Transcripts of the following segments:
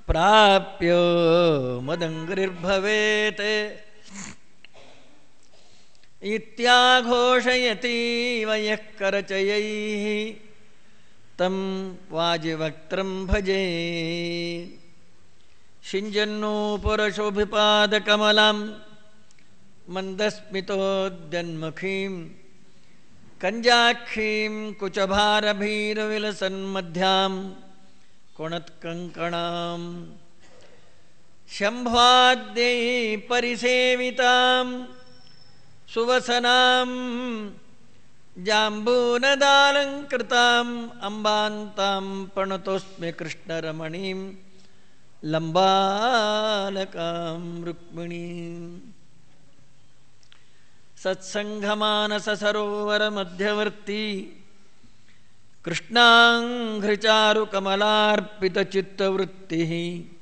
ಪ್ರಾಪ್ಯ ಮದಂಗ್ರಿರ್ಭವೇತ್ ಇತ್ಯಾಘೋಷಯತೀವ ಯಃ ಕರಚಯೈಃ तं वाजिवक्त्रं भजे शिञ्जन्नो पुरशोभिपादकमलां मन्दस्मितोद्यन्मुखीं कञ्जाक्षीं कुचभारभीरविलसन्मध्यां कुणत्कङ्कणां शम्भाद्यै परिसेवितां सुवसनां जाम्बूनदालङ्कृताम् अम्बान्तां प्रणतोऽस्मि कृष्णरमणीं लम्बालकां रुक्मिणीम् सत्सङ्घमानससरोवरमध्यवर्ती कृष्णाङ्घ्रिचारुकमलार्पितचित्तवृत्तिः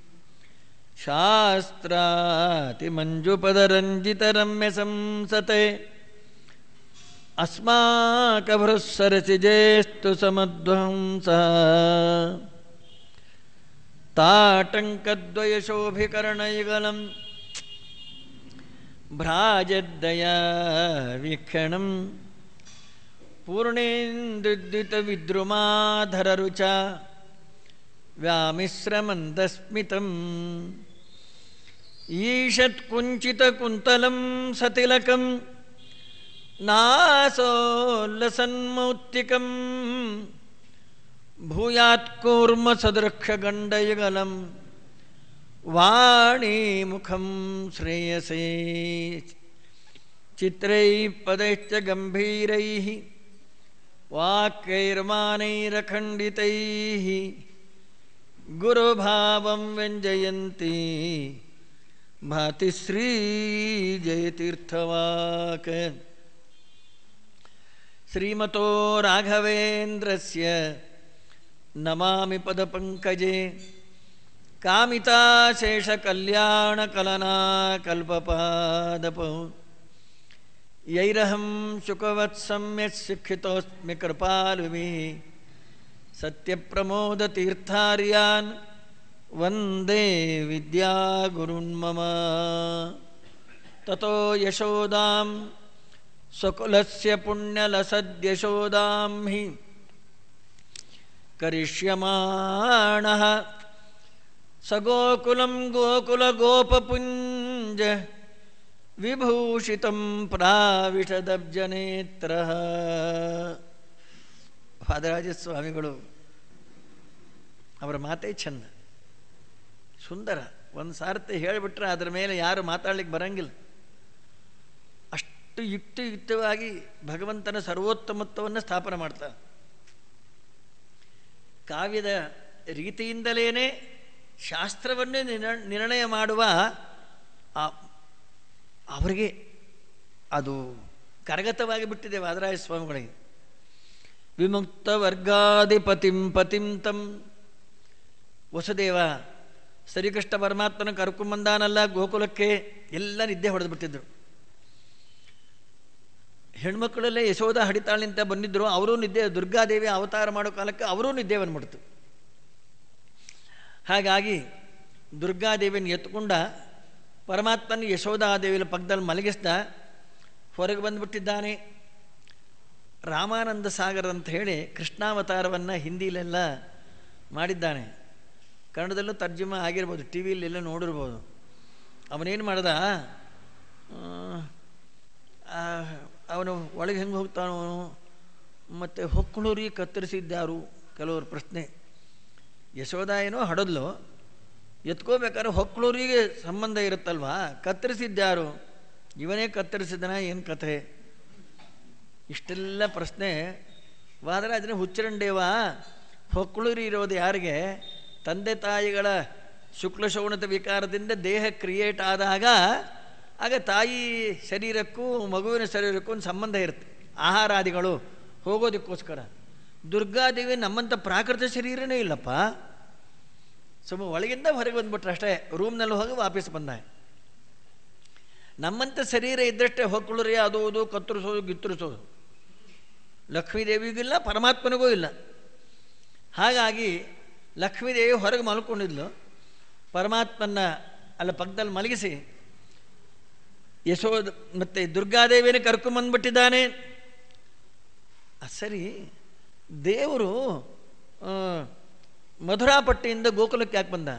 शास्त्रातिमञ्जुपदरञ्जितरम्यसंसते अस्माकभृस्सरसिजेस्तु समध्वंसः ताटङ्कद्वयशोभिकर्णयुगलं भ्राजद्दया वीक्षणं पूर्णेन्दुद्युतविद्रुमाधररुचा व्यामिश्रमन्दस्मितम् ईषत्कुञ्चितकुन्तलं सतिलकं नासोल्लसन्मौक्तिकं भूयात्कूर्मसदृक्षगण्डयुगलं वाणीमुखं श्रेयसे चित्रैः पदैश्च गम्भीरैः वाक्यैर्मानैरखण्डितैः गुरुभावं व्यञ्जयन्ती भाति श्रीजयतीर्थवाक् श्रीमतो राघवेन्द्रस्य नमामि पदपङ्कजे कामिताशेषकल्याणकलनाकल्पपादपौ यैरहं शुकवत्सम्यक् शिक्षितोऽस्मि कृपालुभिः सत्यप्रमोदतीर्थार्यान् वन्दे विद्यागुरुन्मम ततो यशोदां स्वकुलस्य पुण्यलसद्यशोदां हि करिष्यमाणः स गोकुलं गोकुलगोपपुञ्ज ವಿಭೂಷಿತಂ ಪ್ರಾವಿಷದಬ್ಜನೇತ್ರ ವಾದರಾಜ ಸ್ವಾಮಿಗಳು ಅವರ ಮಾತೇ ಚಂದ ಸುಂದರ ಒಂದು ಸಾರ್ತಿ ಹೇಳಿಬಿಟ್ರೆ ಅದರ ಮೇಲೆ ಯಾರು ಮಾತಾಡ್ಲಿಕ್ಕೆ ಬರಂಗಿಲ್ಲ ಅಷ್ಟು ಯುಕ್ತಿಯುಕ್ತವಾಗಿ ಭಗವಂತನ ಸರ್ವೋತ್ತಮತ್ವವನ್ನು ಸ್ಥಾಪನೆ ಮಾಡ್ತಾರೆ ಕಾವ್ಯದ ರೀತಿಯಿಂದಲೇ ಶಾಸ್ತ್ರವನ್ನೇ ನಿರ್ ನಿರ್ಣಯ ಮಾಡುವ ಆ ಅವರಿಗೆ ಅದು ಕರಗತವಾಗಿ ಬಿಟ್ಟಿದೆ ವಾದರಾಯ ಸ್ವಾಮಿಗಳಿಗೆ ವಿಮುಕ್ತ ವರ್ಗಾಧಿಪತಿಂ ಪತಿಂ ತಂ ವಸುದೇವ ಶ್ರೀಕೃಷ್ಣ ಪರಮಾತ್ಮನ ಕರ್ಕೊಂಬಂದಾನಲ್ಲ ಗೋಕುಲಕ್ಕೆ ಎಲ್ಲ ನಿದ್ದೆ ಹೊಡೆದು ಬಿಟ್ಟಿದ್ರು ಹೆಣ್ಮಕ್ಕಳಲ್ಲೇ ಯಶೋಧ ಹಡಿತಾಳಿಂತ ಬಂದಿದ್ದರು ಅವರೂ ನಿದ್ದೆ ದುರ್ಗಾದೇವಿ ಅವತಾರ ಮಾಡೋ ಕಾಲಕ್ಕೆ ಅವರೂ ನಿದ್ದೆ ಬಂದ್ಬಿಡ್ತು ಹಾಗಾಗಿ ದುರ್ಗಾದೇವಿಯನ್ನು ಎತ್ಕೊಂಡ ಪರಮಾತ್ಮನ ಯಶೋಧಾದೇವಿಯ ಪಕ್ಕದಲ್ಲಿ ಮಲಗಿಸ್ದ ಹೊರಗೆ ಬಂದುಬಿಟ್ಟಿದ್ದಾನೆ ರಾಮಾನಂದ ಸಾಗರ್ ಅಂತ ಹೇಳಿ ಕೃಷ್ಣಾವತಾರವನ್ನು ಹಿಂದಿಲೆಲ್ಲ ಮಾಡಿದ್ದಾನೆ ಕನ್ನಡದಲ್ಲೂ ತರ್ಜುಮ ಆಗಿರ್ಬೋದು ಟಿ ವಿಲೆಲ್ಲ ನೋಡಿರ್ಬೋದು ಅವನೇನು ಮಾಡ್ದ ಅವನು ಒಳಗೆ ಹೆಂಗೆ ಹೋಗ್ತಾನೋ ಮತ್ತು ಹೊಕ್ಕಳೂರಿ ಕತ್ತರಿಸಿದ್ಯಾರು ಕೆಲವರು ಪ್ರಶ್ನೆ ಯಶೋಧ ಏನೋ ಹಡದ್ಲು ಎತ್ಕೋಬೇಕಾದ್ರೆ ಹೊಕ್ಕಳೂರಿಗೆ ಸಂಬಂಧ ಇರುತ್ತಲ್ವಾ ಕತ್ತರಿಸಿದ್ಯಾರು ಇವನೇ ಕತ್ತರಿಸಿದನ ಏನು ಕಥೆ ಇಷ್ಟೆಲ್ಲ ಪ್ರಶ್ನೆ ವಾದರಾಜನ ಹುಚ್ಚರಂಡೇವ ಹೊಕ್ಕಳೂರಿ ಇರೋದು ಯಾರಿಗೆ ತಂದೆ ತಾಯಿಗಳ ಶುಕ್ಲಶೌನತ ವಿಕಾರದಿಂದ ದೇಹ ಕ್ರಿಯೇಟ್ ಆದಾಗ ಆಗ ತಾಯಿ ಶರೀರಕ್ಕೂ ಮಗುವಿನ ಶರೀರಕ್ಕೂ ಒಂದು ಸಂಬಂಧ ಇರುತ್ತೆ ಆಹಾರಾದಿಗಳು ಹೋಗೋದಕ್ಕೋಸ್ಕರ ದುರ್ಗಾದೇವಿ ನಮ್ಮಂಥ ಪ್ರಾಕೃತ ಶರೀರನೇ ಇಲ್ಲಪ್ಪ ಸುಮ್ಮ ಒಳಗಿಂದ ಹೊರಗೆ ಬಂದ್ಬಿಟ್ರೆ ಅಷ್ಟೇ ರೂಮ್ನಲ್ಲಿ ಹೋಗಿ ವಾಪಸ್ ಬಂದ ನಮ್ಮಂಥ ಶರೀರ ಇದ್ದಷ್ಟೇ ಹೊಕ್ಕಳರಿ ಅದು ಇದು ಕತ್ತರಿಸೋದು ಗಿತ್ತರಿಸೋದು ಲಕ್ಷ್ಮೀದೇವಿಗಿಲ್ಲ ಪರಮಾತ್ಮನಿಗೂ ಇಲ್ಲ ಹಾಗಾಗಿ ಲಕ್ಷ್ಮೀದೇವಿ ಹೊರಗೆ ಮಲ್ಕೊಂಡಿದ್ಲು ಪರಮಾತ್ಮನ ಅಲ್ಲ ಪಕ್ಕದಲ್ಲಿ ಮಲಗಿಸಿ ಯಶೋದ ಮತ್ತು ದುರ್ಗಾದೇವಿಯನ್ನು ಕರ್ಕೊಂಬಂದ್ಬಿಟ್ಟಿದ್ದಾನೆ ಆ, ಸರಿ ದೇವರು ಆ, ಮಧುರಾಪಟ್ಟಿಯಿಂದ ಗೋಕುಲಕ್ಕೆ ಯಾಕೆ ಬಂದ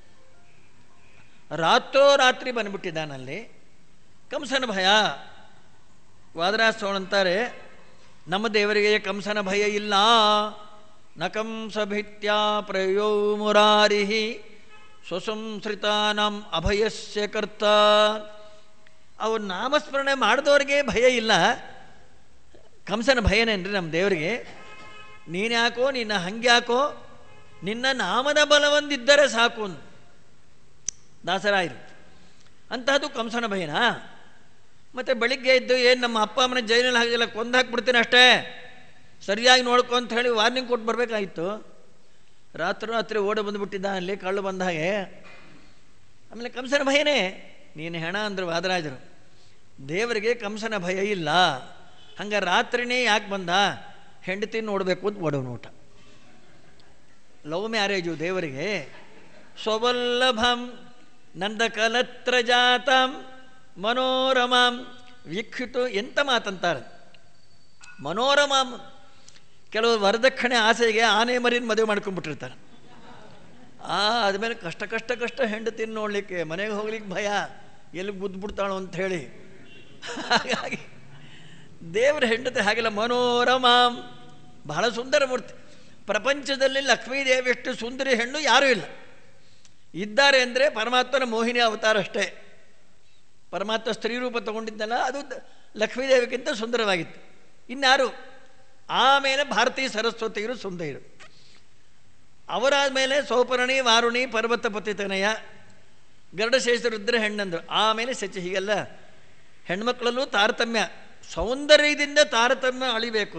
ರಾತ್ರೋ ರಾತ್ರಿ ಬಂದ್ಬಿಟ್ಟಿದ್ದಾನಲ್ಲಿ ಕಂಸನ ಭಯ ವಾದರಾಜ ಅಂತಾರೆ ನಮ್ಮ ದೇವರಿಗೆ ಕಂಸನ ಭಯ ಇಲ್ಲ ನ ಕಂಸಭಿತ್ಯ ಪ್ರಯೋ ಮುರಾರಿ ಸ್ವಸಂಸೃತಾನಾಂ ಅಭಯಸ್ಯ ಕರ್ತ ಅವ್ರು ನಾಮಸ್ಮರಣೆ ಮಾಡಿದವ್ರಿಗೆ ಭಯ ಇಲ್ಲ ಕಂಸನ ಭಯನೇನ್ರಿ ನಮ್ಮ ದೇವರಿಗೆ ನೀನ್ಯಾಕೋ ನಿನ್ನ ಹಂಗ್ಯಾಕೋ ನಿನ್ನ ನಾಮದ ಬಲವೊಂದಿದ್ದರೆ ಸಾಕು ಅಂದ್ರು. ದಾಸರಾಯರು ಅಂತಹದ್ದು ಕಂಸನ ಭಯನಾ ಮತ್ತು ಬೆಳಿಗ್ಗೆ ಎದ್ದು ಏನು ನಮ್ಮ ಅಪ್ಪ ಅಮ್ಮನ ಜೈಲಲ್ಲಿ ಹಾಕಿಲ್ಲ ಕೊಂದು ಹಾಕ್ಬಿಡ್ತೀನಿ ಅಷ್ಟೇ ಸರಿಯಾಗಿ ನೋಡ್ಕೊ ಅಂತ ಹೇಳಿ ವಾರ್ನಿಂಗ್ ಕೊಟ್ಟು ಬರಬೇಕಾಗಿತ್ತು ರಾತ್ರಿ ರಾತ್ರಿ ಓಡಿ ಬಂದುಬಿಟ್ಟಿದ್ದ ಅಲ್ಲಿ ಕಳ್ಳು ಬಂದ ಹಾಗೆ ಆಮೇಲೆ ಕಂಸನ ಭಯನೇ ನೀನು ಹೆಣ ಅಂದರು ವಾದರಾಜರು ದೇವರಿಗೆ ಕಂಸನ ಭಯ ಇಲ್ಲ ಹಂಗೆ ರಾತ್ರಿನೇ ಯಾಕೆ ಬಂದ ಹೆಂಡತಿ ನೋಡಬೇಕು ಅಂತ ಒಡವ ನೋಟ ಲವ್ ಮ್ಯಾರೇಜು ದೇವರಿಗೆ ಸ್ವವಲ್ಲಭಂ ನಂದಕಲತ್ರ ಜಾತಂ ಮನೋರಮಾಂ ವೀಕ್ಷಿತು ಎಂತ ಮಾತಂತಾರೆ ಮನೋರಮಾಂ ಕೆಲವು ವರದಕ್ಷಿಣೆ ಆಸೆಗೆ ಆನೆ ಮರಿನ ಮದುವೆ ಮಾಡ್ಕೊಂಡ್ಬಿಟ್ಟಿರ್ತಾರೆ ಆ ಆದಮೇಲೆ ಕಷ್ಟ ಕಷ್ಟ ಕಷ್ಟ ಹೆಂಡತಿನ ನೋಡಲಿಕ್ಕೆ ಮನೆಗೆ ಹೋಗ್ಲಿಕ್ಕೆ ಭಯ ಎಲ್ಲಿ ಗುದ್ಬಿಡ್ತಾಳೋ ಅಂತ ಹೇಳಿ ಹಾಗಾಗಿ ದೇವರ ಹೆಂಡತಿ ಹಾಗೆಲ್ಲ ಮನೋರಮಾಂ ಬಹಳ ಸುಂದರ ಮೂರ್ತಿ ಪ್ರಪಂಚದಲ್ಲಿ ಲಕ್ಷ್ಮೀದೇವಿಯಷ್ಟು ಸುಂದರಿ ಹೆಣ್ಣು ಯಾರೂ ಇಲ್ಲ ಇದ್ದಾರೆ ಅಂದರೆ ಪರಮಾತ್ಮನ ಮೋಹಿನಿ ಅವತಾರ ಅಷ್ಟೇ ಪರಮಾತ್ಮ ಸ್ತ್ರೀ ರೂಪ ತಗೊಂಡಿದ್ದಲ್ಲ ಅದು ದ- ಲಕ್ಷ್ಮೀದೇವಿಗಿಂತ ಸುಂದರವಾಗಿತ್ತು ಇನ್ಯಾರು ಆಮೇಲೆ ಭಾರತೀಯ ಸರಸ್ವತಿಯರು ಸುಂದರಿರು ಅವರಾದ ಮೇಲೆ ಸೌಪರ್ಣಿ ವಾರುಣಿ ಪರ್ವತ ಪತಿತನಯ ಗರುಡಶೇಷರುದ್ರ ಹೆಣ್ಣಂದರು ಆಮೇಲೆ ಸಚಿ ಹೀಗೆಲ್ಲ ಹೆಣ್ಮಕ್ಳಲ್ಲೂ ತಾರತಮ್ಯ ಸೌಂದರ್ಯದಿಂದ ತಾರತಮ್ಯ ಅಳಿಬೇಕು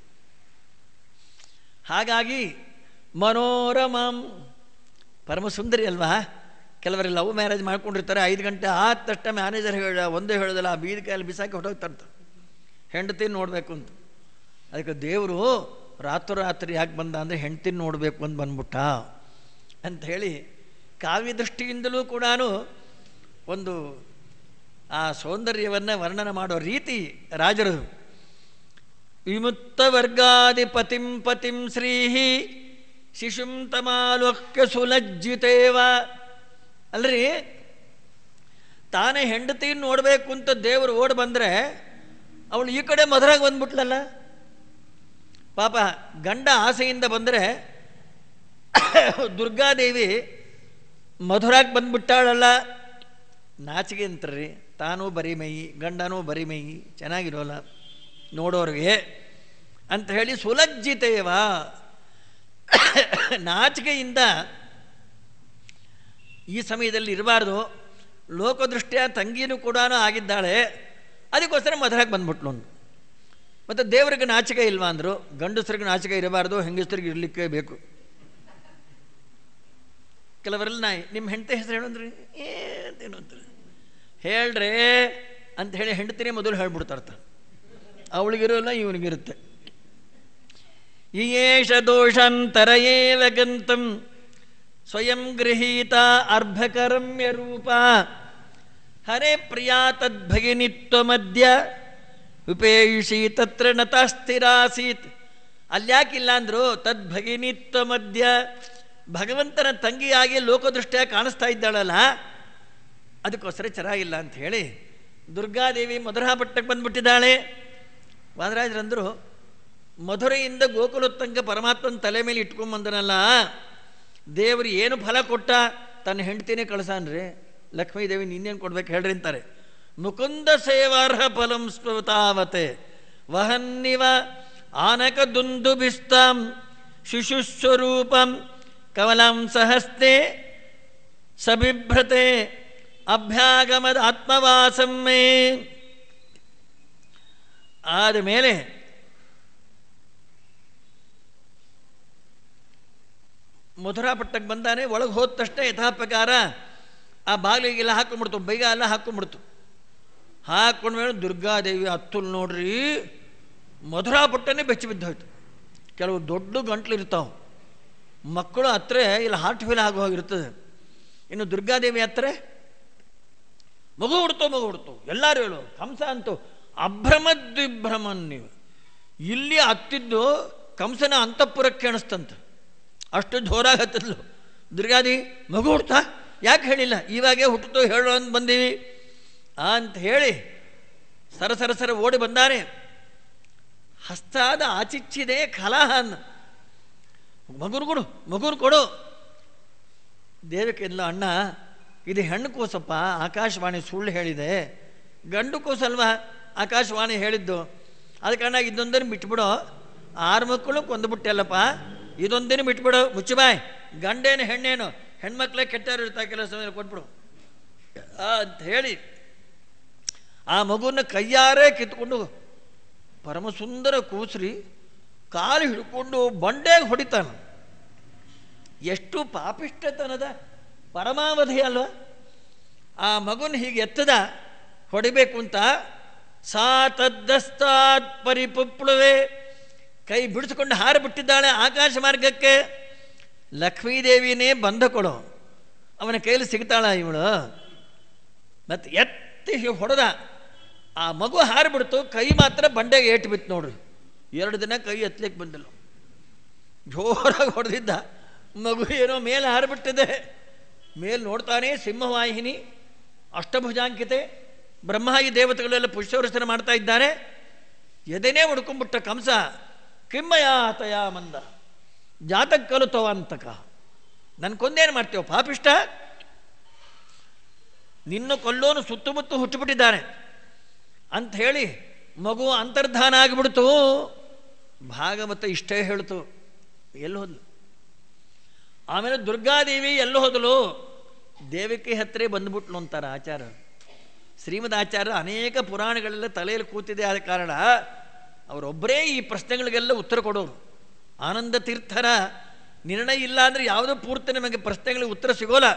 ಹಾಗಾಗಿ ಮನೋರಮಂ ಪರಮ ಸುಂದರಿ ಅಲ್ವಾ ಕೆಲವರೆಲ್ಲ ಲವ್ ಮ್ಯಾರೇಜ್ ಮಾಡ್ಕೊಂಡಿರ್ತಾರೆ ಐದು ಗಂಟೆ ಆದ ತಕ್ಷಣ ಮ್ಯಾನೇಜರ್ ಹೇಳ ಒಂದೇ ಹೇಳೋದಿಲ್ಲ ಆ ಬೀದಿ ಕಾಯಲ್ಲಿ ಬಿಸಾಕಿ ಹೊಟ್ಟೋಗ್ತಾರೆ ಹೆಂಡತಿ ನೋಡಬೇಕು ಅಂತ ಅದಕ್ಕೆ ದೇವರು ರಾತ್ರೋರಾತ್ರಿ ಯಾಕೆ ಬಂದ ಅಂದರೆ ಹೆಂಡ್ತಿನ ನೋಡಬೇಕು ಅಂತ ಬಂದ್ಬಿಟ್ಟ ಅಂತ ಹೇಳಿ ಕಾವ್ಯ ದೃಷ್ಟಿಯಿಂದಲೂ ಕೂಡ ಒಂದು ಆ ಸೌಂದರ್ಯವನ್ನು ವರ್ಣನೆ ಮಾಡೋ ರೀತಿ ರಾಜರದು ವಿಮುಕ್ತ ವರ್ಗಾಧಿಪತಿಂ ಪತಿಂ ಶ್ರೀಹಿ ಶಿಶುಂ ತಮಾಲೋಕ್ಯ ಸುಲಜ್ಜಿತೇವ ಅಲ್ರಿ ತಾನೇ ಹೆಂಡತಿ ನೋಡಬೇಕು ಅಂತ ದೇವರು ಓಡಿ ಬಂದರೆ ಅವಳು ಈ ಕಡೆ ಮಧುರಾಗಿ ಬಂದ್ಬಿಟ್ಲಲ್ಲ ಪಾಪ ಗಂಡ ಆಸೆಯಿಂದ ಬಂದರೆ ದುರ್ಗಾದೇವಿ ಮಧುರಾಗಿ ಬಂದ್ಬಿಟ್ಟಾಳಲ್ಲ ನಾಚಿಗೆ ಅಂತಾರ್ರಿ ತಾನೂ ಬರಿಮಯಿ ಗಂಡನೂ ಬರಿಮಯಿ ಚೆನ್ನಾಗಿರೋಲ್ಲ ನೋಡೋರಿಗೆ ಅಂತ ಹೇಳಿ ಸುಲಜ್ಜಿತೇವ ನಾಚಿಕೆಯಿಂದ ಈ ಸಮಯದಲ್ಲಿ ಇರಬಾರ್ದು ಲೋಕದೃಷ್ಟಿಯ ತಂಗಿನೂ ಕೂಡ ಆಗಿದ್ದಾಳೆ ಅದಕ್ಕೋಸ್ಕರ ಮಧುರಾಗಿ ಬಂದ್ಬಿಟ್ಲು ಒಂದು ಮತ್ತು ದೇವರಿಗೆ ನಾಚಿಕೆ ಇಲ್ವಾ ಅಂದರು ಗಂಡಸರಿಗೆ ನಾಚಿಕೆ ಇರಬಾರ್ದು ಹೆಂಗಸರಿಗೆ ಇರಲಿಕ್ಕೆ ಬೇಕು ಕೆಲವರೆಲ್ಲ ನಾ ನಿಮ್ಮ ಹೆಂಡತಿ ಹೆಸರು ಹೇಳಂದ್ರಿ ಏನು ಅಂತಾರೆ ಹೇಳ್ರೆ ಅಂತ ಹೇಳಿ ಹೆಂಡತಿನೇ ಮೊದಲು ಹೇಳ್ಬಿಡ್ತಾರ್ತ ಅವಳಿಗಿರೋಲ್ಲ ಇವನಿಗಿರುತ್ತೆ ಯೇಷ ದೋಷಾಂತರ ಏವ ಗಂತಂ ಸ್ವಯಂ ಗೃಹೀತ ಅರ್ಭಕರಮ್ಯ ರೂಪ ಹರೇ ಪ್ರಿಯಾ ತದ್ಭಗಿನಿತ್ವಮದ್ಯ ಉಪೇಯುಷಿ ತತ್ರ ನತಾಸ್ಥಿರಾಸೀತ್ ಅಲ್ಯಾಕಿಲ್ಲ ಅಂದ್ರು ತದ್ಭಗಿನಿತ್ವಮದ್ಯ ಭಗವಂತನ ತಂಗಿಯಾಗಿ ಲೋಕದೃಷ್ಟಿಯ ಕಾಣಿಸ್ತಾ ಇದ್ದಾಳಲ್ಲ ಅದಕ್ಕೋಸ್ಕರ ಚೆನ್ನಾಗಿಲ್ಲ ಅಂತ ಹೇಳಿ ದುರ್ಗಾದೇವಿ ಮಧುರಾಪಟ್ಟಕ್ಕೆ ಬಂದ್ಬಿಟ್ಟಿದ್ದಾಳೆ ವಾದರಾಜರಂದರು ಮಧುರೆಯಿಂದ ಗೋಕುಲ ತನಕ ಪರಮಾತ್ಮನ ತಲೆ ಮೇಲೆ ಇಟ್ಕೊಂಬಂದನಲ್ಲ ದೇವರು ಏನು ಫಲ ಕೊಟ್ಟ ತನ್ನ ಹೆಂಡ್ತಿನೇ ಕಳ್ಸಾನ್ರಿ ಲಕ್ಷ್ಮೀದೇವಿ ನಿನ್ನೇನು ಕೊಡ್ಬೇಕು ಹೇಳ್ರಿ ಅಂತಾರೆ ಮುಕುಂದ ಸೇವಾರ್ಹ ಫಲಂ ಸ್ಮೃತಾವತೆ ವಹನ್ನಿವ ಆನಕ ದುಂದುಭಿಸ್ತಾಂ ಶಿಶುಸ್ವರೂಪಂ ಕಮಲಂ ಸಹಸ್ತೆ ಸಬಿಭ್ರತೆ ಅಭ್ಯಾಗಮದ ಆತ್ಮವಾಸಮ್ಮೆ ಆದ ಮೇಲೆ ಮಧುರಾಪಟ್ಟಕ್ಕೆ ಬಂದಾನೆ ಒಳಗೆ ಹೋದ ತಕ್ಷಣ ಯಥಾ ಪ್ರಕಾರ ಆ ಬಾಗಿಲಿಗೆಲ್ಲ ಹಾಕೊಂಡ್ಬಿಡ್ತು ಬೈಗ ಎಲ್ಲ ಹಾಕೊಂಡ್ಬಿಡ್ತು ಹಾಕೊಂಡ್ಮೇಲೆ ದುರ್ಗಾದೇವಿ ಹತ್ತುಲ್ ನೋಡ್ರಿ ಮಧುರಾಪಟ್ಟನೇ ಬೆಚ್ಚಿ ಬಿದ್ದೋಯ್ತು ಕೆಲವು ದೊಡ್ಡ ಗಂಟ್ಲು ಇರ್ತಾವೆ ಮಕ್ಕಳು ಹತ್ರ ಇಲ್ಲಿ ಹಾರ್ಟ್ ಫೇಲ್ ಆಗಿ ಹೋಗಿರ್ತದೆ ಇನ್ನು ದುರ್ಗಾದೇವಿ ಹತ್ರ ಮಗು ಹುಡ್ತು ಮಗು ಹುಡ್ತು ಎಲ್ಲರೂ ಹೇಳು ಕಂಸ ಅಂತೂ ಅಭ್ರಮದ್ವಿಭ್ರಮನ್ ನೀವು ಇಲ್ಲಿ ಹತ್ತಿದ್ದು ಕಂಸನ ಅಂತಃಪುರಕ್ಕೆ ಅನಿಸ್ತಂತ ಅಷ್ಟು ಜೋರಾಗಿ ಹತ್ತಿದ್ಲು ದುರ್ಗಾದಿ ಮಗು ಹುಡ್ತಾ ಯಾಕೆ ಹೇಳಿಲ್ಲ ಇವಾಗೇ ಹುಟ್ಟಿತು ಹೇಳೋ ಅಂತ ಬಂದೀವಿ ಅಂತ ಹೇಳಿ ಸರ ಸರ ಸರ ಓಡಿ ಬಂದಾನೆ ಹಸ್ತಾದ ಆಚಿಚ್ಚಿದೆ ಕಲಹ ಅನ್ನ ಮಗುರು ಕೊಡು ಮಗುರು ಕೊಡು ದೇವಕ್ಕೆ ಇಲ್ಲ ಅಣ್ಣ ಇದು ಹೆಣ್ಣು ಕೂಸಪ್ಪ ಆಕಾಶವಾಣಿ ಸುಳ್ಳು ಹೇಳಿದೆ ಗಂಡು ಕೂಸಲ್ವಾ ಆಕಾಶವಾಣಿ ಹೇಳಿದ್ದು ಅದಕ್ಕೆ ಅಣ್ಣ ಇದೊಂದನ್ನು ಬಿಟ್ಬಿಡು ಆರು ಮಕ್ಕಳು ಕೊಂದುಬಿಟ್ಟೆಲ್ಲಪ್ಪ ಇದೊಂದೇನು ಬಿಟ್ಬಿಡು ಮುಚ್ಚುಬಾಯ್ ಗಂಡೇನು ಹೆಣ್ಣೇನು ಹೆಣ್ಮಕ್ಳೇ ಕೆಟ್ಟವ್ರು ಇರ್ತಾ ಕೆಲವು ಸಮಯ ಕೊಟ್ಬಿಡು ಆ, ಅಂತ ಹೇಳಿ ಆ ಮಗುನ ಕೈಯಾರೆ ಕಿತ್ಕೊಂಡು ಪರಮಸುಂದರ ಕೂಸ್ರಿ ಕಾಲು ಹಿಡ್ಕೊಂಡು ಬಂಡೆಗೆ ಹೊಡಿತಾನೆ ಎಷ್ಟು ಪಾಪಿಷ್ಟತನದ ಪರಮಾವಧಿ ಅಲ್ವ ಆ ಮಗುನ ಹೀಗೆ ಎತ್ತದ ಹೊಡಿಬೇಕು ಅಂತ ಸಾ ತದ್ದಸ್ತಾತ್ ಪರಿಪುಪ್ಳುವೆ ಕೈ ಬಿಡಿಸ್ಕೊಂಡು ಹಾರಿಬಿಟ್ಟಿದ್ದಾಳೆ ಆಕಾಶ ಮಾರ್ಗಕ್ಕೆ ಲಕ್ಷ್ಮೀದೇವಿನೇ ಬಂಧ ಕೊಡು ಅವನ ಕೈಲಿ ಸಿಗ್ತಾಳ ಇವಳು ಮತ್ತು ಎತ್ತಿ ಹೀಗೆ ಹೊಡೆದ ಆ ಮಗು ಹಾರಿಬಿಡ್ತು ಕೈ ಮಾತ್ರ ಬಂಡೆಗೆ ಏಟು ಬಿತ್ತು ನೋಡ್ರಿ ಎರಡು ದಿನ ಕೈ ಎತ್ತಲಿಕ್ಕೆ ಬಂದಿಲ್ಲ ಜೋರಾಗಿ ಹೊಡೆದಿದ್ದ ಮಗು ಏನೋ ಮೇಲೆ ಹಾರಿಬಿಟ್ಟಿದೆ ಮೇಲೆ ನೋಡ್ತಾನೆ ಸಿಂಹವಾಹಿನಿ ಅಷ್ಟಭುಜಾಂಕಿತೆ ಬ್ರಹ್ಮಾಯಿ ದೇವತೆಗಳೆಲ್ಲ ಪುಷ್ಪವರ್ಶನ ಮಾಡ್ತಾ ಇದ್ದಾರೆ ಎದೆನೇ ಹುಡ್ಕೊಂಡ್ಬಿಟ್ಟ ಕಂಸ ಕಿಮ್ಮಯ ತಯ ಮಂದ ಜಾತಕ್ಕಲು ತವಂತಕ ನನ್ನ ಕೊಂದೇನು ಮಾಡ್ತೇವೆ ಪಾಪಿಷ್ಟ ನಿನ್ನ ಕೊಲ್ಲೋನು ಸುತ್ತಮುತ್ತ ಹುಟ್ಟುಬಿಟ್ಟಿದ್ದಾನೆ ಅಂತ ಹೇಳಿ ಮಗು ಅಂತರ್ಧಾನ ಆಗಿಬಿಡ್ತು ಭಾಗವತ ಇಷ್ಟೇ ಹೇಳ್ತು ಎಲ್ಲಿ ಹೋದ್ಲು ಆಮೇಲೆ ದುರ್ಗಾದೇವಿ ಎಲ್ಲಿ ಹೋದಲು ದೇವಿಕೆ ಹತ್ತಿರ ಬಂದ್ಬಿಟ್ಲು ಅಂತಾರೆ ಆಚಾರ ಶ್ರೀಮದ್ ಆಚಾರ್ಯ ಅನೇಕ ಪುರಾಣಗಳೆಲ್ಲ ತಲೆಯಲ್ಲಿ ಕೂತಿದೆ ಆದ ಕಾರಣ ಅವರೊಬ್ಬರೇ ಈ ಪ್ರಶ್ನೆಗಳಿಗೆಲ್ಲ ಉತ್ತರ ಕೊಡೋರು ಆನಂದ ತೀರ್ಥರ ನಿರ್ಣಯ ಇಲ್ಲ ಅಂದರೆ ಯಾವುದೋ ಪೂರ್ತಿ ನಮಗೆ ಪ್ರಶ್ನೆಗಳಿಗೆ ಉತ್ತರ ಸಿಗೋಲ್ಲ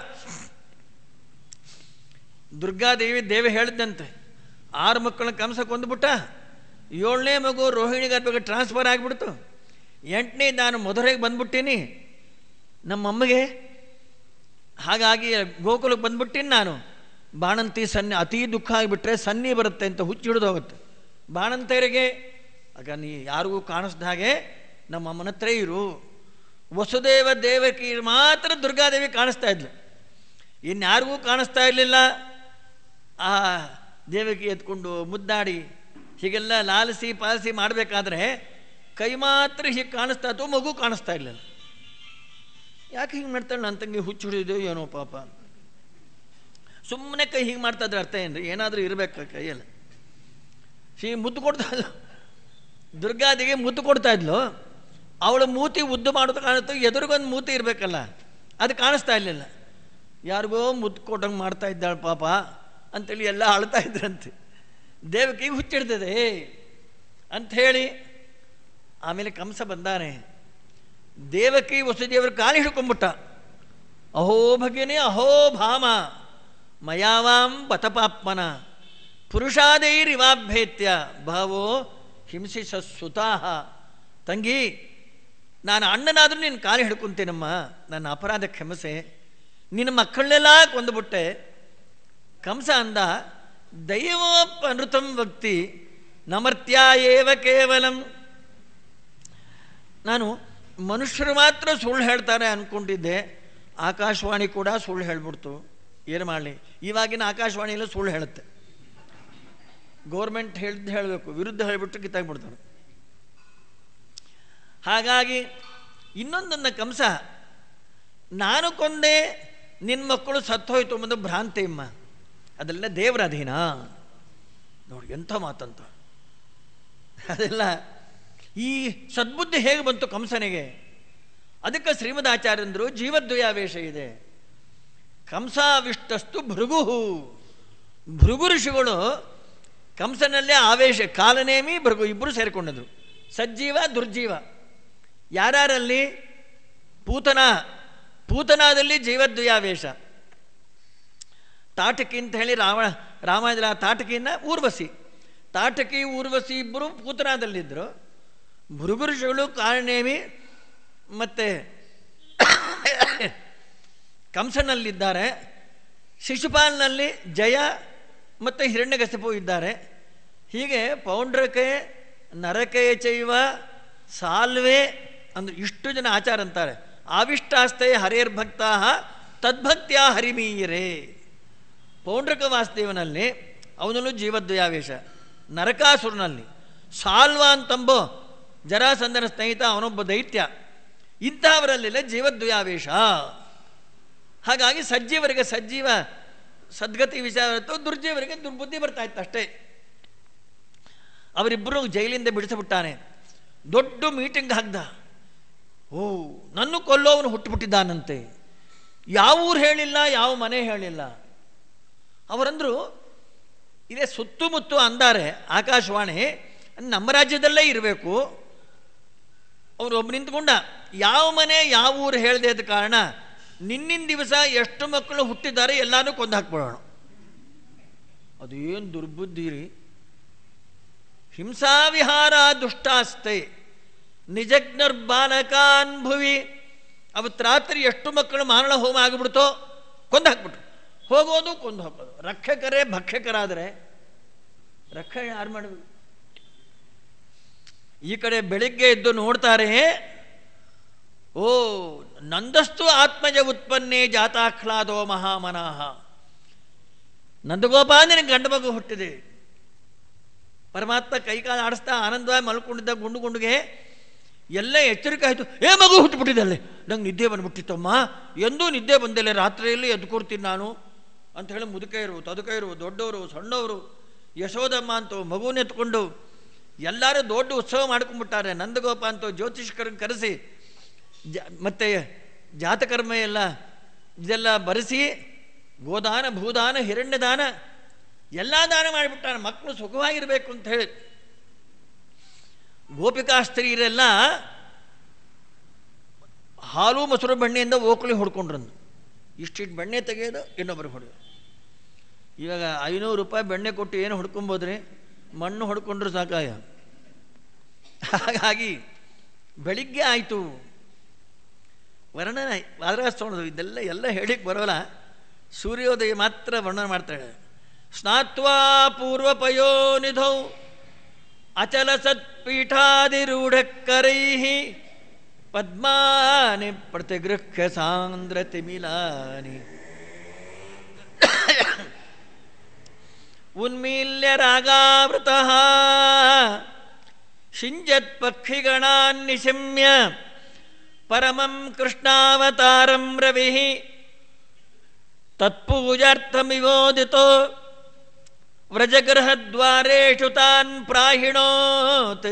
ದುರ್ಗಾದೇವಿ ದೇವಿ ಹೇಳಿದಂತೆ ಆರು ಮಕ್ಕಳನ್ನ ಕಂಸ ಕೊಂದುಬಿಟ್ಟ ಏಳನೇ ಮಗು ರೋಹಿಣಿ ಗರ್ಭಕ್ಕೆ ಟ್ರಾನ್ಸ್ಫರ್ ಆಗಿಬಿಡ್ತು ಎಂಟನೇ ನಾನು ಮಧುರೆಗೆ ಬಂದ್ಬಿಟ್ಟೀನಿ ನಮ್ಮಮ್ಮಗೆ ಹಾಗಾಗಿ ಗೋಕುಲಕ್ಕೆ ಬಂದ್ಬಿಟ್ಟೀನಿ ನಾನು ಬಾಣಂತಿ ಸನ್ನಿ ಅತೀ ದುಃಖ ಆಗಿಬಿಟ್ರೆ ಸನ್ನಿ ಬರುತ್ತೆ ಅಂತ ಹುಚ್ಚು ಹಿಡಿದು ಹೋಗುತ್ತೆ ಬಾಣಂತಿಯರಿಗೆ ಆಗ ನೀ ಯಾರಿಗೂ ಕಾಣಿಸ್ದ ಹಾಗೆ ನಮ್ಮ ಅಮ್ಮನ ಹತ್ರ ಇರು ವಸುದೇವ ದೇವಕಿ ಮಾತ್ರ ದುರ್ಗಾದೇವಿ ಕಾಣಿಸ್ತಾ ಇದ್ಲು ಇನ್ಯಾರಿಗೂ ಕಾಣಿಸ್ತಾ ಇರಲಿಲ್ಲ ಆ ದೇವಕಿ ಎತ್ಕೊಂಡು ಮುದ್ದಾಡಿ ಹೀಗೆಲ್ಲ ಲಾಲಿಸಿ ಪಾಲಿಸಿ ಮಾಡಬೇಕಾದ್ರೆ ಕೈ ಮಾತ್ರ ಹೀಗೆ ಕಾಣಿಸ್ತಾ ಇತ್ತು ಮಗು ಕಾಣಿಸ್ತಾ ಇರಲಿಲ್ಲ ಯಾಕೆ ಹಿಂಗೆ ಮಾಡ್ತಾಳೆ ನನ್ನ ತಂಗಿ ಹುಚ್ಚು ಹಿಡಿದು ಏನೋ ಪಾಪ ಸುಮ್ಮನೆ ಕೈ ಹೀಗೆ ಮಾಡ್ತಾ ಇದ್ರೆ ಅರ್ಥ ಏನ್ರಿ ಏನಾದರೂ ಇರಬೇಕು ಕೈಯಲ್ಲಿ ಹೀಗೆ ಮುದ್ದು ಕೊಡ್ತಾ ಇದ್ಲು ದುರ್ಗಾದಿಗೆ ಮುದ್ದು ಕೊಡ್ತಾ ಇದ್ಲು ಅವಳ ಮೂತಿ ಉದ್ದು ಮಾಡೋದು ಕಾಣುತ್ತೋ ಎದುರಿಗೊಂದು ಮೂತಿ ಇರಬೇಕಲ್ಲ ಅದು ಕಾಣಿಸ್ತಾ ಇರಲಿಲ್ಲ ಯಾರಿಗೋ ಮುದ್ದು ಕೊಟ್ಟಂಗೆ ಮಾಡ್ತಾ ಇದ್ದಾಳೆ ಪಾಪ ಅಂತೇಳಿ ಎಲ್ಲ ಅಳ್ತಾ ಇದ್ರಂತೆ ದೇವಕಿಗೆ ಹುಚ್ಚಿಡ್ತದೆ ಅಂತ ಹೇಳಿ ಆಮೇಲೆ ಕಂಸ ಬಂದಾನೆ ದೇವಕಿ ವಸುದೇವರ ಕಾಲು ಹಿಡ್ಕೊಂಬಿಟ್ಟ ಅಹೋ ಭಗಿನಿ ಅಹೋ ಭಾಮ ಮಯಾವಾಂ ಬತಪಾಪ್ಮನ ಪುರುಷಾದೈರಿವಾಭ್ಯೇತ್ಯ ಭಾವೋ ಹಿಂಸಿಸ ಸುತಾಹ ತಂಗಿ ನಾನು ಅಣ್ಣನಾದರೂ ನಿನ್ನ ಕಾಲು ಹಿಡ್ಕೊಂತೇನಮ್ಮ ನನ್ನ ಅಪರಾಧ ಕ್ಷಮಸೆ ನಿನ್ನ ಮಕ್ಕಳನ್ನೆಲ್ಲ ಕೊಂದುಬಿಟ್ಟೆ ಕಂಸ ಅಂದ ದೈವೋಪ ಅನೃತಂ ಭಕ್ತಿ ನಮರ್ತ್ಯ ಏವ ಕೇವಲಂ ನಾನು ಮನುಷ್ಯರು ಮಾತ್ರ ಸುಳ್ಳು ಹೇಳ್ತಾರೆ ಅಂದ್ಕೊಂಡಿದ್ದೆ ಆಕಾಶವಾಣಿ ಕೂಡ ಸುಳ್ಳು ಹೇಳ್ಬಿಡ್ತು ಏನು ಮಾಡಲಿ ಇವಾಗಿನ ಆಕಾಶವಾಣಿಯಲ್ಲ ಸುಳ್ಳು ಹೇಳುತ್ತೆ ಗೌರ್ಮೆಂಟ್ ಹೇಳ್ದು ಹೇಳಬೇಕು ವಿರುದ್ಧ ಹೇಳಿಬಿಟ್ಟು ಕಿತ್ತಾಗ್ಬಿಡ್ತಾರೆ ಹಾಗಾಗಿ ಇನ್ನೊಂದನ್ನು ಕಂಸ ನಾನು ಕೊಂದೆ ನಿನ್ನ ಮಕ್ಕಳು ಸತ್ತೋಯ್ತು ಅನ್ನೋದು ಭ್ರಾಂತಿಯಮ್ಮ ಅದೆಲ್ಲ ದೇವರ ಅಧೀನ ನೋಡಿ ಎಂಥ ಮಾತಂತ ಅದೆಲ್ಲ ಈ ಸದ್ಬುದ್ಧಿ ಹೇಗೆ ಬಂತು ಕಂಸನಿಗೆ ಅದಕ್ಕೆ ಶ್ರೀಮದಾಚಾರ್ಯಂದರು ಜೀವದ್ವಯಾವೇಶ ಇದೆ ಕಂಸಾವಿಷ್ಟಸ್ತು ಭೃಗು ಭೃಗು ಋಷಿಗಳು ಕಂಸನಲ್ಲೇ ಆವೇಶ ಕಾಲನೇಮಿ ಭೃಗು ಇಬ್ಬರು ಸೇರಿಕೊಂಡಿದ್ರು ಸಜ್ಜೀವ ದುರ್ಜೀವ ಯಾರ್ಯಾರಲ್ಲಿ ಪೂತನ ಪೂತನಾದಲ್ಲಿ ಜೀವದ್ವಯಾವೇಶ ತಾಟಕಿ ಅಂತ ಹೇಳಿ ರಾಮ ರಾಮಾಯಣ ತಾಟಕಿನ ಊರ್ವಶಿ ತಾಟಕಿ ಊರ್ವಶಿ ಇಬ್ಬರು ಪೂತನಾದಲ್ಲಿದ್ದರು ಭೃಗುರುಷಗಳು ಕಾರಣೇಮಿ ಮತ್ತು ಕಂಸನಲ್ಲಿದ್ದಾರೆ ಶಿಶುಪಾಲ್ನಲ್ಲಿ ಜಯ ಮತ್ತು ಹಿರಣ್ಯಕಶಿಪು ಇದ್ದಾರೆ ಹೀಗೆ ಪೌಂಡ್ರಕೆ ನರಕೆಯ ಚೈವ ಸಾಲ್ವೆ ಅಂದ್ರೆ ಇಷ್ಟು ಜನ ಆಚಾರ ಅಂತಾರೆ ಆವಿಷ್ಟಾಸ್ತೆ ಹರೇರ್ಭಕ್ತಾ ತದ್ಭಕ್ತಿಯ ಹರಿಮೀಯರೇ ಪೌಂಡ್ರಕ ವಾಸುದೇವನಲ್ಲಿ ಅವನಲ್ಲೂ ಜೀವದ್ವಯಾವೇಶ ನರಕಾಸುರನಲ್ಲಿ ಸಾಲ್ವ ಅಂತಂಬೋ ಜರಾಸಂದನ ಸ್ನೇಹಿತ ಅವನೊಬ್ಬ ದೈತ್ಯ ಇಂತಹವರಲ್ಲೆಲ್ಲ ಜೀವದ್ವಯಾವೇಶ ಹಾಗಾಗಿ ಸಜ್ಜೀವರಿಗೆ ಸಜ್ಜೀವ ಸದ್ಗತಿ ವಿಚಾರ ಇತ್ತು ದುರ್ಜೀವರಿಗೆ ದುರ್ಬುದ್ಧಿ ಬರ್ತಾ ಇತ್ತು ಅಷ್ಟೇ ಅವರಿಬ್ಬರು ಜೈಲಿಂದ ಬಿಡಿಸಿಬಿಟ್ಟಾನೆ ದೊಡ್ಡ ಮೀಟಿಂಗ್ ಹಾಕ್ದ ಓ ನನ್ನ ಕೊಲ್ಲೋವನು ಹುಟ್ಟುಬಿಟ್ಟಿದ್ದಾನಂತೆ ಯಾವ ಊರು ಹೇಳಿಲ್ಲ ಯಾವ ಮನೆ ಹೇಳಿಲ್ಲ ಅವರಂದ್ರು ಇದೇ ಸುತ್ತಮುತ್ತ ಅಂದಾರೆ ಆಕಾಶವಾಣಿ ನಮ್ಮ ರಾಜ್ಯದಲ್ಲೇ ಇರಬೇಕು ಅವರು ಒಬ್ಬ ನಿಂತ್ಕೊಂಡ ಯಾವ ಮನೆ ಯಾವ ಊರು ಹೇಳದೆ ಆದ ಕಾರಣ ನಿನ್ನಿನ ದಿವಸ ಎಷ್ಟು ಮಕ್ಕಳು ಹುಟ್ಟಿದ್ದಾರೆ ಎಲ್ಲಾನು ಕೊಂದು ಹಾಕ್ಬಿಡೋಣ ಅದು ಏನು ದುರ್ಬುದ್ಧಿ ರೀ ಹಿಂಸಾವಿಹಾರ ದುಷ್ಟಾಸ್ತೆ ನಿಜಜ್ಞರ್ಬಾಲಕಾನ್ ಭುವಿ ಅವತ್ತು ರಾತ್ರಿ ಎಷ್ಟು ಮಕ್ಕಳು ಮಾರಣ ಹೋಮ ಆಗಿಬಿಡ್ತೋ ಕೊಂದು ಹಾಕ್ಬಿಟ್ರು ಹೋಗೋದು ಕೊಂದು ಹಾಕೋದು ರಕ್ಷಕರೇ ಭಕ್ಷಕರಾದರೆ ರಕ್ಷಣೆ ಯಾರು ಮಾಡಬೇಕು ಈ ಕಡೆ ಬೆಳಿಗ್ಗೆ ಎದ್ದು ನೋಡ್ತಾರೆ ಓ ನಂದಸ್ತು ಆತ್ಮಜ ಉತ್ಪನ್ನೇ ಜಾತಾಹ್ಲಾದೋ ಮಹಾಮನಃ ನಂದಗೋಪಾಲ ನಿನಗೆ ಗಂಡು ಮಗು ಹುಟ್ಟಿದೆ ಪರಮಾತ್ಮ ಕೈಕಾಲು ಆಡಿಸ್ತಾ ಆನಂದವಾಗಿ ಮಲ್ಕೊಂಡಿದ್ದ ಗುಂಡು ಗುಂಡುಗೆ ಎಲ್ಲ ಎಚ್ಚರಿಕೆ ಆಯಿತು ಏ ಮಗು ಹುಟ್ಟುಬಿಟ್ಟಿದ್ದಲ್ಲೇ ನಂಗೆ ನಿದ್ದೆ ಬಂದ್ಬಿಟ್ಟಿತ್ತಮ್ಮ ಎಂದೂ ನಿದ್ದೆ ಬಂದಿಲ್ಲ ರಾತ್ರಿಯಲ್ಲಿ ಎದ್ದು ಕೂರ್ತೀನಿ ನಾನು ಅಂತ ಹೇಳಿ ಮುದುಕೈರು ತದುಕೈರು ದೊಡ್ಡವರು ಸಣ್ಣವರು ಯಶೋದಮ್ಮ ಅಂತ ಮಗುವನ್ನ ಎತ್ಕೊಂಡು ಎಲ್ಲರೂ ದೊಡ್ಡ ಉತ್ಸವ ಮಾಡ್ಕೊಂಡ್ಬಿಟ್ಟಾರೆ ನಂದಗೋಪ ಅಂತ ಜ್ಯೋತಿಷ್ಕರನ್ನು ಕರೆಸಿ ಜ ಮತ್ತು ಜಾತಕರ್ಮ ಎಲ್ಲ ಇದೆಲ್ಲ ಬರೆಸಿ ಗೋದಾನ ಭೂದಾನ ಹಿರಣ್ಯದಾನ ಎಲ್ಲ ದಾನ ಮಾಡಿಬಿಟ್ಟಾರೆ ಮಕ್ಕಳು ಸುಖವಾಗಿರಬೇಕು ಅಂತ ಹೇಳಿ ಗೋಪಿಕಾ ಸ್ತ್ರೀಯರೆಲ್ಲ ಹಾಲು ಮೊಸರು ಬೆಣ್ಣೆಯಿಂದ ಓಕಳಿ ಹೊಡ್ಕೊಂಡ್ರಂದು ಇಷ್ಟಿಟ್ಟು ಬೆಣ್ಣೆ ತೆಗೆಯೋದು ಇನ್ನೊಬ್ಬರಿಗೆ ಹೊಡೆಯೋದು ಇವಾಗ ಐನೂರು ರೂಪಾಯಿ ಬೆಣ್ಣೆ ಕೊಟ್ಟು ಏನು ಹೊಡ್ಕೊಬೋದ್ರಿ ಮಣ್ಣು ಹೊಡ್ಕೊಂಡ್ರು ಸಾಕಾಯ ಹಾಗಾಗಿ ಬೆಳಿಗ್ಗೆ ಆಯಿತು ವರ್ಣನೆ ವಾದರಾಸ್ತೋಣದು ಇದೆಲ್ಲ ಎಲ್ಲ ಹೇಳಿಕ್ಕೆ ಬರೋಲ್ಲ ಸೂರ್ಯೋದಯ ಮಾತ್ರ ವರ್ಣನೆ ಮಾಡ್ತಾಳೆ ಸ್ನಾತ್ವಾ ಪೂರ್ವಪಯೋನಿಧೌ ಅಚಲ ಸತ್ಪೀಠಾದಿರೂಢಕರೈ ಪದ್ಮಾನಿ ಪ್ರತಿಗೃಹ್ಯ ಸಾಂದ್ರ ತಿಮಿಲಾನಿ ಉನ್ಮೀಲ್ಯ ರಾಗಾವೃತ ಶಿಂಜತ್ ಪಕ್ಷಿಗಣಾನ್ ನಿಶಮ್ಯ ಪರಮಂ ಕೃಷ್ಣಾವತಾರಂ ರವಿ ತತ್ಪೂಜಾರ್ಥಮಿವೋದಿತೋ ವ್ರಜಗೃಹದ್ವಾರೇಶು ತಾನ್ ಪ್ರಾಹಿಣೋತ್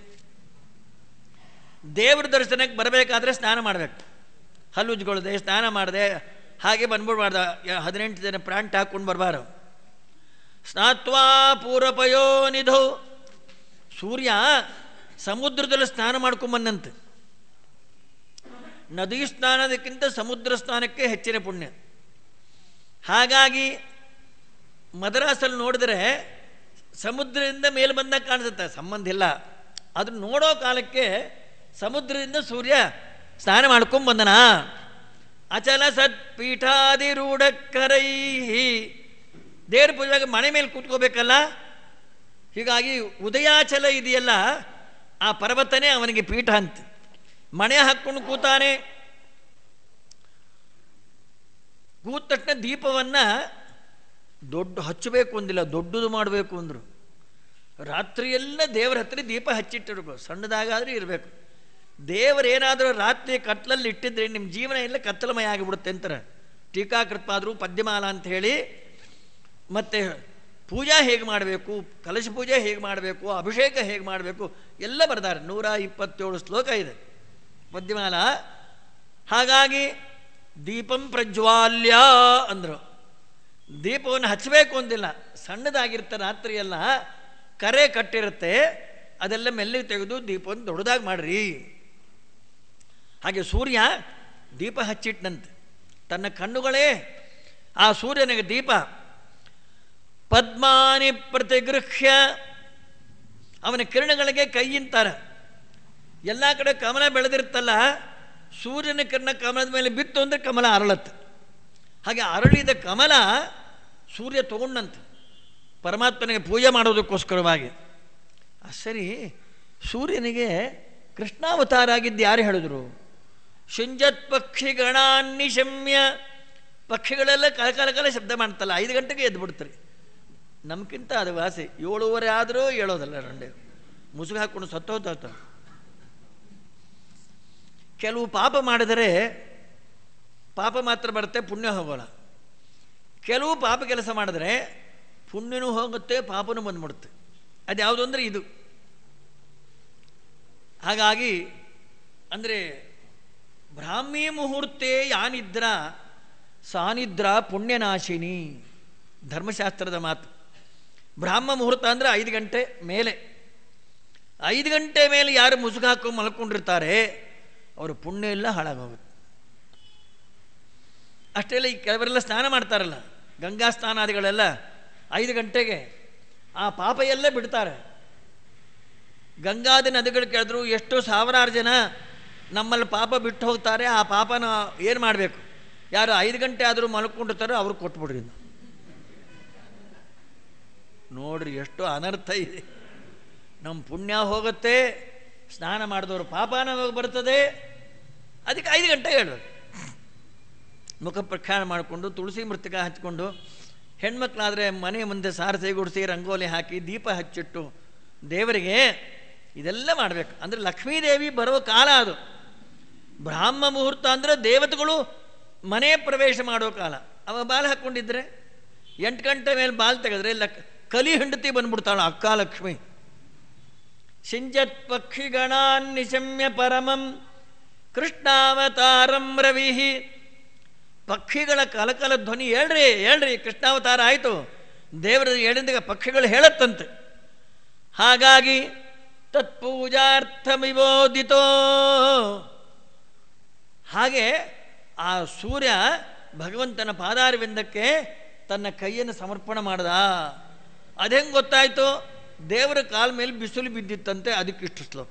ದೇವ್ರ ದರ್ಶನಕ್ಕೆ ಬರಬೇಕಾದ್ರೆ ಸ್ನಾನ ಮಾಡಬೇಕು ಹಲ್ಲುಜ್ಗೊಳ್ದೆ ಸ್ನಾನ ಮಾಡಿದೆ ಹಾಗೆ ಬಂದ್ಬಿಡ್ಬಾರ್ದ ಹದಿನೆಂಟು ಜನ ಪ್ರಾಂಟ್ ಹಾಕ್ಕೊಂಡು ಬರಬಾರು ಸ್ನಾತ್ವಾ ಪೂರ್ವಪಯೋನಿಧೌ ಸೂರ್ಯ ಸಮುದ್ರದಲ್ಲಿ ಸ್ನಾನ ಮಾಡ್ಕೊಂಬಂದಂತೆ ನದಿ ಸ್ನಾನದಕ್ಕಿಂತ ಸಮುದ್ರ ಸ್ನಾನಕ್ಕೆ ಹೆಚ್ಚಿನ ಪುಣ್ಯ ಹಾಗಾಗಿ ಮದ್ರಾಸಲ್ಲಿ ನೋಡಿದ್ರೆ ಸಮುದ್ರದಿಂದ ಮೇಲೆ ಬಂದಾಗ ಕಾಣಿಸುತ್ತೆ ಸಂಬಂಧ ಇಲ್ಲ ಅದನ್ನು ನೋಡೋ ಕಾಲಕ್ಕೆ ಸಮುದ್ರದಿಂದ ಸೂರ್ಯ ಸ್ನಾನ ಮಾಡ್ಕೊಂಡ್ ಬಂದನ ಅಚಲ ಸತ್ಪೀಠಾದಿರೂಢಕರೈ ದೇವ್ರ ಪೂಜೆಗೆ ಮನೆ ಮೇಲೆ ಕೂತ್ಕೋಬೇಕಲ್ಲ ಹೀಗಾಗಿ ಉದಯಾಚಲ ಇದೆಯಲ್ಲ ಆ ಪರ್ವತನೇ ಅವನಿಗೆ ಪೀಠ ಅಂತ ಮಣೆ ಹಾಕ್ಕೊಂಡು ಕೂತಾನೆ ಕೂತ ತಕ್ಷಣ ದೀಪವನ್ನು ದೊಡ್ಡ ಹಚ್ಚಬೇಕು ಅಂದಿಲ್ಲ ದೊಡ್ಡದು ಮಾಡಬೇಕು ಅಂದರು ರಾತ್ರಿಯೆಲ್ಲ ದೇವರ ಹತ್ರ ದೀಪ ಹಚ್ಚಿಟ್ಟಿರ್ಬೇಕು ಸಣ್ಣದಾಗಾದರೂ ಇರಬೇಕು ದೇವರೇನಾದರೂ ರಾತ್ರಿ ಕತ್ಲಲ್ಲಿ ಇಟ್ಟಿದ್ರೆ ನಿಮ್ಮ ಜೀವನ ಎಲ್ಲ ಕತ್ತಲಮಯ ಆಗಿಬಿಡುತ್ತೆ ಅಂತಾರೆ ಟೀಕಾಕೃತ್ಪಾದರು ಪದ್ಯಮಾಲ ಅಂತ ಹೇಳಿ ಮತ್ತು ಪೂಜಾ ಹೇಗೆ ಮಾಡಬೇಕು ಕಲಶ ಪೂಜೆ ಹೇಗೆ ಮಾಡಬೇಕು ಅಭಿಷೇಕ ಹೇಗೆ ಮಾಡಬೇಕು ಎಲ್ಲ ಬರ್ತಾರೆ ನೂರ ಇಪ್ಪತ್ತೇಳು ಶ್ಲೋಕ ಇದೆ ಪದ್ಯಮಾಲ ಹಾಗಾಗಿ ದೀಪಂ ಪ್ರಜ್ವಾಲ್ಯ ಅಂದರು ದೀಪವನ್ನು ಹಚ್ಚಬೇಕು ಅಂದಿಲ್ಲ ಸಣ್ಣದಾಗಿರುತ್ತೆ ರಾತ್ರಿಯೆಲ್ಲ ಕರೆ ಕಟ್ಟಿರುತ್ತೆ ಅದೆಲ್ಲ ಮೆಲ್ಲಿಗೆ ತೆಗೆದು ದೀಪವನ್ನು ದೊಡ್ಡದಾಗಿ ಮಾಡ್ರಿ ಹಾಗೆ ಸೂರ್ಯ ದೀಪ ಹಚ್ಚಿಟ್ನಂತೆ ತನ್ನ ಕಣ್ಣುಗಳೇ ಆ ಸೂರ್ಯನಿಗೆ ದೀಪ ಪದ್ಮಾನಿ ಪ್ರತಿಗೃಹ್ಯ ಅವನ ಕಿರಣಗಳಿಗೆ ಕೈಯಿಂತಾರೆ ಎಲ್ಲ ಕಡೆ ಕಮಲ ಬೆಳೆದಿರುತ್ತಲ್ಲ ಸೂರ್ಯನ ಕಿರಣ ಕಮಲದ ಮೇಲೆ ಬಿತ್ತು ಅಂದರೆ ಕಮಲ ಅರಳತ್ತೆ ಹಾಗೆ ಅರಳಿದ ಕಮಲ ಸೂರ್ಯ ತಗೊಂಡಂತೆ ಪರಮಾತ್ಮನಿಗೆ ಪೂಜೆ ಮಾಡೋದಕ್ಕೋಸ್ಕರವಾಗಿ ಆ ಸರಿ ಸೂರ್ಯನಿಗೆ ಕೃಷ್ಣಾವತಾರ ಆಗಿದ್ದು ಯಾರು ಹೇಳಿದ್ರು ಶುಂಜತ್ ಪಕ್ಷಿಗಣಾನ್ನಿಶಮ್ಯ ಪಕ್ಷಿಗಳೆಲ್ಲ ಕಲಕಲಕಲ ಶಬ್ದ ಮಾಡ್ತಲ್ಲ ಐದು ಗಂಟೆಗೆ ಎದ್ದು ಬಿಡ್ತಾರೆ ನಮ್ಗಿಂತ ಅದು ವಾಸಿ ಏಳುವರೆ ಆದರೂ ಹೇಳೋದಲ್ಲ ರಂಡೆ ಮುಸುಗು ಹಾಕ್ಕೊಂಡು ಸತ್ತೋತ ಕೆಲವು ಪಾಪ ಮಾಡಿದರೆ ಪಾಪ ಮಾತ್ರ ಬರುತ್ತೆ ಪುಣ್ಯ ಹೋಗೋಲ್ಲ ಕೆಲವು ಪಾಪ ಕೆಲಸ ಮಾಡಿದ್ರೆ ಪುಣ್ಯನೂ ಹೋಗುತ್ತೆ ಪಾಪನೂ ಬಂದ್ಬಿಡುತ್ತೆ ಅದು ಯಾವುದು ಅಂದರೆ ಇದು ಹಾಗಾಗಿ ಅಂದರೆ ಬ್ರಾಹ್ಮಿ ಮುಹೂರ್ತೆ ಯಾನಿದ್ರ ಸಾನಿದ್ರ ಪುಣ್ಯನಾಶಿನಿ ಧರ್ಮಶಾಸ್ತ್ರದ ಮಾತು ಬ್ರಾಹ್ಮ ಮುಹೂರ್ತ ಅಂದರೆ ಐದು ಗಂಟೆ ಮೇಲೆ ಐದು ಗಂಟೆ ಮೇಲೆ ಯಾರು ಮುಸುಕು ಹಾಕೊಂಡು ಮಲ್ಕೊಂಡಿರ್ತಾರೆ ಅವರು ಪುಣ್ಯ ಎಲ್ಲ ಹಾಳಾಗೋಗುತ್ತೆ ಅಷ್ಟೆಲ್ಲ ಈ ಕೆಲವರೆಲ್ಲ ಸ್ನಾನ ಮಾಡ್ತಾರಲ್ಲ ಗಂಗಾ ಸ್ನಾನಾದಿಗಳೆಲ್ಲ ಐದು ಗಂಟೆಗೆ ಆ ಪಾಪ ಎಲ್ಲ ಬಿಡ್ತಾರೆ ಗಂಗಾದ ನದಿಗಳು ಕೇಳಿದ್ರು ಎಷ್ಟೋ ಸಾವಿರಾರು ಜನ ನಮ್ಮಲ್ಲಿ ಪಾಪ ಬಿಟ್ಟು ಹೋಗ್ತಾರೆ ಆ ಪಾಪನ ಏನು ಮಾಡಬೇಕು ಯಾರು ಐದು ಗಂಟೆ ಆದರೂ ಮಲ್ಕೊಂಡಿರ್ತಾರೋ ಅವ್ರಿಗೆ ಕೊಟ್ಬಿಡ್ರಿ ಇನ್ನು. ನೋಡ್ರಿ ಎಷ್ಟು ಅನರ್ಥ ಇದೆ ನಮ್ಮ ಪುಣ್ಯ ಹೋಗುತ್ತೆ ಸ್ನಾನ ಮಾಡಿದವರು ಪಾಪನ ಹೋಗಿ ಬರ್ತದೆ ಅದಕ್ಕೆ ಐದು ಗಂಟೆ ಹೇಳ್ಬೇಕು ಮುಖ ಪ್ರಕ್ಷಾಳ ಮಾಡಿಕೊಂಡು ತುಳಸಿ ಮೃತಿಕ ಹಚ್ಕೊಂಡು ಹೆಣ್ಮಕ್ಳಾದರೆ ಮನೆ ಮುಂದೆ ಸಾರಸೆ ಗುಡಿಸಿ ರಂಗೋಲಿ ಹಾಕಿ ದೀಪ ಹಚ್ಚಿಟ್ಟು ದೇವರಿಗೆ ಇದೆಲ್ಲ ಮಾಡಬೇಕು ಅಂದರೆ ಲಕ್ಷ್ಮೀದೇವಿ ಬರೋ ಕಾಲ ಅದು ಬ್ರಾಹ್ಮ ಮುಹೂರ್ತ ಅಂದರೆ ದೇವತೆಗಳು ಮನೆ ಪ್ರವೇಶ ಮಾಡೋ ಕಾಲ ಅವ ಬಾಲ್ ಹಾಕ್ಕೊಂಡಿದ್ರೆ ಎಂಟು ಗಂಟೆ ಮೇಲೆ ಬಾಲ್ ತೆಗೆದ್ರೆ ಲಕ್ ಕಲಿ ಹೆಂಡತಿ ಬಂದ್ಬಿಡ್ತಾಳ ಅಕ್ಕ ಲಕ್ಷ್ಮಿ ಸಿಂಜತ್ ಪಕ್ಷಿಗಣಾನ್ ನಿಶಮ್ಯ ಪರಮಂ ಕೃಷ್ಣಾವತಾರಂ ರವಿಹಿ ಪಕ್ಷಿಗಳ ಕಲಕಲ ಧ್ವನಿ ಹೇಳ್ರಿ ಹೇಳ್ರಿ ಕೃಷ್ಣಾವತಾರ ಆಯಿತು ದೇವರ ಹೇಳಿದಾಗ ಪಕ್ಷಿಗಳು ಹೇಳತ್ತಂತೆ ಹಾಗಾಗಿ ತತ್ಪೂಜಾರ್ಥಮಿಬೋದಿತೋ ಹಾಗೆ ಆ ಸೂರ್ಯ ಭಗವಂತನ ಪಾದಾರವಿಂದಕ್ಕೆ ತನ್ನ ಕೈಯನ್ನು ಸಮರ್ಪಣೆ ಮಾಡ್ದ ಅದೆಂಗೆ ಗೊತ್ತಾಯಿತು ದೇವರ ಕಾಲ ಮೇಲೆ ಬಿಸಿಲು ಬಿದ್ದಿತ್ತಂತೆ ಅದಕ್ಕಿಷ್ಟು ಶ್ಲೋಕ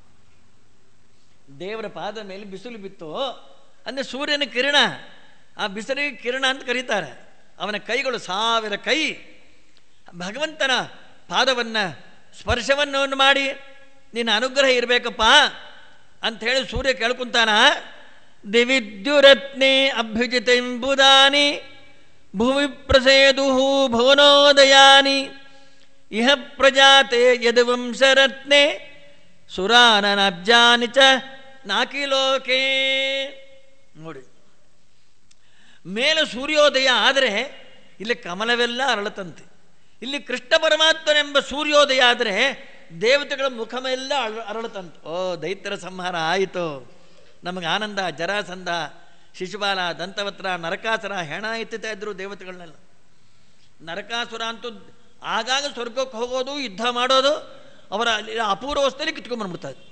ದೇವರ ಪಾದ ಮೇಲೆ ಬಿಸಿಲು ಬಿತ್ತು ಅಂದರೆ ಸೂರ್ಯನ ಕಿರಣ ಆ ಬಿಸಿಲಿಗೆ ಕಿರಣ ಅಂತ ಕರೀತಾರೆ ಅವನ ಕೈಗಳು ಸಾವಿರ ಕೈ ಭಗವಂತನ ಪಾದವನ್ನು ಸ್ಪರ್ಶವನ್ನು ಮಾಡಿ ನಿನ್ನ ಅನುಗ್ರಹ ಇರಬೇಕಪ್ಪ ಅಂಥೇಳಿ ಸೂರ್ಯ ಕೇಳ್ಕೊಂತಾನ ದಿವಿದ್ಯುರತ್ನೆ ಅಭ್ಯುಜಿತೆಂಬುದಾನಿ ಭುವಿ ಪ್ರಸೇದು ಭುವನೋದಯಾನಿ ಇಹ ಪ್ರಜಾತೆ ಯದುವಂಶರತ್ನೆ ಸುರಾನನಬ್ಜಾನಿ ಚ ನಾಕಿಲೋಕೆ ನೋಡಿ ಮೇಲೆ ಸೂರ್ಯೋದಯ ಆದರೆ ಇಲ್ಲಿ ಕಮಲವೆಲ್ಲ ಅರಳತಂತೆ ಇಲ್ಲಿ ಕೃಷ್ಣ ಪರಮಾತ್ಮನೆಂಬ ಸೂರ್ಯೋದಯ ಆದರೆ ದೇವತೆಗಳ ಮುಖಮೆಲ್ಲ ಅಳ ಅರಳತಂತೆ ಓ ದೈತ್ಯರ ಸಂಹಾರ ಆಯಿತು ನಮಗೆ ಆನಂದ ಜರಾಸಂಧ ಶಿಶುಪಾಲ ದಂತವತ್ರ ನರಕಾಸುರ ಹೆಣ ಎತ್ತುತ್ತಾ ಇದ್ರು ದೇವತೆಗಳನ್ನೆಲ್ಲ ನರಕಾಸುರ ಅಂತೂ ಆಗಾಗ ಸ್ವರ್ಗಕ್ಕೆ ಹೋಗೋದು ಯುದ್ಧ ಮಾಡೋದು ಅವರ ಅಲ್ಲಿ ಅಪೂರ್ವಸ್ಥೆಯಲ್ಲಿ ಕಿತ್ಕೊಂಡ್ಬಂದ್ಬಿಡ್ತಾ ಇದ್ರು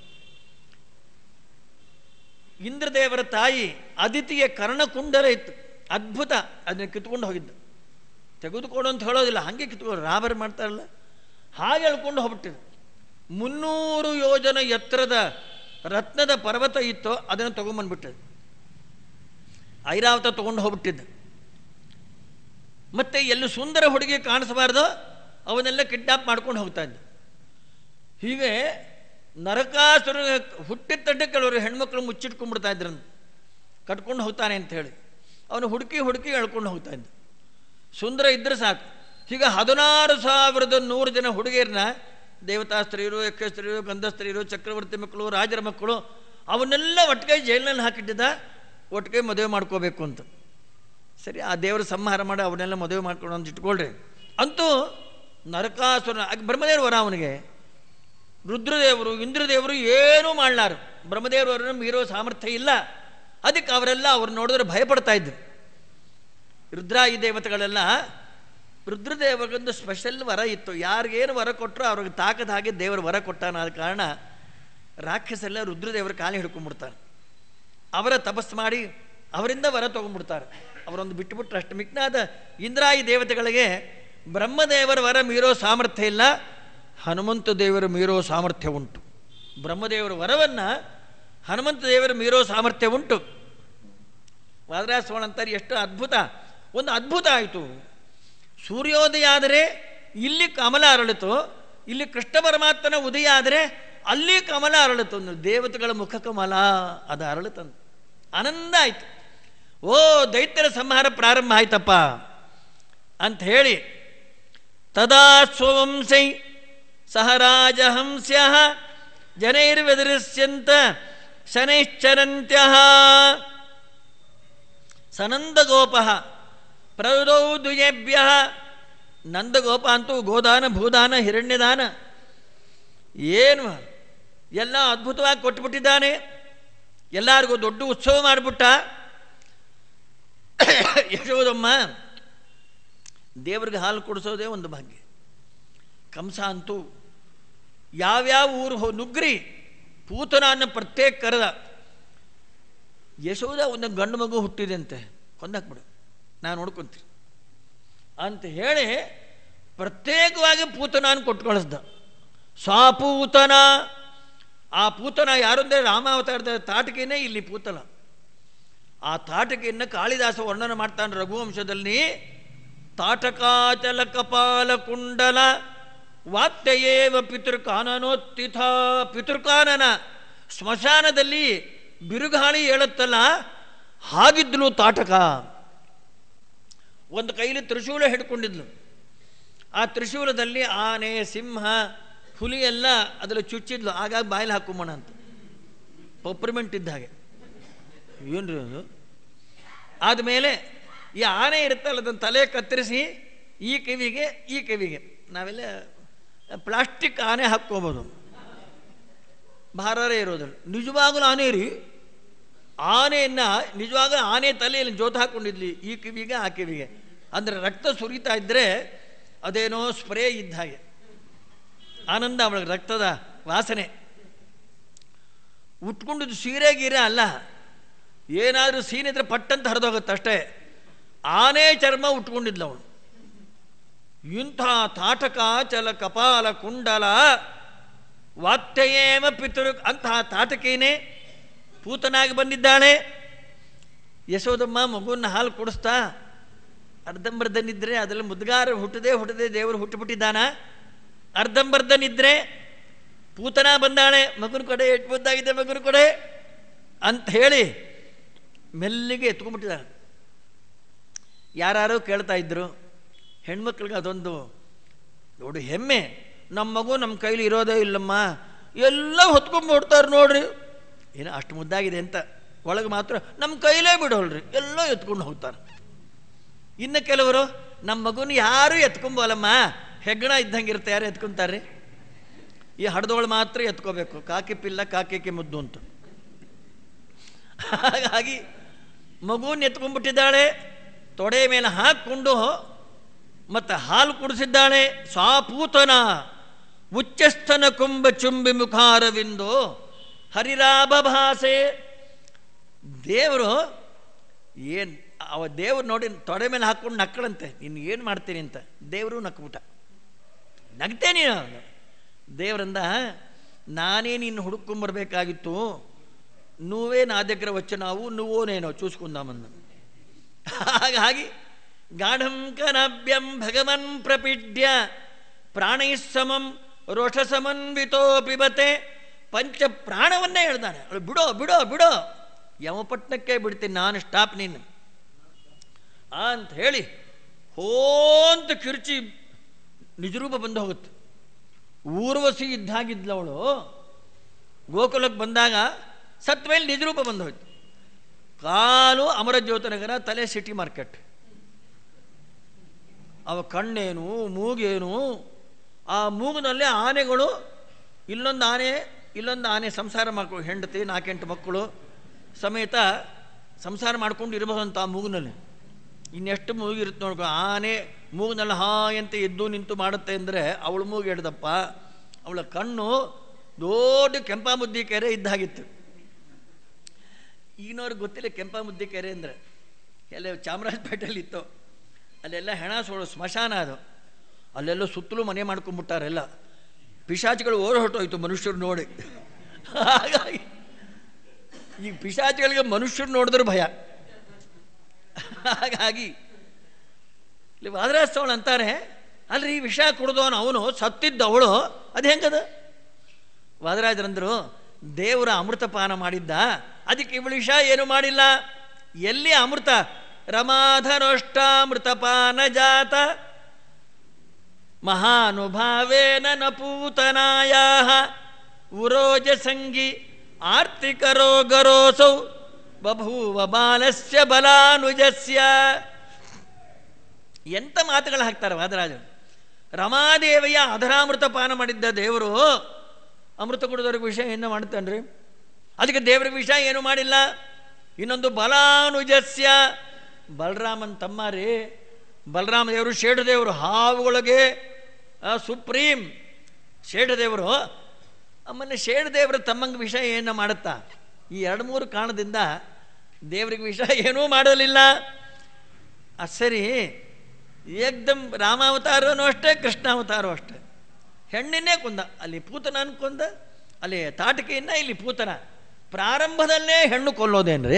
ಇಂದ್ರದೇವರ ತಾಯಿ ಅದಿತಿಯ ಕರ್ಣಕುಂಡರ ಇತ್ತು ಅದ್ಭುತ ಅದನ್ನ ಕಿತ್ಕೊಂಡು ಹೋಗಿದ್ದು ತೆಗೆದುಕೊಡು ಅಂತ ಹೇಳೋದಿಲ್ಲ ಹಾಗೆ ಕಿತ್ಕೊಂಡು ರಾಬರಿ ಮಾಡ್ತಾರಲ್ಲ ಹಾಗೆ ಹೇಳ್ಕೊಂಡು ಹೋಗ್ಬಿಟ್ಟಿದೆ ಮುನ್ನೂರು ಯೋಜನ ಎತ್ತರದ ರತ್ನದ ಪರ್ವತ ಇತ್ತು ಅದನ್ನು ತೊಗೊಂಬಂದ್ಬಿಟ್ಟಿದೆ ಐರಾವತ ತೊಗೊಂಡು ಹೋಗ್ಬಿಟ್ಟಿದ್ದ ಮತ್ತೆ ಎಲ್ಲಿ ಸುಂದರ ಹುಡುಗಿ ಕಾಣಿಸಬಾರ್ದು ಅವನ್ನೆಲ್ಲ ಕಿಡ್ನಾಪ್ ಮಾಡ್ಕೊಂಡು ಹೋಗ್ತಾ ಇದ್ದ ಹೀಗೆ ನರಕಾಸುರ ಹುಟ್ಟಿದ ತಡ್ಡೆ ಕೆಲವರು ಹೆಣ್ಮಕ್ಳು ಮುಚ್ಚಿಟ್ಕೊಂಡ್ಬಿಡ್ತಾ ಇದ್ರನ್ನು ಕಟ್ಕೊಂಡು ಹೋಗ್ತಾನೆ ಅಂತ ಹೇಳಿ ಅವನು ಹುಡುಕಿ ಹುಡುಕಿ ಎಳ್ಕೊಂಡು ಹೋಗ್ತಾ ಇದ್ದ ಸುಂದರ ಇದ್ರೆ ಸಾಕು ಹೀಗೆ ಹದಿನಾರು ಸಾವಿರದ ನೂರು ಜನ ಹುಡುಗಿಯರನ್ನ ದೇವತಾ ಸ್ತ್ರೀಯರು ಯಕ್ಷ ಸ್ತ್ರೀಯರು ಗಂಧ ಸ್ತ್ರೀಯರು ಚಕ್ರವರ್ತಿ ಮಕ್ಕಳು ರಾಜರ ಮಕ್ಕಳು ಅವನ್ನೆಲ್ಲ ಒಟ್ಟಿಗೆ ಜೈಲಿನಲ್ಲಿ ಹಾಕಿಟ್ಟಿದ್ದ ಒಟ್ಟಿಗೆ ಮದುವೆ ಮಾಡ್ಕೋಬೇಕು ಅಂತ ಸರಿ ಆ ದೇವರ ಸಂಹಾರ ಮಾಡಿ ಅವನ್ನೆಲ್ಲ ಮದುವೆ ಮಾಡ್ಕೊಂಡು ಅಂತ ಇಟ್ಕೊಳ್ರಿ ಅಂತೂ ನರಕಾಸುರ ಆಗ ಬ್ರಹ್ಮದೇವರು ವರ ಅವನಿಗೆ ರುದ್ರದೇವರು ಇಂದ್ರದೇವರು ಏನೂ ಮಾಡಲಾರು ಬ್ರಹ್ಮದೇವರನ್ನು ಮೀರೋ ಸಾಮರ್ಥ್ಯ ಇಲ್ಲ ಅದಕ್ಕೆ ಅವರೆಲ್ಲ ಅವ್ರು ನೋಡಿದ್ರೆ ಭಯಪಡ್ತಾ ಇದ್ರು ರುದ್ರಾಯಿ ದೇವತೆಗಳೆಲ್ಲ ರುದ್ರದೇವರಿಗೊಂದು ಸ್ಪೆಷಲ್ ವರ ಇತ್ತು ಯಾರಿಗೇನು ವರ ಕೊಟ್ಟರು ಅವ್ರಿಗೆ ತಾಕದ ಹಾಗೆ ದೇವರು ವರ ಕೊಟ್ಟಾನ ಆದ ಕಾರಣ ರಾಕ್ಷಸೆಲ್ಲ ರುದ್ರದೇವರ ಕಾಲು ಹಿಡ್ಕೊಂಡ್ಬಿಡ್ತಾರೆ ಅವರ ತಪಸ್ಸು ಮಾಡಿ ಅವರಿಂದ ವರ ತೊಗೊಂಡ್ಬಿಡ್ತಾರೆ ಅವರೊಂದು ಬಿಟ್ಟುಬಿಟ್ರೆ ಅಷ್ಟು ಮಿಕ್ನಾದ ಇಂದ್ರಾಯಿ ದೇವತೆಗಳಿಗೆ ಬ್ರಹ್ಮದೇವರ ವರ ಮೀರೋ ಸಾಮರ್ಥ್ಯ ಇಲ್ಲ ಹನುಮಂತ ದೇವರ ಮೀರೋ ಸಾಮರ್ಥ್ಯ ಉಂಟು ಬ್ರಹ್ಮದೇವರ ವರವನ್ನು ಹನುಮಂತ ದೇವರ ಮೀರೋ ಸಾಮರ್ಥ್ಯ ಉಂಟು ವಾದರಾಸೋಣ ಅಂತಾರೆ ಎಷ್ಟು ಅದ್ಭುತ ಒಂದು ಅದ್ಭುತ ಆಯಿತು ಸೂರ್ಯೋದಯ ಆದರೆ ಇಲ್ಲಿ ಕಮಲ ಅರಳಿತು ಇಲ್ಲಿ ಕೃಷ್ಣ ಪರಮಾತ್ಮನ ಉದಯ ಆದರೆ ಅಲ್ಲಿ ಕಮಲ ಅರಳಿತು ಒಂದು ದೇವತೆಗಳ ಮುಖ ಕಮಲ ಅದು ಅರಳುತ್ತಂತ ಆನಂದ ಆಯಿತು ಓ ದೈತ್ಯರ ಸಂಹಾರ ಪ್ರಾರಂಭ ಆಯ್ತಪ್ಪ ಅಂತ ಹೇಳಿ ತದಾ ಸ್ವವಂಶೈ ಸಹ ರಾಜಹಂಸ್ಯ ಜನೈರ್ವ್ಯದೃಶ್ಯಂತ ಶನೈಶ್ಚರಂತ್ಯ ಸನಂದಗೋಪ ಪ್ರೌದೌ ದ್ವಿಜೇಭ್ಯ ನಂದಗೋಪ ಅಂತೂ ಗೋದಾನ ಭೂದಾನ ಹಿರಣ್ಯದಾನ ಏನು ಎಲ್ಲ ಅದ್ಭುತವಾಗಿ ಕೊಟ್ಬಿಟ್ಟಿದ್ದಾನೆ ಎಲ್ಲರಿಗೂ ದೊಡ್ಡ ಉತ್ಸವ ಮಾಡಿಬಿಟ್ಟ ಯಶೋದಮ್ಮ ದೇವ್ರಿಗೆ ಹಾಲು ಕೊಡಿಸೋದೇ ಒಂದು ಭಾಗ್ಯ ಕಂಸ ಅಂತೂ ಯಾವ್ಯಾವ ಊರು ಹೋ ನುಗ್ರಿ ಪೂತನನ್ನು ಪ್ರತ್ಯೇಕ ಕರೆದ ಯಶೋದ ಒಂದು ಗಂಡು ಮಗು ಹುಟ್ಟಿದೆ ಅಂತೆ ಕೊಂದಾಕ್ಬಿಡು ನಾನು ನೋಡ್ಕೊಂತೀನಿ ಅಂತ ಹೇಳಿ ಪ್ರತ್ಯೇಕವಾಗಿ ಪೂತನಾನ್ ಕೊಟ್ಟು ಕಳಿಸ್ದ ಸ್ವಾಪೂತನ ಆ ಪೂತನ ಯಾರು ಅಂದರೆ ರಾಮಾವತಾರದ ತಾಟಕಿನೇ ಇಲ್ಲಿ ಪೂತನ ಆ ತಾಟಕಿಯನ್ನು ಕಾಳಿದಾಸ ವರ್ಣನೆ ಮಾಡ್ತಾನೆ ರಘುವಂಶದಲ್ಲಿ ತಾಟಕಾಚಲ ಕಪಾಲ ಕುಂಡಲ ವಾತ್ಯಯೇವ ಪಿತೃಕಾನನೋತ್ಥಿತ ಪಿತೃಕಾನನ ಸ್ಮಶಾನದಲ್ಲಿ ಬಿರುಗಾಳಿ ಹೇಳುತ್ತಲ್ಲ ಹಾಗಿದ್ಲು ತಾಟಕ ಒಂದು ಕೈಲಿ ತ್ರಿಶೂಲ ಹಿಡ್ಕೊಂಡಿದ್ಲು ಆ ತ್ರಿಶೂಲದಲ್ಲಿ ಆನೆ ಸಿಂಹ ಹುಲಿ ಎಲ್ಲ ಅದರಲ್ಲಿ ಚುಚ್ಚಿದ್ಲು ಆಗಾಗ ಬಾಯಲ್ಲಿ ಹಾಕೊಂಬೋಣ ಅಂತ ಪಪ್ರಿಮೆಂಟ್ ಇದ್ದ ಹಾಗೆ ಏನ್ರಿ ಅದು ಆದಮೇಲೆ ಈ ಆನೆ ಇರುತ್ತಲ್ಲ ಅದನ್ನು ತಲೆ ಕತ್ತರಿಸಿ ಈ ಕಿವಿಗೆ ಈ ಕಿವಿಗೆ ನಾವೆಲ್ಲ ಪ್ಲಾಸ್ಟಿಕ್ ಆನೆ ಹಾಕ್ಕೋಬೋದು ಭಾರರೇ ಇರೋದಿಲ್ಲ ನಿಜವಾಗಲೂ ಆನೆ ರೀ ಆನೆಯನ್ನು ನಿಜವಾಗಲೂ ಆನೆ ತಲೆಯಲ್ಲಿ ಜೋತು ಹಾಕ್ಕೊಂಡಿದ್ಲಿ ಈ ಕಿವಿಗೆ ಆ ಕಿವಿಗೆ ಅಂದರೆ ರಕ್ತ ಸುರಿತಾ ಇದ್ದರೆ ಅದೇನೋ ಸ್ಪ್ರೇ ಇದ್ದ ಹಾಗೆ ಆನಂದ ಅವಳಿಗೆ ರಕ್ತದ ವಾಸನೆ ಉಟ್ಕೊಂಡಿದ್ದು ಸೀರೆ ಗೀರೆ ಅಲ್ಲ ಏನಾದರೂ ಸೀನಿದ್ರೆ ಪಟ್ಟಂತ ಹರಿದೋಗುತ್ತೆ ಅಷ್ಟೇ ಆನೆ ಚರ್ಮ ಉಟ್ಕೊಂಡಿದ್ಲು ಅವಳು ಇಂಥ ತಾಟಕ ಚಲ ಕಪಾಲ ಕುಂಡಲ ವಾತ್ಯೇಮ ಪಿತೃ ಅಂತಹ ತಾಟಕೇನೆ ಪೂತನಾಗಿ ಬಂದಿದ್ದಾಳೆ ಯಶೋದಮ್ಮ ಮಗುವನ್ನು ಹಾಲು ಕುಡಿಸ್ತಾ ಅರ್ಧಂಬರ್ಧನಿದ್ರೆ ಅದರಲ್ಲಿ ಮುದ್ಗಾರ ಹುಟ್ಟದೆ ಹುಟ್ಟದೆ ದೇವರು ಹುಟ್ಟುಬಿಟ್ಟಿದ್ದಾನ ಅರ್ಧಂಬರ್ಧನಿದ್ರೆ ಪೂತನ ಬಂದಾಳೆ ಮಗುನ ಕಡೆ ಎಷ್ಟು ಮುದ್ದಾಗಿದೆ ಮಗುನ ಕಡೆ ಅಂತ ಹೇಳಿ ಮೆಲ್ಲಿಗೆ ಎತ್ಕೊಂಡ್ಬಿಟ್ಟಿದ್ದಾಳೆ ಯಾರು ಕೇಳ್ತಾ ಇದ್ರು ಹೆಣ್ಮಕ್ಳಿಗೆ ಅದೊಂದು ದೊಡ್ಡ ಹೆಮ್ಮೆ ನಮ್ಮ ಮಗು ನಮ್ಮ ಕೈಲಿ ಇರೋದೇ ಇಲ್ಲಮ್ಮ ಎಲ್ಲ ಹೊತ್ಕೊಂಡ್ಬಿಡ್ತಾರೆ ನೋಡ್ರಿ ಏನೋ ಅಷ್ಟು ಮುದ್ದಾಗಿದೆ ಅಂತ ಒಳಗೆ ಮಾತ್ರ ನಮ್ಮ ಕೈಲೇ ಬಿಡೋಲ್ರಿ ಎಲ್ಲೋ ಎತ್ಕೊಂಡು ಹೋಗ್ತಾರೆ ಇನ್ನು ಕೆಲವರು ನಮ್ಮ ಮಗುನ ಯಾರೂ ಎತ್ಕೊಂಬೋಲಮ್ಮ ಹೆಗ್ಗಣ ಇದ್ದಂಗೆ ಇರುತ್ತೆ ಯಾರು ಎತ್ಕೊಂತಾರೆ ಈ ಹಡ್ದೋಳು ಮಾತ್ರ ಎತ್ಕೋಬೇಕು ಕಾಕಿ ಪಿಲ್ಲ ಕಾಕಿಕ್ಕೆ ಮುದ್ದು ಅಂತ ಹಾಗಾಗಿ ಮಗುನ ಎತ್ಕೊಂಡ್ಬಿಟ್ಟಿದ್ದಾಳೆ ತೊಡೆ ಮೇಲೆ ಹಾಕ್ಕೊಂಡು ಮತ್ತು ಹಾಲು ಕುಡಿಸಿದ್ದಾಳೆ ಸ್ವಾಪೂತನ ಉಚ್ಚಸ್ಥನ ಕುಂಭ ಚುಂಬಿ ಮುಖಾರವಿಂದು ಹರಿರಾಭ ಭಾಸೆ ದೇವರು ಏನು ಅವ ದೇವ್ರು ನೋಡಿ ತೊಡೆ ಮೇಲೆ ಹಾಕ್ಕೊಂಡು ನಕ್ಕಳಂತೆ ಇನ್ನು ಏನು ಮಾಡ್ತೀನಿ ಅಂತ ದೇವರು ನಕ್ಬಿಟ್ಟ ನಗ್ತೇ ನೀನು ದೇವರಿಂದ ನಾನೇ ನಿನ್ನ ಹುಡುಕೊಂಬರ್ಬೇಕಾಗಿತ್ತು నువ్వే నా దగ్గర వచ్చినావు నువ్వోనేనో చూసుకుందామన్నా ಹಾಗಾಗಿ ಗಾಢಂ ಕನಭ್ಯಂ ಭಗವನ್ ಪ್ರಪಿಡ್ಯ ಪ್ರಾಣೈಸ್ಸಮಂ ರೋಷಸಮನ್ವಿತೋ ಪಿಬತೆ ಪಂಚ ಪ್ರಾಣವನ್ನೇ ಹೇಳ್ತಾನೆ ಅವಳು ಬಿಡೋ ಬಿಡೋ ಬಿಡೋ ಯಮಪಟ್ಟಣಕ್ಕೆ ಬಿಡ್ತೀನಿ ನಾನು ಸ್ಟಾಪ್ ನೀನು ಅಂತ ಹೇಳಿ ಹೋಂತ ಕಿರ್ಚಿ ನಿಜರೂಪ ಬಂದು ಹೋಗುತ್ತೆ ಊರ್ವಶಿ ಇದ್ದಾಗಿದ್ಲು ಅವಳು ಗೋಕುಲಕ್ಕೆ ಬಂದಾಗ ಸತ್ ಮೇಲೆ ನಿಜರೂಪ ಬಂದು ಹೋಯ್ತು ಕಾಲು ಅಮರಜ್ಯೋತನಗರ ತಲೆ ಸಿಟಿ ಮಾರ್ಕೆಟ್ ಅವ ಕಣ್ಣೇನು ಮೂಗೇನು ಆ ಮೂಗಿನಲ್ಲಿ ಆನೆಗಳು ಇಲ್ಲೊಂದು ಆನೆ ಇಲ್ಲೊಂದು ಆನೆ ಸಂಸಾರ ಮಾಡ್ಕೊಂಡು ಹೆಂಡತಿ ನಾಲ್ಕೆಂಟು ಮಕ್ಕಳು ಸಮೇತ ಸಂಸಾರ ಮಾಡ್ಕೊಂಡು ಇರಬಹುದಂತ ಆ ಮೂಗಿನಲ್ಲಿ ಇನ್ನೆಷ್ಟು ಮೂಗಿರುತ್ತೆ ನೋಡ್ಕೊ ಆನೆ ಮೂಗಿನಲ್ಲಿ ಹಾ ಅಂತ ಎದ್ದು ನಿಂತು ಮಾಡುತ್ತೆ ಅಂದರೆ ಅವಳು ಮೂಗು ಹಿಡ್ದಪ್ಪ ಅವಳ ಕಣ್ಣು ದೊಡ್ಡ ಕೆಂಪಾಮುದ್ದಿ ಕೆರೆ ಇದ್ದಾಗಿತ್ತು ಈಗಿನವ್ರಿಗೆ ಗೊತ್ತಿಲ್ಲ ಕೆಂಪಾಮುದ್ದಿ ಕೆರೆ ಅಂದರೆ ಎಲ್ಲ ಚಾಮರಾಜಪೇಟೆಯಲ್ಲಿ ಇತ್ತು ಅಲ್ಲೆಲ್ಲ ಹೆಣ ಸೋಳು ಸ್ಮಶಾನ ಅದು ಅಲ್ಲೆಲ್ಲ ಸುತ್ತಲೂ ಮನೆ ಮಾಡ್ಕೊಂಡ್ಬಿಟ್ಟಾರೆಲ್ಲ ಪಿಶಾಚಿಗಳು ಓರ್ ಹೊರಟೋಯ್ತು ಮನುಷ್ಯರು ನೋಡಿ ಹಾಗಾಗಿ ಈ ಪಿಶಾಚಿಗಳಿಗೆ ಮನುಷ್ಯರು ನೋಡಿದ್ರೆ ಭಯ ಹಾಗಾಗಿ ಇಲ್ಲಿ ವಾದರಾಸ್ತವಳು ಅಂತಾರೆ ಅಲ್ರಿ ವಿಷ ಕುಡ್ದವನು ಅವನು ಸತ್ತಿದ್ದವಳು ಅದು ಹೆಂಗದ ವಾದರಾಜರಂದರು ದೇವರ ಅಮೃತಪಾನ ಮಾಡಿದ್ದ ಅದಕ್ಕೆ ಇವಳು ವಿಷ ಏನು ಮಾಡಿಲ್ಲ ಎಲ್ಲಿ ಅಮೃತ ರಮಾಧನೋಷ್ಟಾಮೃತಪಾನ ಜಾತ ಮಹಾನುಭಾವೇನ ನಪೂತನಾಯ ಉರೋಜ ಸಂಗಿ ಆರ್ತಿಕರೋ ಗರೋಸೌ ಬಭೂವ ಬಾಲಸ್ಯ ಬಲಾನುಜಸ್ಯ ಎಂಥ ಮಾತುಗಳು ಹಾಕ್ತಾರೆ ವಾದರಾಜರು ರಮಾದೇವಿಯ ಅಧರಾಮೃತ ಪಾನ ಮಾಡಿದ್ದ ದೇವರು ಅಮೃತ ಕುಡಿದವ್ರಿಗೆ ವಿಷಯ ಏನು ಮಾಡ್ತಾನ್ರಿ ಅದಕ್ಕೆ ದೇವರಿಗೆ ವಿಷಯ ಏನು ಮಾಡಿಲ್ಲ ಇನ್ನೊಂದು ಬಲಾನುಜಸ್ಯ ಬಲರಾಮನ್ ತಮ್ಮ ರೀ ಬಲರಾಮ ದೇವರು ಶೇಡು ದೇವರು ಹಾವುಗಳಿಗೆ ಸುಪ್ರೀಂ ಶೇಡು ದೇವರು ಆಮೇಲೆ ಶೇಡು ದೇವರ ತಮ್ಮಂಗೆ ವಿಷಯ ಏನು ಮಾಡುತ್ತಾ ಈ ಎರಡು ಮೂರು ಕಾರಣದಿಂದ ದೇವರಿಗೆ ವಿಷಯ ಏನೂ ಮಾಡಲಿಲ್ಲ ಅದು ಸರಿ ಏಕ್ದಮ್ ರಾಮಾವತಾರನೂ ಅಷ್ಟೇ ಕೃಷ್ಣಾವತಾರ ಅಷ್ಟೇ ಹೆಣ್ಣಿನೇ ಕೊಂದ ಅಲ್ಲಿ ಪೂತನ ಕೊಂದ ಅಲ್ಲಿ ತಾಟಕಿಯನ್ನ ಇಲ್ಲಿ ಪೂತನ ಪ್ರಾರಂಭದಲ್ಲೇ ಹೆಣ್ಣು ಕೊಲ್ಲೋದೇನ್ರಿ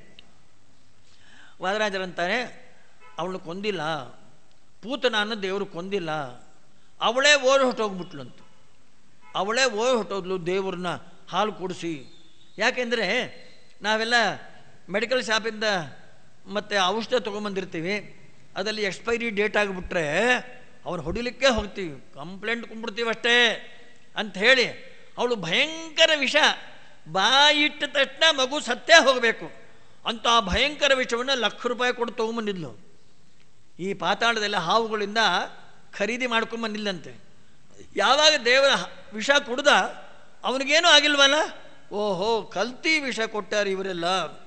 ವಾದರಾಜರಂತಾನೆ ಅವಳು ಕೊಂದಿಲ್ಲ ಪೂತನನ್ನು ದೇವರು ಕೊಂದಿಲ್ಲ ಅವಳೇ ಓಡಿ ಹೊಟ್ಟೋಗ್ಬಿಟ್ಲಂತ ಅವಳೇ ಓಡಿ ಹೊಟ್ಟೋದ್ಲು ದೇವ್ರನ್ನ ಹಾಲು ಕುಡಿಸಿ ಯಾಕೆಂದರೆ ನಾವೆಲ್ಲ ಮೆಡಿಕಲ್ ಶಾಪಿಂದ ಮತ್ತು ಔಷಧ ತೊಗೊಂಬಂದಿರ್ತೀವಿ ಅದರಲ್ಲಿ ಎಕ್ಸ್ಪೈರಿ ಡೇಟ್ ಆಗಿಬಿಟ್ರೆ ಅವ್ರು ಹೊಡಿಲಿಕ್ಕೆ ಹೋಗ್ತೀವಿ ಕಂಪ್ಲೇಂಟ್ ಕುಂಬಿಡ್ತೀವಿ ಅಷ್ಟೇ ಅಂತ ಹೇಳಿ ಅವಳು ಭಯಂಕರ ವಿಷ ಬಾಯಿಟ್ಟ ತಕ್ಷಣ ಮಗು ಸತ್ತೇ ಹೋಗಬೇಕು ಅಂತ ಭಯಂಕರ ವಿಷವನ್ನು ಲಕ್ಷ ರೂಪಾಯಿ ಕೊಟ್ಟು ತೊಗೊಂಬಂದಿದ್ಲು ಈ ಪಾತಾಳದಲ್ಲಿ ಹಾವುಗಳಿಂದ ಖರೀದಿ ಮಾಡ್ಕೊಂಬಂದಿಲ್ಲಂತೆ ಯಾವಾಗ ದೇವರ ವಿಷ ಕುಡ್ದ ಅವನಿಗೇನು ಆಗಿಲ್ವಲ್ಲ ಓಹೋ ಕಲ್ತಿ ವಿಷ ಕೊಟ್ಟಾರ ಇವರೆಲ್ಲ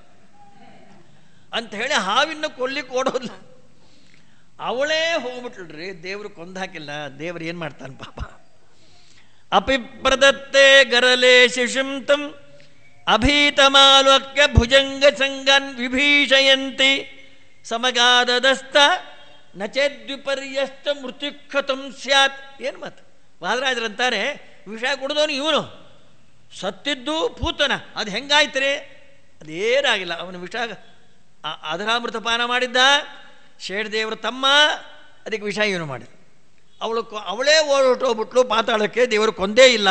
ಅಂತ ಹೇಳಿ ಹಾವಿನ ಕೊಲ್ಲಿಕ್ಕೆ ಓಡೋದ್ಲ ಅವಳೇ ಹೋಗ್ಬಿಟ್ಲ್ರಿ ದೇವರು ಕೊಂದು ಹಾಕಿಲ್ಲ ದೇವ್ರು ಏನು ಮಾಡ್ತಾನೆ ಪಾಪ ಅಪಿ ಪ್ರದತ್ತೆ ಗರಲೆ ಶಿಶುಂತಂ ಅಭೀತಮಾಲೋಕ್ಯ ಭುಜಂಗ ಸಂಗನ್ ವಿಭೀಷಯಂತಿ ಸಮಗಾದದಸ್ತ ನಚೇದ್ವಿಪರ್ಯಸ್ತ ಮೃತ್ಯುಖತಂ ಸ್ಯಾತ್ ಏನು ಮಾತು ವಾದರಾಜರಂತಾರೆ ವಿಷ ಕುಡಿದವನು ಇವನು ಸತ್ತಿದ್ದು ಪೂತನ ಅದು ಹೆಂಗಾಯ್ತು ಅದೇನಾಗಿಲ್ಲ ಅವನು ವಿಷ ಅಧರಾಮೃತ ಪಾನ ಮಾಡಿದ್ದ ಶೇಡ್ ದೇವರ ತಮ್ಮ ಅದಕ್ಕೆ ವಿಷ ಏನು ಮಾಡಿದ ಅವಳು ಅವಳೇ ಓಡೋಟೋಗ್ಬಿಟ್ಲು ಪಾತಾಳಕ್ಕೆ ದೇವರು ಕೊಂದೇ ಇಲ್ಲ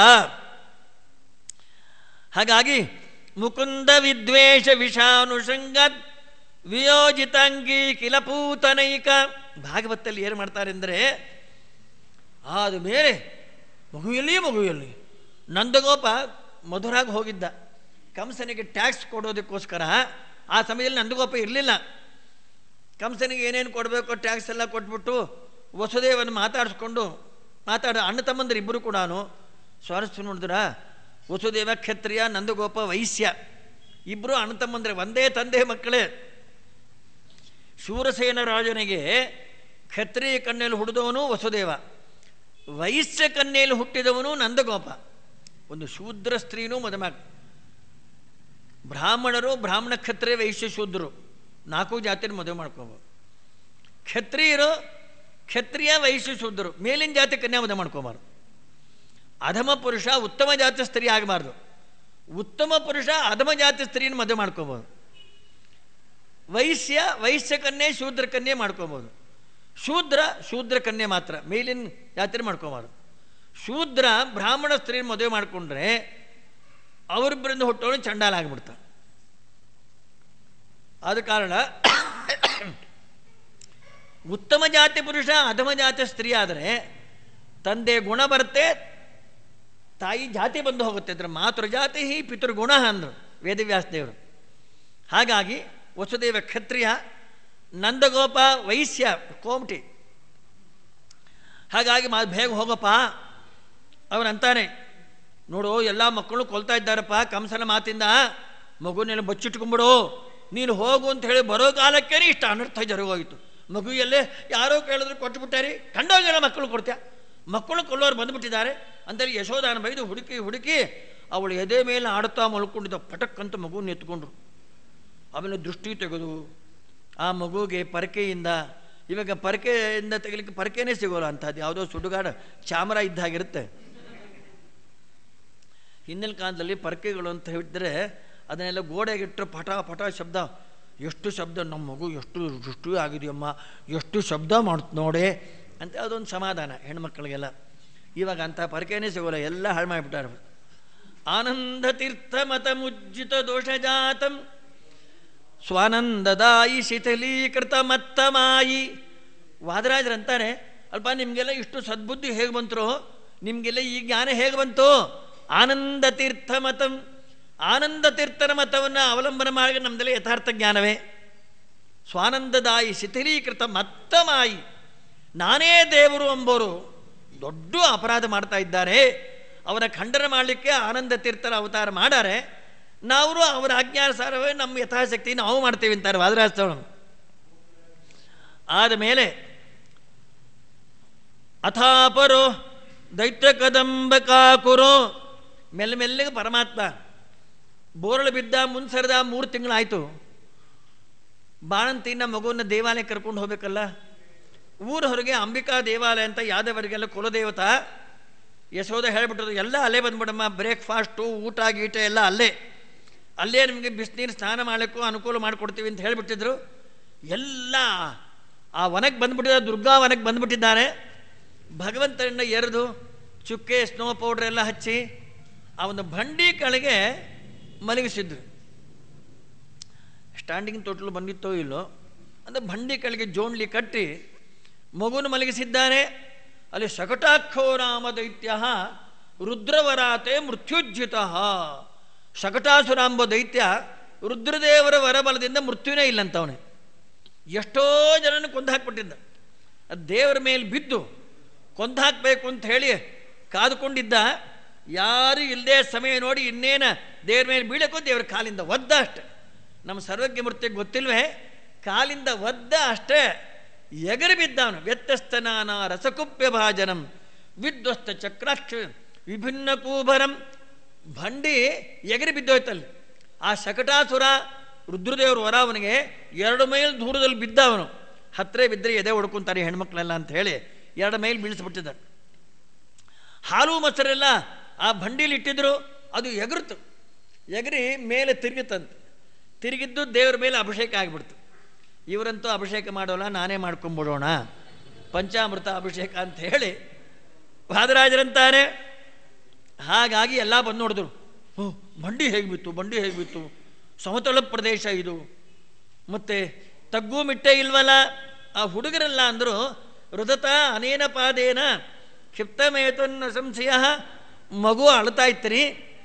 ಹಾಗಾಗಿ ಮುಕುಂದ ವಿದ್ವೇಷ ವಿಷಾನುಷಂಗತ್ ವಿಯೋಜಿತಾಂಗಿ ಕಿಲಪೂತನೈಕ ಭಾಗವತಲ್ಲಿ ಏನು ಮಾಡ್ತಾರೆ ಅಂದರೆ ಆದ ಮೇಲೆ ಮಗುವಲ್ಲಿ ಮಗುವಲ್ಲಿ ನಂದಗೋಪ ಮಧುರಾಗಿ ಹೋಗಿದ್ದ ಕಂಸನಿಗೆ ಟ್ಯಾಕ್ಸ್ ಕೊಡೋದಕ್ಕೋಸ್ಕರ ಆ ಸಮಯದಲ್ಲಿ ನಂದಗೋಪ ಇರಲಿಲ್ಲ ಕಂಸನಿಗೆ ಏನೇನು ಕೊಡಬೇಕು ಟ್ಯಾಕ್ಸ್ ಎಲ್ಲ ಕೊಟ್ಬಿಟ್ಟು ವಸುದೇವನ್ನು ಮಾತಾಡಿಸ್ಕೊಂಡು ಮಾತಾಡ ಅಣ್ಣ ತಮ್ಮಂದ್ರೆ ಇಬ್ಬರು ಕೂಡ ಸ್ವಾರಸ್ಯ ನೋಡಿದ್ರ ವಸುದೇವ ಕ್ಷತ್ರಿಯ ನಂದಗೋಪ ವೈಶ್ಯ ಇಬ್ಬರು ಅಣ್ಣ ತಮ್ಮಂದ್ರೆ ಒಂದೇ ತಂದೆ ಮಕ್ಕಳೇ ಶೂರಸೇನ ರಾಜನಿಗೆ ಕ್ಷತ್ರಿಯ ಕನ್ನೆಯಲ್ಲಿ ಹುಟ್ಟಿದವನು ವಸುದೇವ ವೈಶ್ಯ ಕನ್ನೆಯಲ್ಲಿ ಹುಟ್ಟಿದವನು ನಂದಗೋಪ ಒಂದು ಶೂದ್ರ ಸ್ತ್ರೀನೂ ಮದುವೆ ಬ್ರಾಹ್ಮಣರು ಬ್ರಾಹ್ಮಣ ಕ್ಷತ್ರಿಯ ವೈಶ್ಯ ಶೂದ್ರರು ನಾಲ್ಕು ಜಾತಿನ ಮದುವೆ ಮಾಡ್ಕೋಬೋದು ಕ್ಷತ್ರಿಯರು ಕ್ಷತ್ರಿಯ ವೈಶ್ಯ ಶೂದ್ರರು ಮೇಲಿನ ಜಾತಿ ಕನ್ಯಾ ಮದುವೆ ಮಾಡ್ಕೋಬಾರ್ದು ಅಧಮ ಪುರುಷ ಉತ್ತಮ ಜಾತಿ ಸ್ತ್ರೀ ಆಗಬಾರ್ದು ಉತ್ತಮ ಪುರುಷ ಅಧಮ ಜಾತಿ ಸ್ತ್ರೀನ ಮದುವೆ ಮಾಡ್ಕೋಬೋದು ವೈಶ್ಯ ವೈಶ್ಯ ಕನ್ಯೆ ಶೂದ್ರ ಕನ್ಯೆ ಮಾಡ್ಕೋಬೋದು ಶೂದ್ರ ಶೂದ್ರ ಕನ್ಯೆ ಮಾತ್ರ ಮೇಲಿನ ಜಾತಿನ ಮಾಡ್ಕೋಬಾರ್ದು ಶೂದ್ರ ಬ್ರಾಹ್ಮಣ ಸ್ತ್ರೀನ ಮದುವೆ ಮಾಡಿಕೊಂಡ್ರೆ ಅವರಿಬ್ಬರಿಂದ ಹುಟ್ಟೋನು ಚಂಡಾಲ ಆಗಿಬಿಡ್ತಾನೆ ಆದ ಕಾರಣ ಉತ್ತಮ ಜಾತಿ ಪುರುಷ ಅಧಮ ಜಾತಿ ಸ್ತ್ರೀ ಆದರೆ ತಂದೆ ಗುಣ ಬರುತ್ತೆ ತಾಯಿ ಜಾತಿ ಬಂದು ಹೋಗುತ್ತೆ ಅಂದ್ರೆ ಮಾತೃಜಾತಿ ಹಿ ಪಿತೃಗುಣ ಅಂದರು ವೇದವ್ಯಾಸ ದೇವರು ಹಾಗಾಗಿ ವಸುದೇವ ಕ್ಷತ್ರಿಯ ನಂದಗೋಪ ವೈಶ್ಯ ಕೋಮಟಿ ಹಾಗಾಗಿ ಮಾ ಬೇಗ ಹೋಗಪ್ಪ ಅವನಂತಾನೆ ನೋಡು ಎಲ್ಲ ಮಕ್ಕಳು ಕೊಲ್ತಾ ಇದ್ದಾರಪ್ಪ ಕಂಸನ ಮಾತಿಂದ ಮಗುನೆಲ್ಲ ಬಚ್ಚಿಟ್ಕೊಂಬಿಡು ನೀನು ಹೋಗು ಅಂತ ಹೇಳಿ ಬರೋ ಕಾಲಕ್ಕೇ ಇಷ್ಟ ಅನರ್ಥ ಜರುಗೋಗಿತ್ತು ಮಗು ಎಲ್ಲೇ ಯಾರೋ ಕೇಳಿದ್ರು ಕೊಟ್ಟುಬಿಟ್ಟಾರಿ ಕಂಡೋಗಿರೋ ಮಕ್ಕಳು ಕೊಡ್ತ್ಯಾ ಮಕ್ಕಳು ಕೊಲ್ಲೋರು ಬಂದುಬಿಟ್ಟಿದ್ದಾರೆ ಅಂತೇಳಿ ಯಶೋಧಾನ ಬೈದು ಹುಡುಕಿ ಹುಡುಕಿ ಅವಳು ಎದೆ ಮೇಲೆ ಆಡುತ್ತಾ ಮಲ್ಕೊಂಡಿದ್ದ ಪಟಕ್ಕಂತ ಮಗುವನ್ನು ಎತ್ಕೊಂಡ್ರು ಆಮೇಲೆ ದೃಷ್ಟಿ ತೆಗೆದು ಆ ಮಗುಗೆ ಪರಕೆಯಿಂದ ಇವಾಗ ಪರಕೆಯಿಂದ ತೆಗಿಲಿಕ್ಕೆ ಪರಕೆನೇ ಸಿಗೋಲ್ಲ ಅಂಥದ್ದು ಯಾವುದೋ ಸುಡುಗಾಡ ಚಾಮರ ಇದ್ದ ಹಾಗಿರುತ್ತೆ ಹಿಂದಿನ ಕಾಲದಲ್ಲಿ ಪರಕೆಗಳು ಅಂತ ಹೇಳಿದ್ರೆ ಅದನ್ನೆಲ್ಲ ಗೋಡೆಗಿಟ್ಟರೆ ಪಟ ಪಟ ಶಬ್ದ ಎಷ್ಟು ಶಬ್ದ ನಮ್ಮ ಮಗು ಎಷ್ಟು ದೃಷ್ಟಿ ಆಗಿದೆಯಮ್ಮ ಎಷ್ಟು ಶಬ್ದ ಮಾಡ್ತು ನೋಡೆ ಅಂತ ಅದೊಂದು ಸಮಾಧಾನ ಹೆಣ್ಮಕ್ಳಿಗೆಲ್ಲ ಇವಾಗ ಅಂಥ ಪರಕೆನೇ ಸಿಗೋಲ್ಲ ಎಲ್ಲ ಹಾಳು ಮಾಡಿಬಿಟ್ಟಾರೆ ಆನಂದ ತೀರ್ಥ ಮತ ಮುಜ್ಜಿತ ದೋಷಜಾತಂ ಸ್ವಾನಂದದಾಯಿ ಶಿಥಿಲೀಕೃತ ಮತ್ತಮಾಯಿ ವಾದರಾಜರಂತಾರೆ ಅಲ್ಪ ನಿಮಗೆಲ್ಲ ಇಷ್ಟು ಸದ್ಬುದ್ಧಿ ಹೇಗೆ ಬಂತರೋ ನಿಮಗೆಲ್ಲ ಈ ಜ್ಞಾನ ಹೇಗೆ ಬಂತು ಆನಂದ ತೀರ್ಥ ಮತಂ ಆನಂದ ತೀರ್ಥನ ಮತವನ್ನು ಅವಲಂಬನೆ ಮಾಡಿ ನಮ್ಮದೆಲ್ಲ ಯಥಾರ್ಥ ಜ್ಞಾನವೇ ಸ್ವಾನಂದದಾಯಿ ಶಿಥಿಲೀಕೃತ ಮತ್ತಮಾಯಿ ನಾನೇ ದೇವರು ಎಂಬೋರು ದೊಡ್ಡ ಅಪರಾಧ ಮಾಡ್ತಾ ಇದ್ದಾರೆ ಅವರ ಖಂಡನ ಮಾಡಲಿಕ್ಕೆ ಆನಂದ ತೀರ್ಥರ ಅವತಾರ ಮಾಡಾರೆ ನಾವು ಅವರ ಆಜ್ಞಾನುಸಾರವೇ ನಮ್ಮ ಯಥಾಶಕ್ತಿ ನಾವು ಮಾಡ್ತೀವಿ ಅಂತಾರೆ ವಾದರಾಜ ಆದ ಮೇಲೆ ಅಥಾಪರೋ ದೈತ್ಯ ಕದಂಬ ಕಾಕುರೋ ಮೆಲ್ಲ ಮೆಲ್ಲಗೆ ಪರಮಾತ್ಮ ಬೋರಳು ಬಿದ್ದ ಮುನ್ಸರದ ಮೂರು ತಿಂಗಳಾಯಿತು ಬಾಣಂತಿನ ಮಗುವನ್ನ ದೇವಾಲಯ ಕರ್ಕೊಂಡು ಹೋಗ್ಬೇಕಲ್ಲ ಊರ ಹೊರಗೆ ಅಂಬಿಕಾ ದೇವಾಲಯ ಅಂತ ಯಾದವರಿಗೆಲ್ಲ ಕುಲದೇವತಾ ಯಶೋಧ ಹೇಳ್ಬಿಟ್ಟರು ಎಲ್ಲ ಅಲ್ಲೇ ಬಂದ್ಬಿಡಮ್ಮ ಬ್ರೇಕ್ಫಾಸ್ಟು ಊಟ ಗೀಟ ಎಲ್ಲ ಅಲ್ಲೇ ಅಲ್ಲೇ ನಿಮಗೆ ಬಿಸಿನೀರು ಸ್ನಾನ ಮಾಡಲಿಕ್ಕೂ ಅನುಕೂಲ ಮಾಡಿಕೊಡ್ತೀವಿ ಅಂತ ಹೇಳಿಬಿಟ್ಟಿದ್ರು ಎಲ್ಲ ಆ ವನಕ್ಕೆ ಬಂದ್ಬಿಟ್ಟಿದ್ದಾರೆ ದುರ್ಗಾ ವನಕ್ಕೆ ಬಂದ್ಬಿಟ್ಟಿದ್ದಾರೆ ಭಗವಂತನ ಎರೆದು ಚುಕ್ಕೆ ಸ್ನೋ ಪೌಡ್ರ್ ಎಲ್ಲ ಹಚ್ಚಿ ಆ ಒಂದು ಬಂಡಿ ಕೆಳಗೆ ಮಲಗಿಸಿದ್ರು ಸ್ಟ್ಯಾಂಡಿಂಗ್ ತೊಟ್ಲು ಬಂದಿತ್ತೋ ಇಲ್ಲೋ ಅಂದರೆ ಬಂಡಿ ಕೆಳಗೆ ಜೋಣ್ಲಿ ಕಟ್ಟಿ ಮಗುನ ಮಲಗಿಸಿದ್ದಾರೆ ಅಲ್ಲಿ ಶಕಟಾಕ್ಷೋ ರಾಮ ದೈತ್ಯ ರುದ್ರವರಾತೆ ಮೃತ್ಯುಜ್ಜಿತ ಶಕಟಾಸುರ ಎಂಬ ದೈತ್ಯ ರುದ್ರದೇವರ ವರಬಲದಿಂದ ಮೃತ್ಯುನೇ ಇಲ್ಲಂತವನೇ ಎಷ್ಟೋ ಜನನ ಕೊಂದು ಹಾಕ್ಬಿಟ್ಟಿದ್ದ ಅದು ದೇವರ ಮೇಲೆ ಬಿದ್ದು ಕೊಂದು ಹಾಕಬೇಕು ಅಂತ ಹೇಳಿ ಕಾದುಕೊಂಡಿದ್ದ ಯಾರು ಇಲ್ಲದೆ ಸಮಯ ನೋಡಿ ಇನ್ನೇನ ದೇವ್ರ ಮೇಲೆ ಬೀಳಕ್ಕೂ ದೇವ್ರ ಕಾಲಿಂದ ಒದ್ದ ಅಷ್ಟೆ ನಮ್ಮ ಸರ್ವಜ್ಞ ಮೂರ್ತಿಗೆ ಗೊತ್ತಿಲ್ವೇ ಕಾಲಿಂದ ಒದ್ದ ಅಷ್ಟೇ ಎಗರಿ ಬಿದ್ದವನು ವ್ಯತ್ಯಸ್ತನಾನ ರಸಕುಪ್ಯ ಭಾಜನಂ ವಿಧ್ವಸ್ತ ಚಕ್ರಾಕ್ಷ ವಿಭಿನ್ನ ಕೂಭರಂ ಬಂಡಿ ಎಗರಿ ಬಿದ್ದೋಯ್ತಲ್ಲಿ ಆ ಶಕಟಾಸುರ ರುದ್ರದೇವರು ವರ ಅವನಿಗೆ ಎರಡು ಮೈಲ್ ದೂರದಲ್ಲಿ ಬಿದ್ದ ಅವನು ಹತ್ತಿರ ಬಿದ್ದರೆ ಎದೆ ಹೊಡ್ಕೊಂತಾರೆ ಹೆಣ್ಮಕ್ಳೆಲ್ಲ ಅಂತ ಹೇಳಿ ಎರಡು ಮೈಲ್ ಬೀಳಿಸ್ಬಿಟ್ಟಿದ್ದ ಹಾಲು ಮೊಸರೆಲ್ಲ ಆ ಬಂಡೀಲಿ ಇಟ್ಟಿದ್ರು ಅದು ಎಗರ್ತು ಎಗರಿ ಮೇಲೆ ತಿರುಗಿತಂತೆ ತಿರುಗಿದ್ದು ದೇವರ ಮೇಲೆ ಅಭಿಷೇಕ ಆಗಿಬಿಡ್ತು ಇವರಂತೂ ಅಭಿಷೇಕ ಮಾಡೋಲ್ಲ ನಾನೇ ಮಾಡ್ಕೊಂಬಿಡೋಣ ಪಂಚಾಮೃತ ಅಭಿಷೇಕ ಅಂತ ಹೇಳಿ ವಾದರಾಜರಂತಾರೆ ಹಾಗಾಗಿ ಎಲ್ಲ ಬಂದು ನೋಡಿದ್ರು ಓ ಬಂಡಿ ಹೇಗೆ ಬಿತ್ತು ಬಂಡಿ ಹೇಗೆ ಬಿತ್ತು ಸಮತಲ ಪ್ರದೇಶ ಇದು ಮತ್ತೆ ತಗ್ಗು ಮಿಟ್ಟೆ ಇಲ್ವಲ್ಲ ಆ ಹುಡುಗರೆಲ್ಲ ಅಂದರು ರುದತ ಅನೇನ ಪಾದೇನ ಕ್ಷಿಪ್ತಮೇತನ್ನ ಸಂಶಯ ಮಗು ಅಳ್ತಾ ಇತ್ರಿ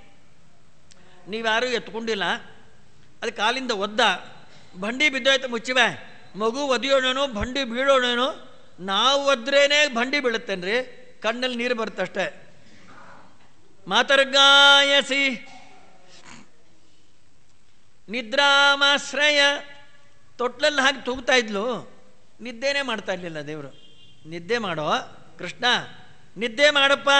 ನೀವ್ಯಾರೂ ಎತ್ಕೊಂಡಿಲ್ಲ ಅದು ಕಾಲಿಂದ ಒದ್ದ ಬಂಡಿ ಬಿದ್ದೋಯ್ತು ಮುಚ್ಚಿವೆ ಮಗು ಒದಿಯೋಣೇನೋ ಬಂಡಿ ಬೀಳೋಣೇನೋ ನಾವು ಒದ್ರೇನೆ ಬಂಡಿ ಬೀಳುತ್ತೇನ್ರಿ ಕಣ್ಣಲ್ಲಿ ನೀರು ಬರುತ್ತಷ್ಟೇ ಮಾತರ್ಗಾಯಸಿ ನಿದ್ರಾಮಾಶ್ರಯ ತೊಟ್ಲಲ್ಲಿ ಹಾಕಿ ತೂಗ್ತಾ ಇದ್ಲು ನಿದ್ದೆನೇ ಮಾಡ್ತಾ ಇರಲಿಲ್ಲ ದೇವರು ನಿದ್ದೆ ಮಾಡೋ ಕೃಷ್ಣ ನಿದ್ದೆ ಮಾಡಪ್ಪ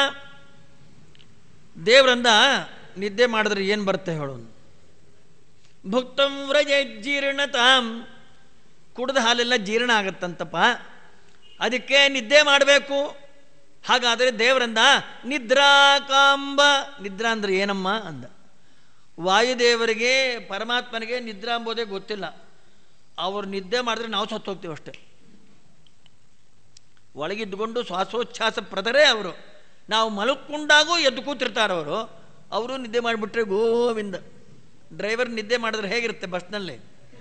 ದೇವ್ರಂದ ನಿದ್ದೆ ಮಾಡಿದ್ರೆ ಏನು ಬರುತ್ತೆ ಹೇಳು ಭುಕ್ತಂ ವ್ರಜ ಜೀರ್ಣತಾಂ ಕುಡ್ದ ಹಾಲೆಲ್ಲ ಜೀರ್ಣ ಆಗತ್ತಂತಪ್ಪ ಅದಕ್ಕೆ ನಿದ್ದೆ ಮಾಡಬೇಕು ಹಾಗಾದರೆ ದೇವರಂದ ನಿದ್ರಾಕಾಂಬ ನಿದ್ರಾ ಅಂದ್ರೆ ಏನಮ್ಮ ಅಂದ ವಾಯುದೇವರಿಗೆ ಪರಮಾತ್ಮನಿಗೆ ನಿದ್ರಾ ಎಂಬುದೇ ಗೊತ್ತಿಲ್ಲ ಅವ್ರು ನಿದ್ದೆ ಮಾಡಿದ್ರೆ ನಾವು ಸತ್ತು ಹೋಗ್ತೀವಿ ಅಷ್ಟೇ ಒಳಗಿದ್ದುಕೊಂಡು ಶ್ವಾಸೋಚ್ಛ್ವಾಸ ಪ್ರದರೇ ಅವರು ನಾವು ಮಲಕ್ಕೊಂಡಾಗೂ ಎದ್ದು ಕೂತಿರ್ತಾರೆ ಅವರು ಅವರು ನಿದ್ದೆ ಮಾಡಿಬಿಟ್ರೆ ಗೋವಿಂದ ಡ್ರೈವರ್ ನಿದ್ದೆ ಮಾಡಿದ್ರೆ ಹೇಗಿರುತ್ತೆ ಬಸ್ನಲ್ಲಿ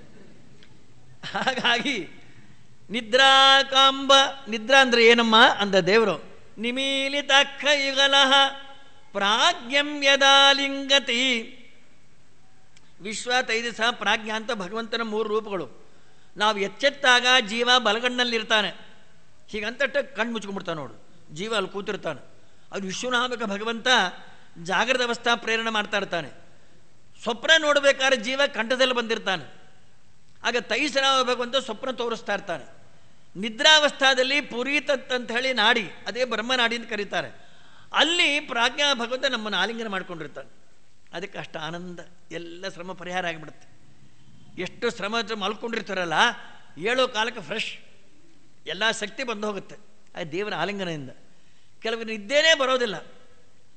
ಹಾಗಾಗಿ ನಿದ್ರಾಕಾಂಬ ನಿದ್ರಾ ಅಂದ್ರೆ ಏನಮ್ಮ ಅಂದ ದೇವರು ನಿಮೀಲಿತಾಕ್ಷ ಯುಗಲಹ ಪ್ರಾಜ್ಞಂ ಯದಾಲಿಂಗತಿ ವಿಶ್ವ ತೈಜಸ ಪ್ರಾಜ್ಞ ಅಂತ ಭಗವಂತನ ಮೂರು ರೂಪಗಳು ನಾವು ಎಚ್ಚೆತ್ತಾಗ ಜೀವ ಬಲಗಣ್ಣಲ್ಲಿರ್ತಾನೆ ಹೀಗಂತಟ್ಟ ಕಣ್ಣು ಮುಚ್ಕೊಂಡ್ಬಿಡ್ತಾನೆ ನೋಡು ಜೀವ ಅಲ್ಲಿ ಕೂತಿರ್ತಾನೆ ಅದು ವಿಶ್ವನಾಮಕ ಭಗವಂತ ಜಾಗೃತ ಅವಸ್ಥಾ ಪ್ರೇರಣೆ ಮಾಡ್ತಾ ಇರ್ತಾನೆ ಸ್ವಪ್ನ ನೋಡಬೇಕಾದ್ರೆ ಜೀವ ಕಂಠದಲ್ಲಿ ಬಂದಿರ್ತಾನೆ ಆಗ ತೈಸರ ಹೋಗ್ಬೇಕು ಅಂತ ಸ್ವಪ್ನ ತೋರಿಸ್ತಾ ಇರ್ತಾನೆ ನಿದ್ರಾವಸ್ಥಾದಲ್ಲಿ ಪುರೀತತ್ ಅಂತ ಹೇಳಿ ನಾಡಿ ಅದೇ ಬ್ರಹ್ಮನಾಡಿ ಅಂತ ಕರೀತಾರೆ ಅಲ್ಲಿ ಪ್ರಾಜ್ಞಾ ಭಗವಂತ ನಮ್ಮನ್ನು ಆಲಿಂಗನ ಮಾಡ್ಕೊಂಡಿರ್ತಾನೆ ಅದಕ್ಕೆ ಅಷ್ಟು ಆನಂದ ಎಲ್ಲ ಶ್ರಮ ಪರಿಹಾರ ಆಗಿಬಿಡುತ್ತೆ ಎಷ್ಟು ಶ್ರಮ ಹತ್ರ ಮಲ್ಕೊಂಡಿರ್ತಾರಲ್ಲ ಏಳೋ ಕಾಲಕ್ಕೆ ಫ್ರೆಶ್ ಎಲ್ಲ ಶಕ್ತಿ ಬಂದು ಹೋಗುತ್ತೆ ಅದು ದೇವರ ಆಲಿಂಗನದಿಂದ ಕೆಲವು ನಿದ್ದೆನೇ ಬರೋದಿಲ್ಲ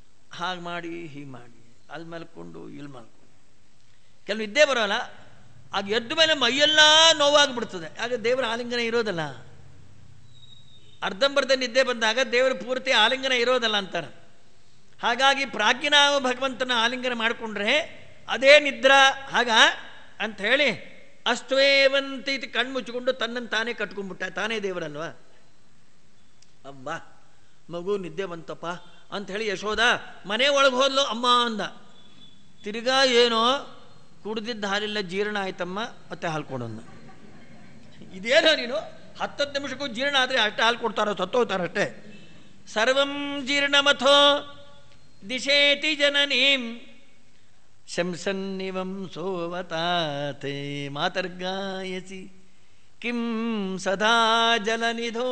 ಹಾಗೆ ಮಾಡಿ ಹೀಗೆ ಮಾಡಿ ಅಲ್ಲಿ ಮಲ್ಕೊಂಡು ಇಲ್ಲಿ ಮಲ್ಕೊಂಡು ಕೆಲವು ನಿದ್ದೆ ಬರೋಲ್ಲ ಆಗ ಎದ್ದ ಮೇಲೆ ಮೈಯೆಲ್ಲ ನೋವಾಗಿಬಿಡ್ತದೆ ಆಗ ದೇವರ ಆಲಿಂಗನ ಇರೋದಲ್ಲ ಅರ್ಧಂಬರ್ಧ ನಿದ್ದೆ ಬಂದಾಗ ದೇವರ ಪೂರ್ತಿ ಆಲಿಂಗನ ಇರೋದಲ್ಲ ಅಂತಾರೆ ಹಾಗಾಗಿ ಪ್ರಾಜ್ಞನಾವ ಭಗವಂತನ ಆಲಿಂಗನ ಮಾಡಿಕೊಂಡ್ರೆ ಅದೇ ನಿದ್ರಾ ಹಾಗ ಅಂತ ಹೇಳಿ ಅಸ್ತ್ವೇವಂತಿ ಕಣ್ಣು ಮುಚ್ಚಿಕೊಂಡು ತನ್ನನ್ನು ತಾನೇ ಕಟ್ಕೊಂಡ್ಬಿಟ್ಟ ತಾನೇ ದೇವರಲ್ವಾ ಅಬ್ಬಾ ಮಗು ನಿದ್ದೆ ಬಂತಪ್ಪ ಅಂತ ಹೇಳಿ ಯಶೋದ ಮನೆ ಒಳಗೆ ಹೋದ್ಲು ಅಮ್ಮ ಅಂದ ತಿರ್ಗಾ ಏನೋ ಕುಡ್ದಿದ್ದ ಹಾಲಿಲ್ಲ ಜೀರ್ಣ ಆಯ್ತಮ್ಮ ಮತ್ತೆ ಹಾಲು ಕೊಡೋಣ ಇದೇನೋ ನೀನು ಹತ್ತತ್ತು ನಿಮಿಷಕ್ಕೂ ಜೀರ್ಣ ಆದರೆ ಅಷ್ಟೇ ಹಾಲು ಕೊಡ್ತಾರೋ ಸತ್ತೋಗ್ತಾರಷ್ಟೇ ಸರ್ವಂ ಜೀರ್ಣಮಥೋ ದಿಶೇತಿ ಜನನೀಂ ಶಂಸನ್ನಿವಂ ಸೋವತಾತೆ ಮಾತರ್ಗಾಯಸಿ ಕಿಂ ಸದಾ ಜಲನಿಧೋ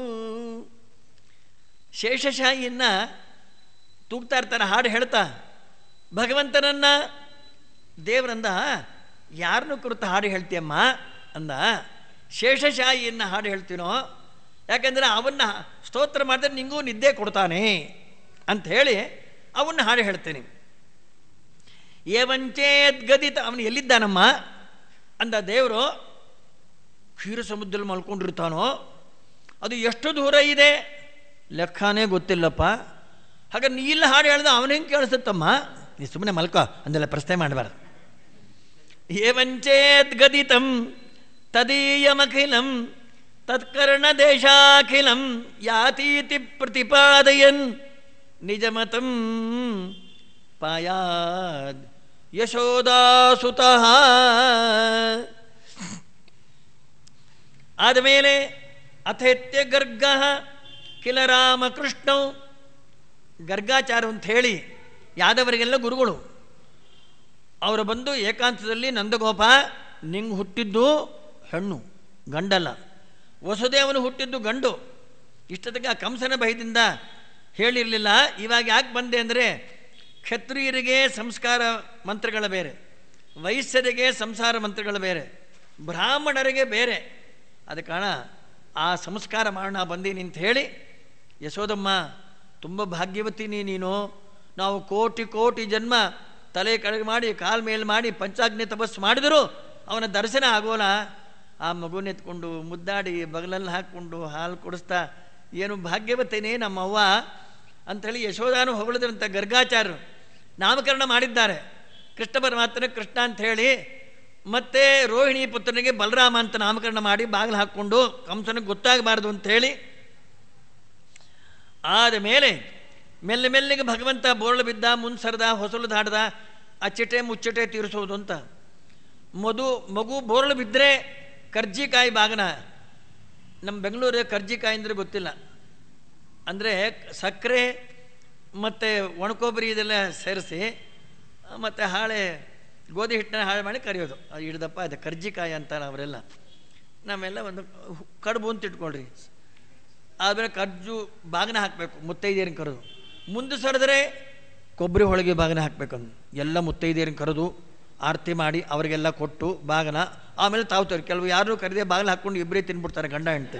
ಶೇಷಶಾಹಿಯನ್ನ ತೂಗ್ತಾ ಇರ್ತಾರೆ ಹಾಡು ಹೇಳ್ತಾ ಭಗವಂತನನ್ನ ದೇವರಂದ ಯಾರನ್ನು ಕುರಿತು ಹಾಡು ಹೇಳ್ತೀಯಮ್ಮ ಅಂದ ಶೇಷಶಾಹಿಯನ್ನು ಹಾಡು ಹೇಳ್ತೀನೋ ಯಾಕಂದರೆ ಅವನ್ನ ಸ್ತೋತ್ರ ಮಾಡಿದ್ರೆ ನಿಂಗೂ ನಿದ್ದೆ ಕೊಡ್ತಾನೆ ಅಂತ ಹೇಳಿ ಅವನ್ನ ಹಾಡು ಹೇಳ್ತೇನೆ ಏವಂಚೇದ್ ಗದಿತ ಅವನು ಎಲ್ಲಿದ್ದಾನಮ್ಮ ಅಂದ ದೇವರು ಕ್ಷೀರ ಸಮುದ್ರದಲ್ಲಿ ಮಲ್ಕೊಂಡಿರ್ತಾನೋ ಅದು ಎಷ್ಟು ದೂರ ಇದೆ ಲೆಕ್ಕನೇ ಗೊತ್ತಿಲ್ಲಪ್ಪ ಹಾಗೆ ನೀ ಇಲ್ಲ ಹಾಡು ಹೇಳ್ದ ಅವನ ಹೆಂಗೆ ಕೇಳಿಸುತ್ತಮ್ಮ ನೀ ಸುಮ್ಮನೆ ಮಲ್ಕೋ ಅಂದೆಲ್ಲ ಪ್ರಶ್ನೆ ಮಾಡಬಾರ್ದು ಏವಂಚೇತ್ ಗದಿತಂ ತದೀಯಮಖಿಲಂ ತತ್ಕರ್ಣದೇಶಾಖಿಲಂ ಯಾತೀತಿ ಪ್ರತಿಪಾದಯನ್ ನಿಜಮತಂ ಪಾಯಾದ್ ಯಶೋದಾಸುತಃ ಆದಮೇಲೆ ಅಥೇತ್ಯ ಗರ್ಗ ಕಿಲ ರಾಮಕೃಷ್ಣೌ ಗರ್ಗಾಚಾರ ಅಂತ ಹೇಳಿ ಯಾದವರಿಗೆಲ್ಲ ಗುರುಗಳು ಅವರು ಬಂದು ಏಕಾಂತದಲ್ಲಿ ನಂದಗೋಪ ನಿಂಗೆ ಹುಟ್ಟಿದ್ದು ಹೆಣ್ಣು ಗಂಡಲ್ಲ ವಸುದೇವನು ಹುಟ್ಟಿದ್ದು ಗಂಡು ಇಷ್ಟೊತ್ತಿಗೆ ಆ ಕಂಸನ ಭಯದಿಂದ ಹೇಳಿರಲಿಲ್ಲ ಇವಾಗ ಯಾಕೆ ಬಂದೆ ಅಂದರೆ ಕ್ಷತ್ರಿಯರಿಗೆ ಸಂಸ್ಕಾರ ಮಂತ್ರಗಳ ಬೇರೆ ವೈಶ್ಯರಿಗೆ ಸಂಸಾರ ಮಂತ್ರಗಳು ಬೇರೆ ಬ್ರಾಹ್ಮಣರಿಗೆ ಬೇರೆ ಅದ ಕಾರಣ ಆ ಸಂಸ್ಕಾರ ಮಾಡೋಣ ಬಂದೀನಿ ಅಂತ ಹೇಳಿ ಯಶೋದಮ್ಮ ತುಂಬ ಭಾಗ್ಯವತಿನಿ ನೀನು ನಾವು ಕೋಟಿ ಕೋಟಿ ಜನ್ಮ ತಲೆ ಕೆಳಗೆ ಮಾಡಿ ಕಾಲ್ ಮೇಲೆ ಮಾಡಿ ಪಂಚಾಗ್ನಿ ತಪಸ್ಸು ಮಾಡಿದರೂ ಅವನ ದರ್ಶನ ಆಗೋಲ್ಲ ಆ ಮಗುನ ಎತ್ಕೊಂಡು ಮುದ್ದಾಡಿ ಬಗಲಲ್ಲಿ ಹಾಕ್ಕೊಂಡು ಹಾಲು ಕುಡಿಸ್ತಾ ಏನು ಭಾಗ್ಯವತೇನೆ ನಮ್ಮವ್ವ ಅಂಥೇಳಿ ಯಶೋಧಾನು ಹೊಗಳಿದ್ರಂಥ ಗರ್ಗಾಚಾರ್ಯರು ನಾಮಕರಣ ಮಾಡಿದ್ದಾರೆ ಕೃಷ್ಣ ಪರಮಾತ್ಮನ ಕೃಷ್ಣ ಅಂತ ಹೇಳಿ ಮತ್ತೆ ರೋಹಿಣಿ ಪುತ್ರನಿಗೆ ಬಲರಾಮ ಅಂತ ನಾಮಕರಣ ಮಾಡಿ ಬಾಗಿಲು ಹಾಕ್ಕೊಂಡು ಕಂಸನಿಗೆ ಗೊತ್ತಾಗಬಾರ್ದು ಅಂತ ಹೇಳಿ ಆದ ಮೇಲೆ ಮೆಲ್ಲ ಮೆಲ್ಲಿಗೆ ಭಗವಂತ ಬೋರ್ಳು ಬಿದ್ದ ಮುನ್ಸರ್ದ ಹೊಸಲು ದಾಡ್ದ ಅಚ್ಚಟೆ ಮುಚ್ಚಟೆ ತೀರಿಸೋದು ಅಂತ ಮಧು ಮಗು ಬೋರ್ಳು ಬಿದ್ದರೆ ಕರ್ಜಿಕಾಯಿ ಬಾಗನ ನಮ್ಮ ಬೆಂಗಳೂರಿಗೆ ಕರ್ಜಿಕಾಯಿ ಅಂದರೆ ಗೊತ್ತಿಲ್ಲ ಅಂದರೆ ಸಕ್ಕರೆ ಮತ್ತು ಒಣಕೊಬ್ಬರಿ ಇದೆಲ್ಲ ಸೇರಿಸಿ ಮತ್ತು ಹಾಳೆ ಗೋಧಿ ಹಿಟ್ಟನ್ನ ಹಾಳು ಮಾಡಿ ಕರಿಯೋದು ಅದು ಹಿಡ್ದಪ್ಪ ಅದು ಕರ್ಜಿಕಾಯಿ ಅಂತಾರೆ ಅವರೆಲ್ಲ ನಮ್ಮೆಲ್ಲ ಒಂದು ಹು- ಕಡುಬು ಅಂತ ಇಟ್ಕೊಳ್ರಿ ಆದಮೇಲೆ ಕರ್ಜು ಬಾಗಿನ ಹಾಕಬೇಕು ಮುತ್ತೈದೆಯರನ್ನ ಕರೆದು ಮುಂದೆ ಸರಿದ್ರೆ ಕೊಬ್ಬರಿ ಹೋಳಿಗೆ ಬಾಗಿನ ಹಾಕ್ಬೇಕಂದು ಎಲ್ಲ ಮುತ್ತೈದೆಯರನ್ನ ಕರೆದು ಆರತಿ ಮಾಡಿ ಅವರಿಗೆಲ್ಲ ಕೊಟ್ಟು ಬಾಗನ ಆಮೇಲೆ ತಾವ್ತಾರೆ ಕೆಲವು ಯಾರು ಕರೆದೇ ಬಾಗಿಲು ಹಾಕ್ಕೊಂಡು ಇಬ್ಬರೇ ತಿನ್ಬಿಡ್ತಾರೆ ಗಂಡ ಹೆಂಡ್ತಿ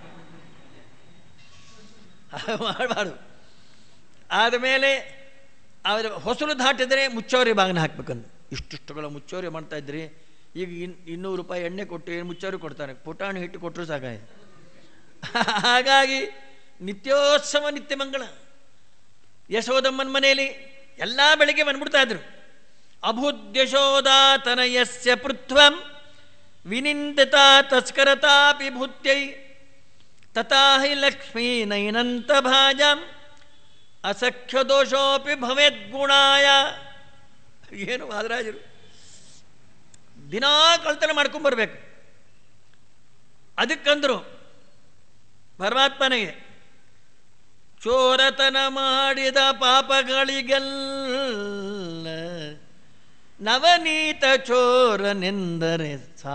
ಮಾಡಬಾರ್ದು ಆದಮೇಲೆ ಅವರು ಹೊಸಲು ದಾಟಿದರೆ ಮುಚ್ಚೋರಿ ಬಾಗಿನ ಹಾಕ್ಬೇಕಂದು ಇಷ್ಟಿಷ್ಟುಗಳ ಮುಚ್ಚೋರಿ ಮಾಡ್ತಾ ಇದ್ರಿ ಈಗ ಇನ್ ಇನ್ನೂರು ರೂಪಾಯಿ ಎಣ್ಣೆ ಕೊಟ್ಟು ಏನು ಮುಚ್ಚೋರಿ ಕೊಡ್ತಾರೆ ಪುಟಾಣಿ ಹಿಟ್ಟು ಕೊಟ್ಟರು ಸಾಕಾಯ ಹಾಗಾಗಿ ನಿತ್ಯೋತ್ಸವ ನಿತ್ಯ ಮಂಗಳ ಯಶೋದಮ್ಮನ ಮನೆಯಲ್ಲಿ ಎಲ್ಲ ಬೆಳಿಗ್ಗೆ ಬಂದ್ಬಿಡ್ತಾ ಇದ್ರು ಅಭುದ್ಯಶೋದಾತನಯಸ್ಯ ಪೃಥ್ವಂ ವಿನಿಂದಿತ ತಸ್ಕರತಾಪಿ ಭೂತ್ಯೈ ತಥಾ ಹಿ ಲಕ್ಷ್ಮೀ ನೈನಂತ ಭಾಜಂ ಅಸಖ್ಯ ದೋಷೋಪಿ ಭವೇದ್ಗುಣಾಯ ಏನು ವಾದರಾಜರು ದಿನಾ ಕಳ್ತನ ಮಾಡ್ಕೊಂಬರ್ಬೇಕು ಅದಕ್ಕಂದ್ರು ಪರಮಾತ್ಮನಿಗೆ ಚೋರತನ ಮಾಡಿದ ಪಾಪಗಳಿಗೆಲ್ಲ ನವನೀತ ಚೋರನೆಂದರೆ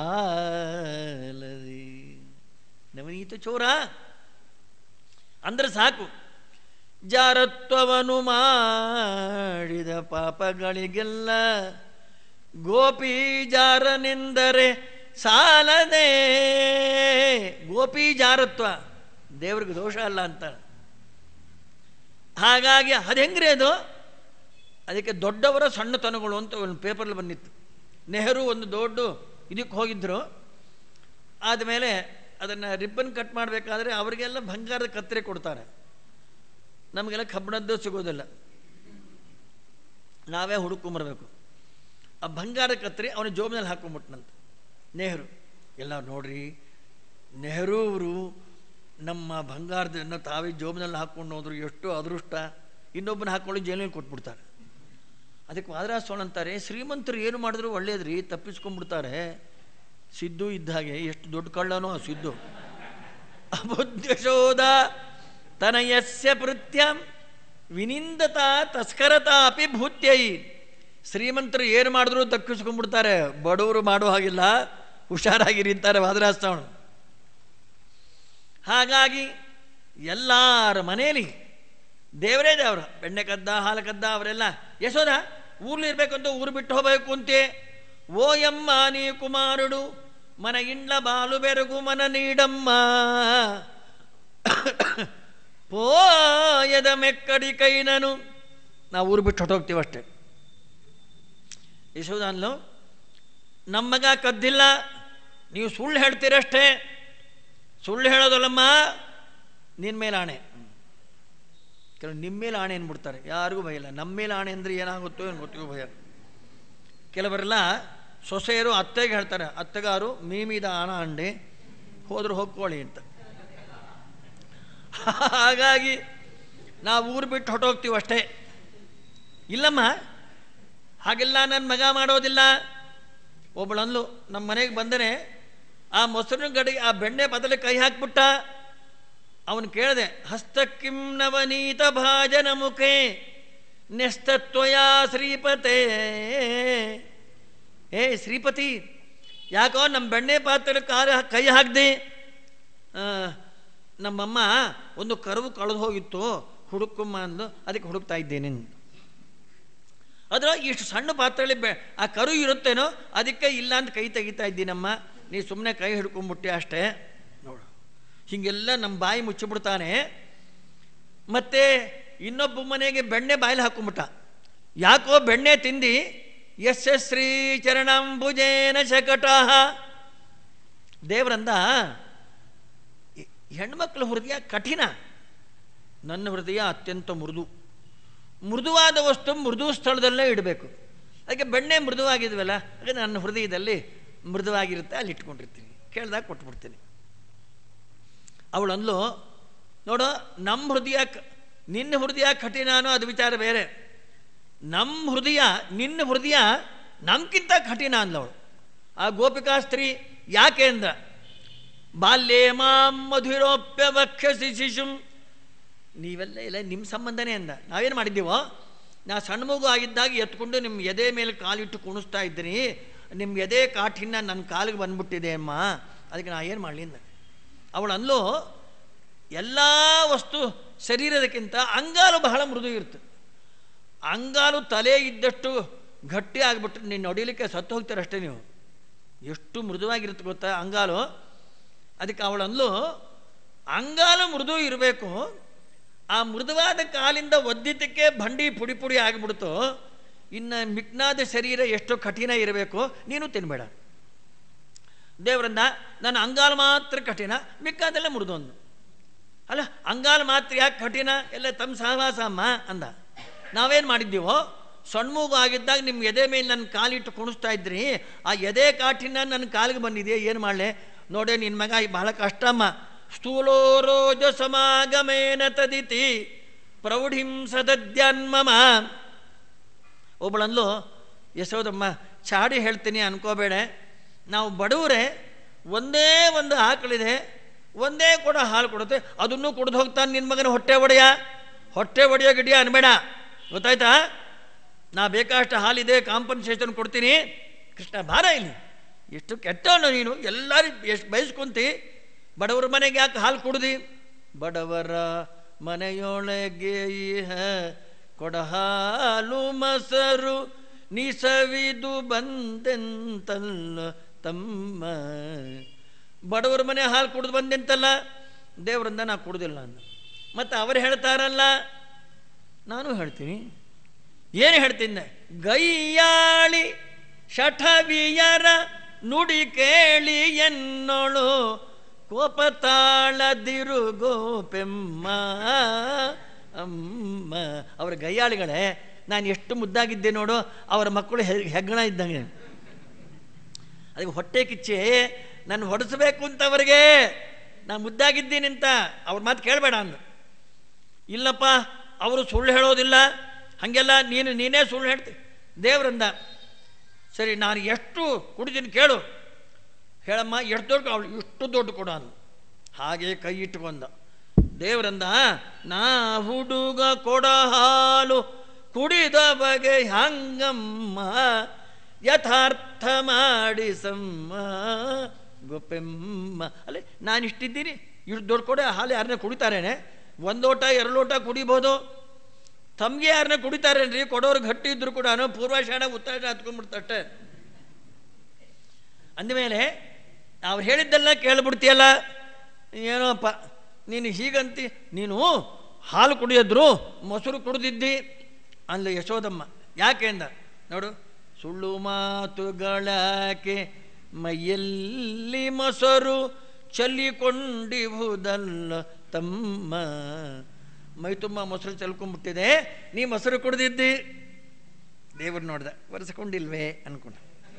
ಸಾಲದಿ ನವನೀತ ಚೋರ ಅಂದ್ರೆ ಸಾಕು ಜಾರತ್ವವನ್ನು ಮಾಡಿದ ಪಾಪಗಳಿಗೆಲ್ಲ ಗೋಪಿ ಜಾರನೆಂದರೆ ಸಾಲದೆ ಗೋಪಿ ಜಾರತ್ವ ದೇವ್ರಿಗೆ ದೋಷ ಅಲ್ಲ ಅಂತ ಹಾಗಾಗಿ ಅದು ಹೆಂಗ್ರಿ ಅದು ಅದಕ್ಕೆ ದೊಡ್ಡವರ ಸಣ್ಣತನಗಳು ಅಂತ ಒಂದು ಪೇಪರ್ಲ್ಲಿ ಬಂದಿತ್ತು ನೆಹರು ಒಂದು ದೊಡ್ಡ ಇದಕ್ಕೆ ಹೋಗಿದ್ದರು ಆದಮೇಲೆ ಅದನ್ನು ರಿಬ್ಬನ್ ಕಟ್ ಮಾಡಬೇಕಾದ್ರೆ ಅವರಿಗೆಲ್ಲ ಬಂಗಾರದ ಕತ್ತರಿ ಕೊಡ್ತಾರೆ ನಮಗೆಲ್ಲ ಕಬ್ಬಿಣದ್ದು ಸಿಗೋದಿಲ್ಲ ನಾವೇ ಹುಡುಕೊಂಬರ್ಬೇಕು ಆ ಬಂಗಾರ ಕತ್ತರಿ ಅವನ ಜೋಬಿನಲ್ಲಿ ಹಾಕೊಂಬಿಟ್ನಂತ ನೆಹರು ಎಲ್ಲ ನೋಡ್ರಿ ನೆಹರು ಅವರು ನಮ್ಮ ಬಂಗಾರದನ್ನು ತಾವೇ ಜೋಬಿನಲ್ಲಿ ಹಾಕ್ಕೊಂಡು ಹೋದ್ರು ಎಷ್ಟು ಅದೃಷ್ಟ ಇನ್ನೊಬ್ಬನ ಹಾಕ್ಕೊಂಡು ಜೈಲಿನಲ್ಲಿ ಕೊಟ್ಬಿಡ್ತಾರೆ ಅದಕ್ಕೆ ವಾದರಾಸೋಣ ಅಂತಾರೆ ಶ್ರೀಮಂತರು ಏನು ಮಾಡಿದ್ರು ಒಳ್ಳೇದ್ರಿ ತಪ್ಪಿಸ್ಕೊಂಡ್ಬಿಡ್ತಾರೆ ಸಿದ್ದು ಇದ್ದ ಹಾಗೆ ಎಷ್ಟು ದೊಡ್ಡ ಕಳ್ಳನೋ ಆ ಸಿದ್ದು ಅಬುದ್ಧಶೋಧ ತನಯಸ್ಯ ಪೃತ್ಯಂ ವಿನಿಂದತ ತಸ್ಕರತ ಅಪಿ ಭೂತ್ಯೈ ಶ್ರೀಮಂತರು ಏನು ಮಾಡಿದ್ರು ತಕ್ಕಿಸ್ಕೊಂಡ್ಬಿಡ್ತಾರೆ ಬಡವರು ಮಾಡೋ ಹಾಗಿಲ್ಲ ಹುಷಾರಾಗಿರಿ ಅಂತಾರೆ ವಾದರಾಸ್ತವಣ ಹಾಗಾಗಿ ಎಲ್ಲರ ಮನೆಯಲ್ಲಿ ದೇವರೇ ದೇವರು ಬೆಣ್ಣೆ ಕದ್ದ ಹಾಲು ಕದ್ದ ಅವರೆಲ್ಲ ಯಶೋದ ಊರ್ಲಿ ಇರ್ಬೇಕು ಅಂತ ಊರು ಬಿಟ್ಟು ಹೋಗಬೇಕು ಅಂತೆ ಓ ಯಮ್ಮ ನೀ ಕುಮಾರುಡು ಮನ ಇಂಡ್ಲ ಬಾಲು ಬೆರಗು ಮನ ನೀಡಮ್ಮ ಪೋಯದ ಮೆಕ್ಕಡಿ ಕೈನನು ನಾವು ಊರು ಬಿಟ್ಟು ಹೊಟ್ಟೋಗ್ತೀವಿ ಅಷ್ಟೇ ಯಶೋದ ಅನ್ಲು ನಮ್ಮಗ ಕದ್ದಿಲ್ಲ ನೀವು ಸುಳ್ಳು ಹೇಳ್ತೀರಷ್ಟೇ ಸುಳ್ಳು ಹೇಳೋದಲ್ಲಮ್ಮ ನಿನ್ನ ಮೇಲೆ ಆಣೆ ಕೆಲವು ನಿಮ್ಮ ಮೇಲೆ ಆಣೆ ಅಂದ್ಬಿಡ್ತಾರೆ ಯಾರಿಗೂ ಭಯ ಇಲ್ಲ ನಮ್ಮ ಮೇಲೆ ಆಣೆ ಅಂದರೆ ಏನಾಗುತ್ತೋ ಏನು ಗೊತ್ತಿಗೂ ಭಯ ಕೆಲವರೆಲ್ಲ ಸೊಸೆಯರು ಅತ್ತೆಗೆ ಹೇಳ್ತಾರೆ ಅತ್ತೆಗಾರು ಮೀಮಿದ ಆಣ ಅಂಡೆ ಹೋದ್ರು ಹೋಗ್ಕೊಳ್ಳಿ ಅಂತ ಹಾಗಾಗಿ ನಾವು ಊರು ಬಿಟ್ಟು ಹೊಟ್ಟೋಗ್ತೀವಿ ಅಷ್ಟೇ ಇಲ್ಲಮ್ಮ ಹಾಗೆಲ್ಲ ನನ್ನ ಮಗ ಮಾಡೋದಿಲ್ಲ ಒಬ್ಬಳಂದ್ಲು ನಮ್ಮ ಮನೆಗೆ ಬಂದರೆ ಆ ಮೊಸರಿನ ಗಡಿಗೆ ಆ ಬೆಣ್ಣೆ ಬದಲು ಕೈ ಹಾಕ್ಬಿಟ್ಟ ಅವನು ಕೇಳಿದೆ ಹಸ್ತಕ್ಕಿಂ ನವನೀತ ಭಾಜನ ಮುಖೇ ನೆಸ್ತತ್ವಯ ಶ್ರೀಪತೆ ಏ ಶ್ರೀಪತಿ ಯಾಕೋ ನಮ್ಮ ಬೆಣ್ಣೆ ಪಾತ್ರೆ ಕಾರ ಕೈ ಹಾಕ್ದೆ ಆ, ನಮ್ಮಮ್ಮ ಒಂದು ಕರುವು ಕಳೆದು ಹೋಗಿತ್ತು ಹುಡುಕಮ್ಮ ಅಂದು ಅದಕ್ಕೆ ಹುಡುಕ್ತಾ ಇದ್ದೇನೆ ಅದ್ರ ಇಷ್ಟು ಸಣ್ಣ ಪಾತ್ರೆಯಲ್ಲಿ ಬೆ ಆ ಕರು ಇರುತ್ತೇನೋ ಅದಕ್ಕೆ ಇಲ್ಲ ಅಂತ ಕೈ ತೆಗಿತಾ ಇದ್ದೀನಮ್ಮ ನೀ ಸುಮ್ಮನೆ ಕೈ ಹಿಡ್ಕೊಂಡ್ಬಿಟ್ಟೆ ಅಷ್ಟೇ ನೋಡು ಹೀಗೆಲ್ಲ ನಮ್ಮ ಬಾಯಿ ಮುಚ್ಚಿಬಿಡ್ತಾನೆ ಮತ್ತೆ ಇನ್ನೊಬ್ಬ ಮನೆಗೆ ಬೆಣ್ಣೆ ಬಾಯಲ್ಲಿ ಹಾಕೊಂಬಿಟ್ಟ ಯಾಕೋ ಬೆಣ್ಣೆ ತಿಂದು ಯಶ ಶ್ರೀ ಚರಣಂಬುಜೇನ ಶಕಟಃ ದೇವರಂದ ಈ ಹೆಣ್ಮಕ್ಳ ಹೃದಯ ಕಠಿಣ ನನ್ನ ಹೃದಯ ಅತ್ಯಂತ ಮೃದು ಮೃದುವಾದ ವಸ್ತು ಮೃದು ಸ್ಥಳದಲ್ಲೇ ಇಡಬೇಕು ಅದಕ್ಕೆ ಬೆಣ್ಣೆ ಮೃದುವಾಗಿದ್ವಲ್ಲ ಹಾಗೆ ನನ್ನ ಹೃದಯದಲ್ಲಿ ಮೃದುವಾಗಿರುತ್ತೆ ಅಲ್ಲಿ ಇಟ್ಕೊಂಡಿರ್ತೀನಿ ಕೇಳ್ದಾಗ ಕೊಟ್ಬಿಡ್ತೀನಿ ಅವಳಂದ್ಲು ನೋಡು ನಮ್ಮ ಹೃದಯ ಕ- ನಿನ್ನ ಹೃದಯ ಕಠಿಣನೋ ಅದು ವಿಚಾರ ಬೇರೆ ನಮ್ಮ ಹೃದಯ ನಿನ್ನ ಹೃದಯ ನಮ್ಗಿಂತ ಕಠಿಣ ಅಂದವಳು ಆ ಗೋಪಿಕಾ ಸ್ತ್ರೀ ಯಾಕೆ ಅಂದ ಬಾಲ್ಯೇ ಮಾಂ ಮಧುರೋಪ್ಯ ವಕ್ಷಸಿ ಶಿಶುಂ ನೀವೆಲ್ಲ ಇಲ್ಲ ನಿಮ್ಮ ಸಂಬಂಧನೇ ಅಂದ ನಾವೇನು ಮಾಡಿದ್ದೀವೋ ನಾ ಸಣ್ಣ ಮಗು ಆಗಿದ್ದಾಗ ಎತ್ಕೊಂಡು ನಿಮ್ಮ ಎದೆ ಮೇಲೆ ಕಾಲಿಟ್ಟು ಕುಣಿಸ್ತಾ ಇದ್ದೀನಿ ನಿಮ್ಮ ಎದೆ ಕಾಠಿಣ್ಯ ನನ್ನ ಕಾಲಿಗೆ ಬಂದ್ಬಿಟ್ಟಿದೆ ಅಮ್ಮ ಅದಕ್ಕೆ ನಾ ಏನು ಮಾಡಲಿ ಅಂದ ಅವಳು ಅಲ್ಲೂ ಎಲ್ಲ ವಸ್ತು ಶರೀರದಕ್ಕಿಂತ ಅಂಗಾಲು ಬಹಳ ಮೃದು ಇರ್ತದೆ ಅಂಗಾಲು ತಲೆ ಇದ್ದಷ್ಟು ಗಟ್ಟಿ ಆಗಿಬಿಟ್ಟು ನೀನು ನೋಡಿಲಿಕ್ಕೆ ಸತ್ತು ಹೋಗ್ತೀರಷ್ಟೇ ನೀವು ಎಷ್ಟು ಮೃದುವಾಗಿರುತ್ತೆ ಗೊತ್ತಾ ಅಂಗಾಲು ಅದಕ್ಕೆ ಅವಳಂದ್ಲು ಅಂಗಾಲು ಮೃದು ಇರಬೇಕು ಆ ಮೃದುವಾದ ಕಾಲಿಂದ ಒದ್ದಿದ್ದಕ್ಕೆ ಬಂಡಿ ಪುಡಿ ಪುಡಿ ಆಗಿಬಿಡ್ತು ಇನ್ನು ಮಿಕ್ನಾದ ಶರೀರ ಎಷ್ಟು ಕಠಿಣ ಇರಬೇಕು ನೀನು ತಿನ್ಬೇಡ ದೇವರಿಂದ ನನ್ನ ಅಂಗಾಲು ಮಾತ್ರ ಕಠಿಣ ಮಿಕ್ಕಾದೆಲ್ಲ ಮೃದು ಅಂದು ಅಲ್ಲ ಅಂಗಾಲು ಮಾತ್ರ ಯಾಕೆ ಕಠಿಣ ಎಲ್ಲ ತಮ್ಮ ಸಹವಾಸ ಅಮ್ಮ ಅಂದ ನಾವೇನು ಮಾಡಿದ್ದೀವೋ ಸಣ್ಣ ಮೂಗು ಆಗಿದ್ದಾಗ ನಿಮ್ಮ ಎದೆ ಮೇಲೆ ನನ್ನ ಕಾಲಿಟ್ಟು ಕುಣಿಸ್ತಾ ಇದ್ರಿ ಆ ಎದೆ ಕಾಠಿನ ನನ್ನ ಕಾಲಿಗೆ ಬಂದಿದೆ ಏನು ಮಾಡಲೆ ನೋಡೆ ನಿನ್ನ ಮಗ ಈ ಬಹಳ ಕಷ್ಟಮ್ಮ ಸ್ಥೂಲೋ ರೋಜ ಸಮಾಗಮೇನ ತದಿತಿ ಪ್ರೌಢಿಂ ಸದದ್ಯನ್ಮಮ ಒಬ್ಬಳಂದ್ಲು ಯಶೋದಮ್ಮ ಚಾಡಿ ಹೇಳ್ತೀನಿ ಅನ್ಕೋಬೇಡ ನಾವು ಬಡವರೇ ಒಂದೇ ಒಂದು ಆಕಳಿದೆ ಒಂದೇ ಕೂಡ ಹಾಲು ಕೊಡುತ್ತೆ ಅದನ್ನು ಕುಡ್ದು ಹೋಗ್ತಾನೆ ನಿನ್ನ ಮಗನ ಹೊಟ್ಟೆ ಒಡೆಯ ಹೊಟ್ಟೆ ಒಡೆಯೋ ಗಿಡಿಯ ಅನ್ಬೇಡ ಗೊತ್ತಾಯ್ತಾ ನಾ ಬೇಕಾಷ್ಟು ಹಾಲಿದೆ ಕಾಂಪನ್ಸೇಷನ್ ಕೊಡ್ತೀನಿ ಕೃಷ್ಣ ಭಾರ ಇಲ್ಲಿ ಎಷ್ಟು ಕೆಟ್ಟವನು ನೀನು ಎಲ್ಲರೂ ಎಷ್ಟು ಬಯಸ್ಕೊಂತಿ ಬಡವರ ಮನೆಗೆ ಯಾಕೆ ಹಾಲು ಕುಡ್ದಿ ಬಡವರ ಮನೆಯೊಳಗೆ ಇಹ ಕೊಡಹಾಲು ಮೊಸರು ನಿಸವಿದು ಬಂದೆಂತಲ್ಲ ತಮ್ಮ ಬಡವರ ಮನೆ ಹಾಲು ಕುಡಿದು ಬಂದೆಂತಲ್ಲ ದೇವರಿಂದ ನಾ ಕುಡ್ದಿಲ್ಲ ಅಂದ ಮತ್ತು ಅವರು ಹೇಳ್ತಾರಲ್ಲ ನಾನು ಹೇಳ್ತೀನಿ ಏನು ಹೇಳ್ತೀನಿ ಗೈಯಾಳಿ ಶಠವಿಯರ ನುಡಿ ಕೇಳಿ ಎನ್ನೋಳು ಕೋಪ ತಾಳದಿರು ಗೋಪೆಮ್ಮ ಅಮ್ಮ ಅವರ ಗಯ್ಯಾಳಿಗಳೇ ನಾನು ಎಷ್ಟು ಮುದ್ದಾಗಿದ್ದೆ ನೋಡು ಅವರ ಮಕ್ಕಳು ಹೆ- ಹೆಗ್ಗಣ ಇದ್ದಂಗೆ ಅದಕ್ಕೆ ಹೊಟ್ಟೆ ಕಿಚ್ಚಿ ನಾನು ಹೊಡೆಸಬೇಕು ಅಂತ ಅವರಿಗೆ ನಾನು ಮುದ್ದಾಗಿದ್ದೀನಿ ಅಂತ ಅವ್ರ ಮಾತು ಕೇಳಬೇಡ ಅಂದು ಇಲ್ಲಪ್ಪ ಅವರು ಸುಳ್ಳು ಹೇಳೋದಿಲ್ಲ ಹಾಗೆಲ್ಲ ನೀನು ನೀನೇ ಸುಳ್ಳು ಹೇಳ್ತಿ ದೇವರಂದ ಸರಿ ನಾನು ಎಷ್ಟು ಕುಡಿದೀನಿ ಕೇಳು ಹೇಳಮ್ಮ ಎಷ್ಟು ದೊಡ್ಡ ಅವಳು ಇಷ್ಟು ದೊಡ್ಡ ಕೊಡು ಅಂದ ಹಾಗೆ ಕೈ ಇಟ್ಕೊಂಡ ದೇವರಂದ ನಾ ಹುಡುಗ ಕೊಡ ಹಾಲು ಕುಡಿದ ಬಗೆ ಹಂಗಮ್ಮ ಯಥಾರ್ಥ ಮಾಡಿಸಮ್ಮ ಗೊಪ್ಪೆಮ್ಮ ಅಲ್ಲೇ ನಾನು ಇಷ್ಟಿದ್ದೀನಿ ಇಷ್ಟು ದೊಡ್ಡ ಕೊಡೆ ಹಾಲು ಯಾರನ್ನ ಕುಡಿತಾರೇನೆ ಒಂದು ಲೋಟ ಎರಡು ಲೋಟ ಕುಡಿಬೋದು ತಮಗೆ ಯಾರನ್ನ ಕುಡಿತಾರೇನ್ರಿ ಕೊಡೋರು ಗಟ್ಟಿ ಇದ್ರು ಕೂಡ ಪೂರ್ವಾಷಾಢ ಉತ್ತರಾಷಾಢ ಹತ್ಕೊಂಡ್ಬಿಡ್ತಷ್ಟೆ ಅಂದಮೇಲೆ ಅವ್ರು ಹೇಳಿದ್ದೆಲ್ಲ ಕೇಳ್ಬಿಡ್ತೀಯಲ್ಲ ಏನೋಪ್ಪ ನೀನು ಹೀಗಂತಿ ನೀನು ಹಾಲು ಕುಡಿಯೋದ್ರು ಮೊಸರು ಕುಡಿದಿದ್ದಿ ಅಂದ್ಲು ಯಶೋದಮ್ಮ ಯಾಕೆ ಅಂದ ನೋಡು ಸುಳ್ಳು ಮಾತುಗಳಾಕೆ ಮೈಯಲ್ಲಿ ಮೊಸರು ಚಲ್ಲಿಕೊಂಡಿಹುದಲ್ಲ ತಮ್ಮ ಮೈ ತುಂಬ ಮೊಸರು ಚಲ್ಕೊಂಡ್ಬಿಟ್ಟಿದೆ ನೀ ಮೊಸರು ಕುಡಿದಿದ್ದಿ ದೇವರು ನೋಡ್ದ ಒರೆಸ್ಕೊಂಡಿಲ್ವೇ ಅನ್ಕೊಂಡ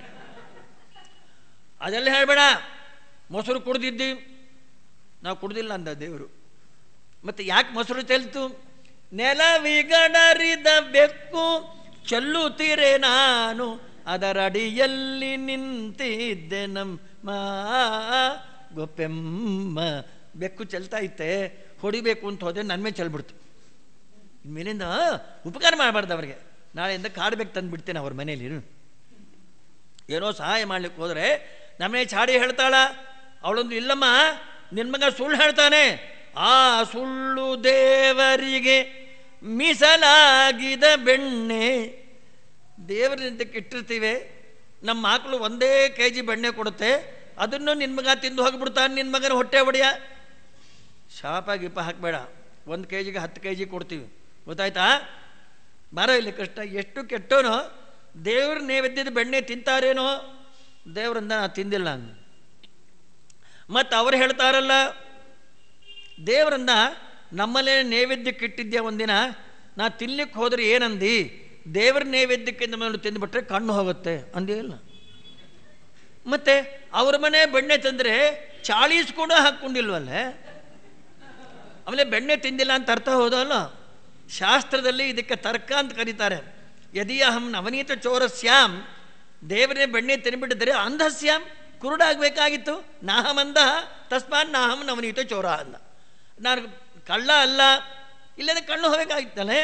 ಅದೆಲ್ಲ ಹೇಳಬೇಡ ಮೊಸರು ಕುಡ್ದಿದ್ದಿ ನಾವು ಕುಡ್ದಿಲ್ಲ ಅಂದ ದೇವರು ಮತ್ತೆ ಯಾಕೆ ಮೊಸರು ಚೆಲ್ತು ನೆಲವಿಗಡರಿದ ಬೆಕ್ಕು ಚೆಲ್ಲುತ್ತೀರೆ ನಾನು ಅದರಡಿಯಲ್ಲಿ ನಿಂತಿದ್ದೆ ನಮ್ಮ ಗೊಪ್ಪೆಮ್ಮ ಬೆಕ್ಕು ಚೆಲ್ತಾ ಇತ್ತೆ ಹೊಡಿಬೇಕು ಅಂತ ಹೋದೆ ನನ್ನ ಮೇಲೆ ಚೆಲ್ಬಿಡ್ತು ಮೇಲಿಂದ ಉಪಕಾರ ಮಾಡಬಾರ್ದು ಅವ್ರಿಗೆ ನಾಳೆಯಿಂದ ಕಾಡ್ಬೇಕು ತಂದು ಬಿಡ್ತೇನೆ ಅವ್ರ ಮನೇಲಿ ಏನೋ ಸಹಾಯ ಮಾಡ್ಲಿಕ್ಕೆ ಹೋದರೆ ನಮ್ಮನೆ ಚಾಡಿ ಹೇಳ್ತಾಳ ಅವಳೊಂದು ಇಲ್ಲಮ್ಮ ನಿನ್ನ ಮಗ ಸುಳ್ಳು ಹೇಳ್ತಾನೆ ಆ ಸುಳ್ಳು ದೇವರಿಗೆ ಮೀಸಲಾಗಿದ ಬೆಣ್ಣೆ ದೇವರಿಂದ ಇಟ್ಟಿರ್ತೀವಿ ನಮ್ಮ ಮಕ್ಕಳು ಒಂದೇ ಕೆ ಜಿ ಬೆಣ್ಣೆ ಕೊಡುತ್ತೆ ಅದನ್ನು ನಿನ್ನ ಮಗ ತಿಂದು ಹೋಗ್ಬಿಡ್ತಾನೆ ನಿನ್ನ ಮಗನ ಹೊಟ್ಟೆ ಹೊಡೆಯ ಶಾಪ ಗೀಪ ಹಾಕಬೇಡ ಒಂದು ಕೆ ಜಿಗೆ ಹತ್ತು ಕೆ ಜಿ ಕೊಡ್ತೀವಿ ಗೊತ್ತಾಯ್ತಾ ಬಾರ ಇಲ್ಲಿ ಕಷ್ಟ ಎಷ್ಟು ಕೆಟ್ಟೋನೋ ದೇವ್ರ ನೈವೇದ್ಯದ ಬೆಣ್ಣೆ ತಿಂತಾರೇನೋ ದೇವ್ರಿಂದ ನಾ ತಿಂದಿಲ್ಲ ಅಂದ ಮತ್ತು ಅವ್ರು ಹೇಳ್ತಾರಲ್ಲ ದೇವರನ್ನ ನಮ್ಮಲ್ಲೇ ನೈವೇದ್ಯಕ್ಕೆ ಇಟ್ಟಿದ್ದೆ ಒಂದಿನ ನಾ ತಿನ್ಲಿಕ್ಕೆ ಹೋದ್ರೆ ಏನಂದಿ ದೇವರ ನೈವೇದ್ಯಕ್ಕೆ ನಮ್ಮನ್ನು ತಿಂದುಬಿಟ್ರೆ ಕಣ್ಣು ಹೋಗುತ್ತೆ ಅಂದೇ ಇಲ್ಲ ಮತ್ತೆ ಅವ್ರ ಮನೆ ಬೆಣ್ಣೆ ತಂದರೆ ಚಾಳೀಸ್ ಕೂಡ ಹಾಕ್ಕೊಂಡಿಲ್ವಲ್ಲೇ ಆಮೇಲೆ ಬೆಣ್ಣೆ ತಿಂದಿಲ್ಲ ಅಂತ ಅರ್ಥ ಹೋದಲ್ಲ ಶಾಸ್ತ್ರದಲ್ಲಿ ಇದಕ್ಕೆ ತರ್ಕ ಅಂತ ಕರೀತಾರೆ ಯದಿ ಅಹಂ ನವನೀತ ಚೋರಸ್ಯಾಂ ದೇವರೇ ಬೆಣ್ಣೆ ತಿನ್ಬಿಟ್ಟಿದ್ರೆ ಅಂಧಸ್ಯಾಂ ಕುರುಡಾಗಬೇಕಾಗಿತ್ತು ನಾಹಮಂದ ತಸ್ಮಾನ್ ನಾಹಂ ನವನೀತ ಚೋರ ಅಂದ ನಾನು ಕಳ್ಳ ಅಲ್ಲ ಇಲ್ಲದೆ ಕಣ್ಣು ಹೋಗಬೇಕಾಗಿತ್ತಲ್ಲೇ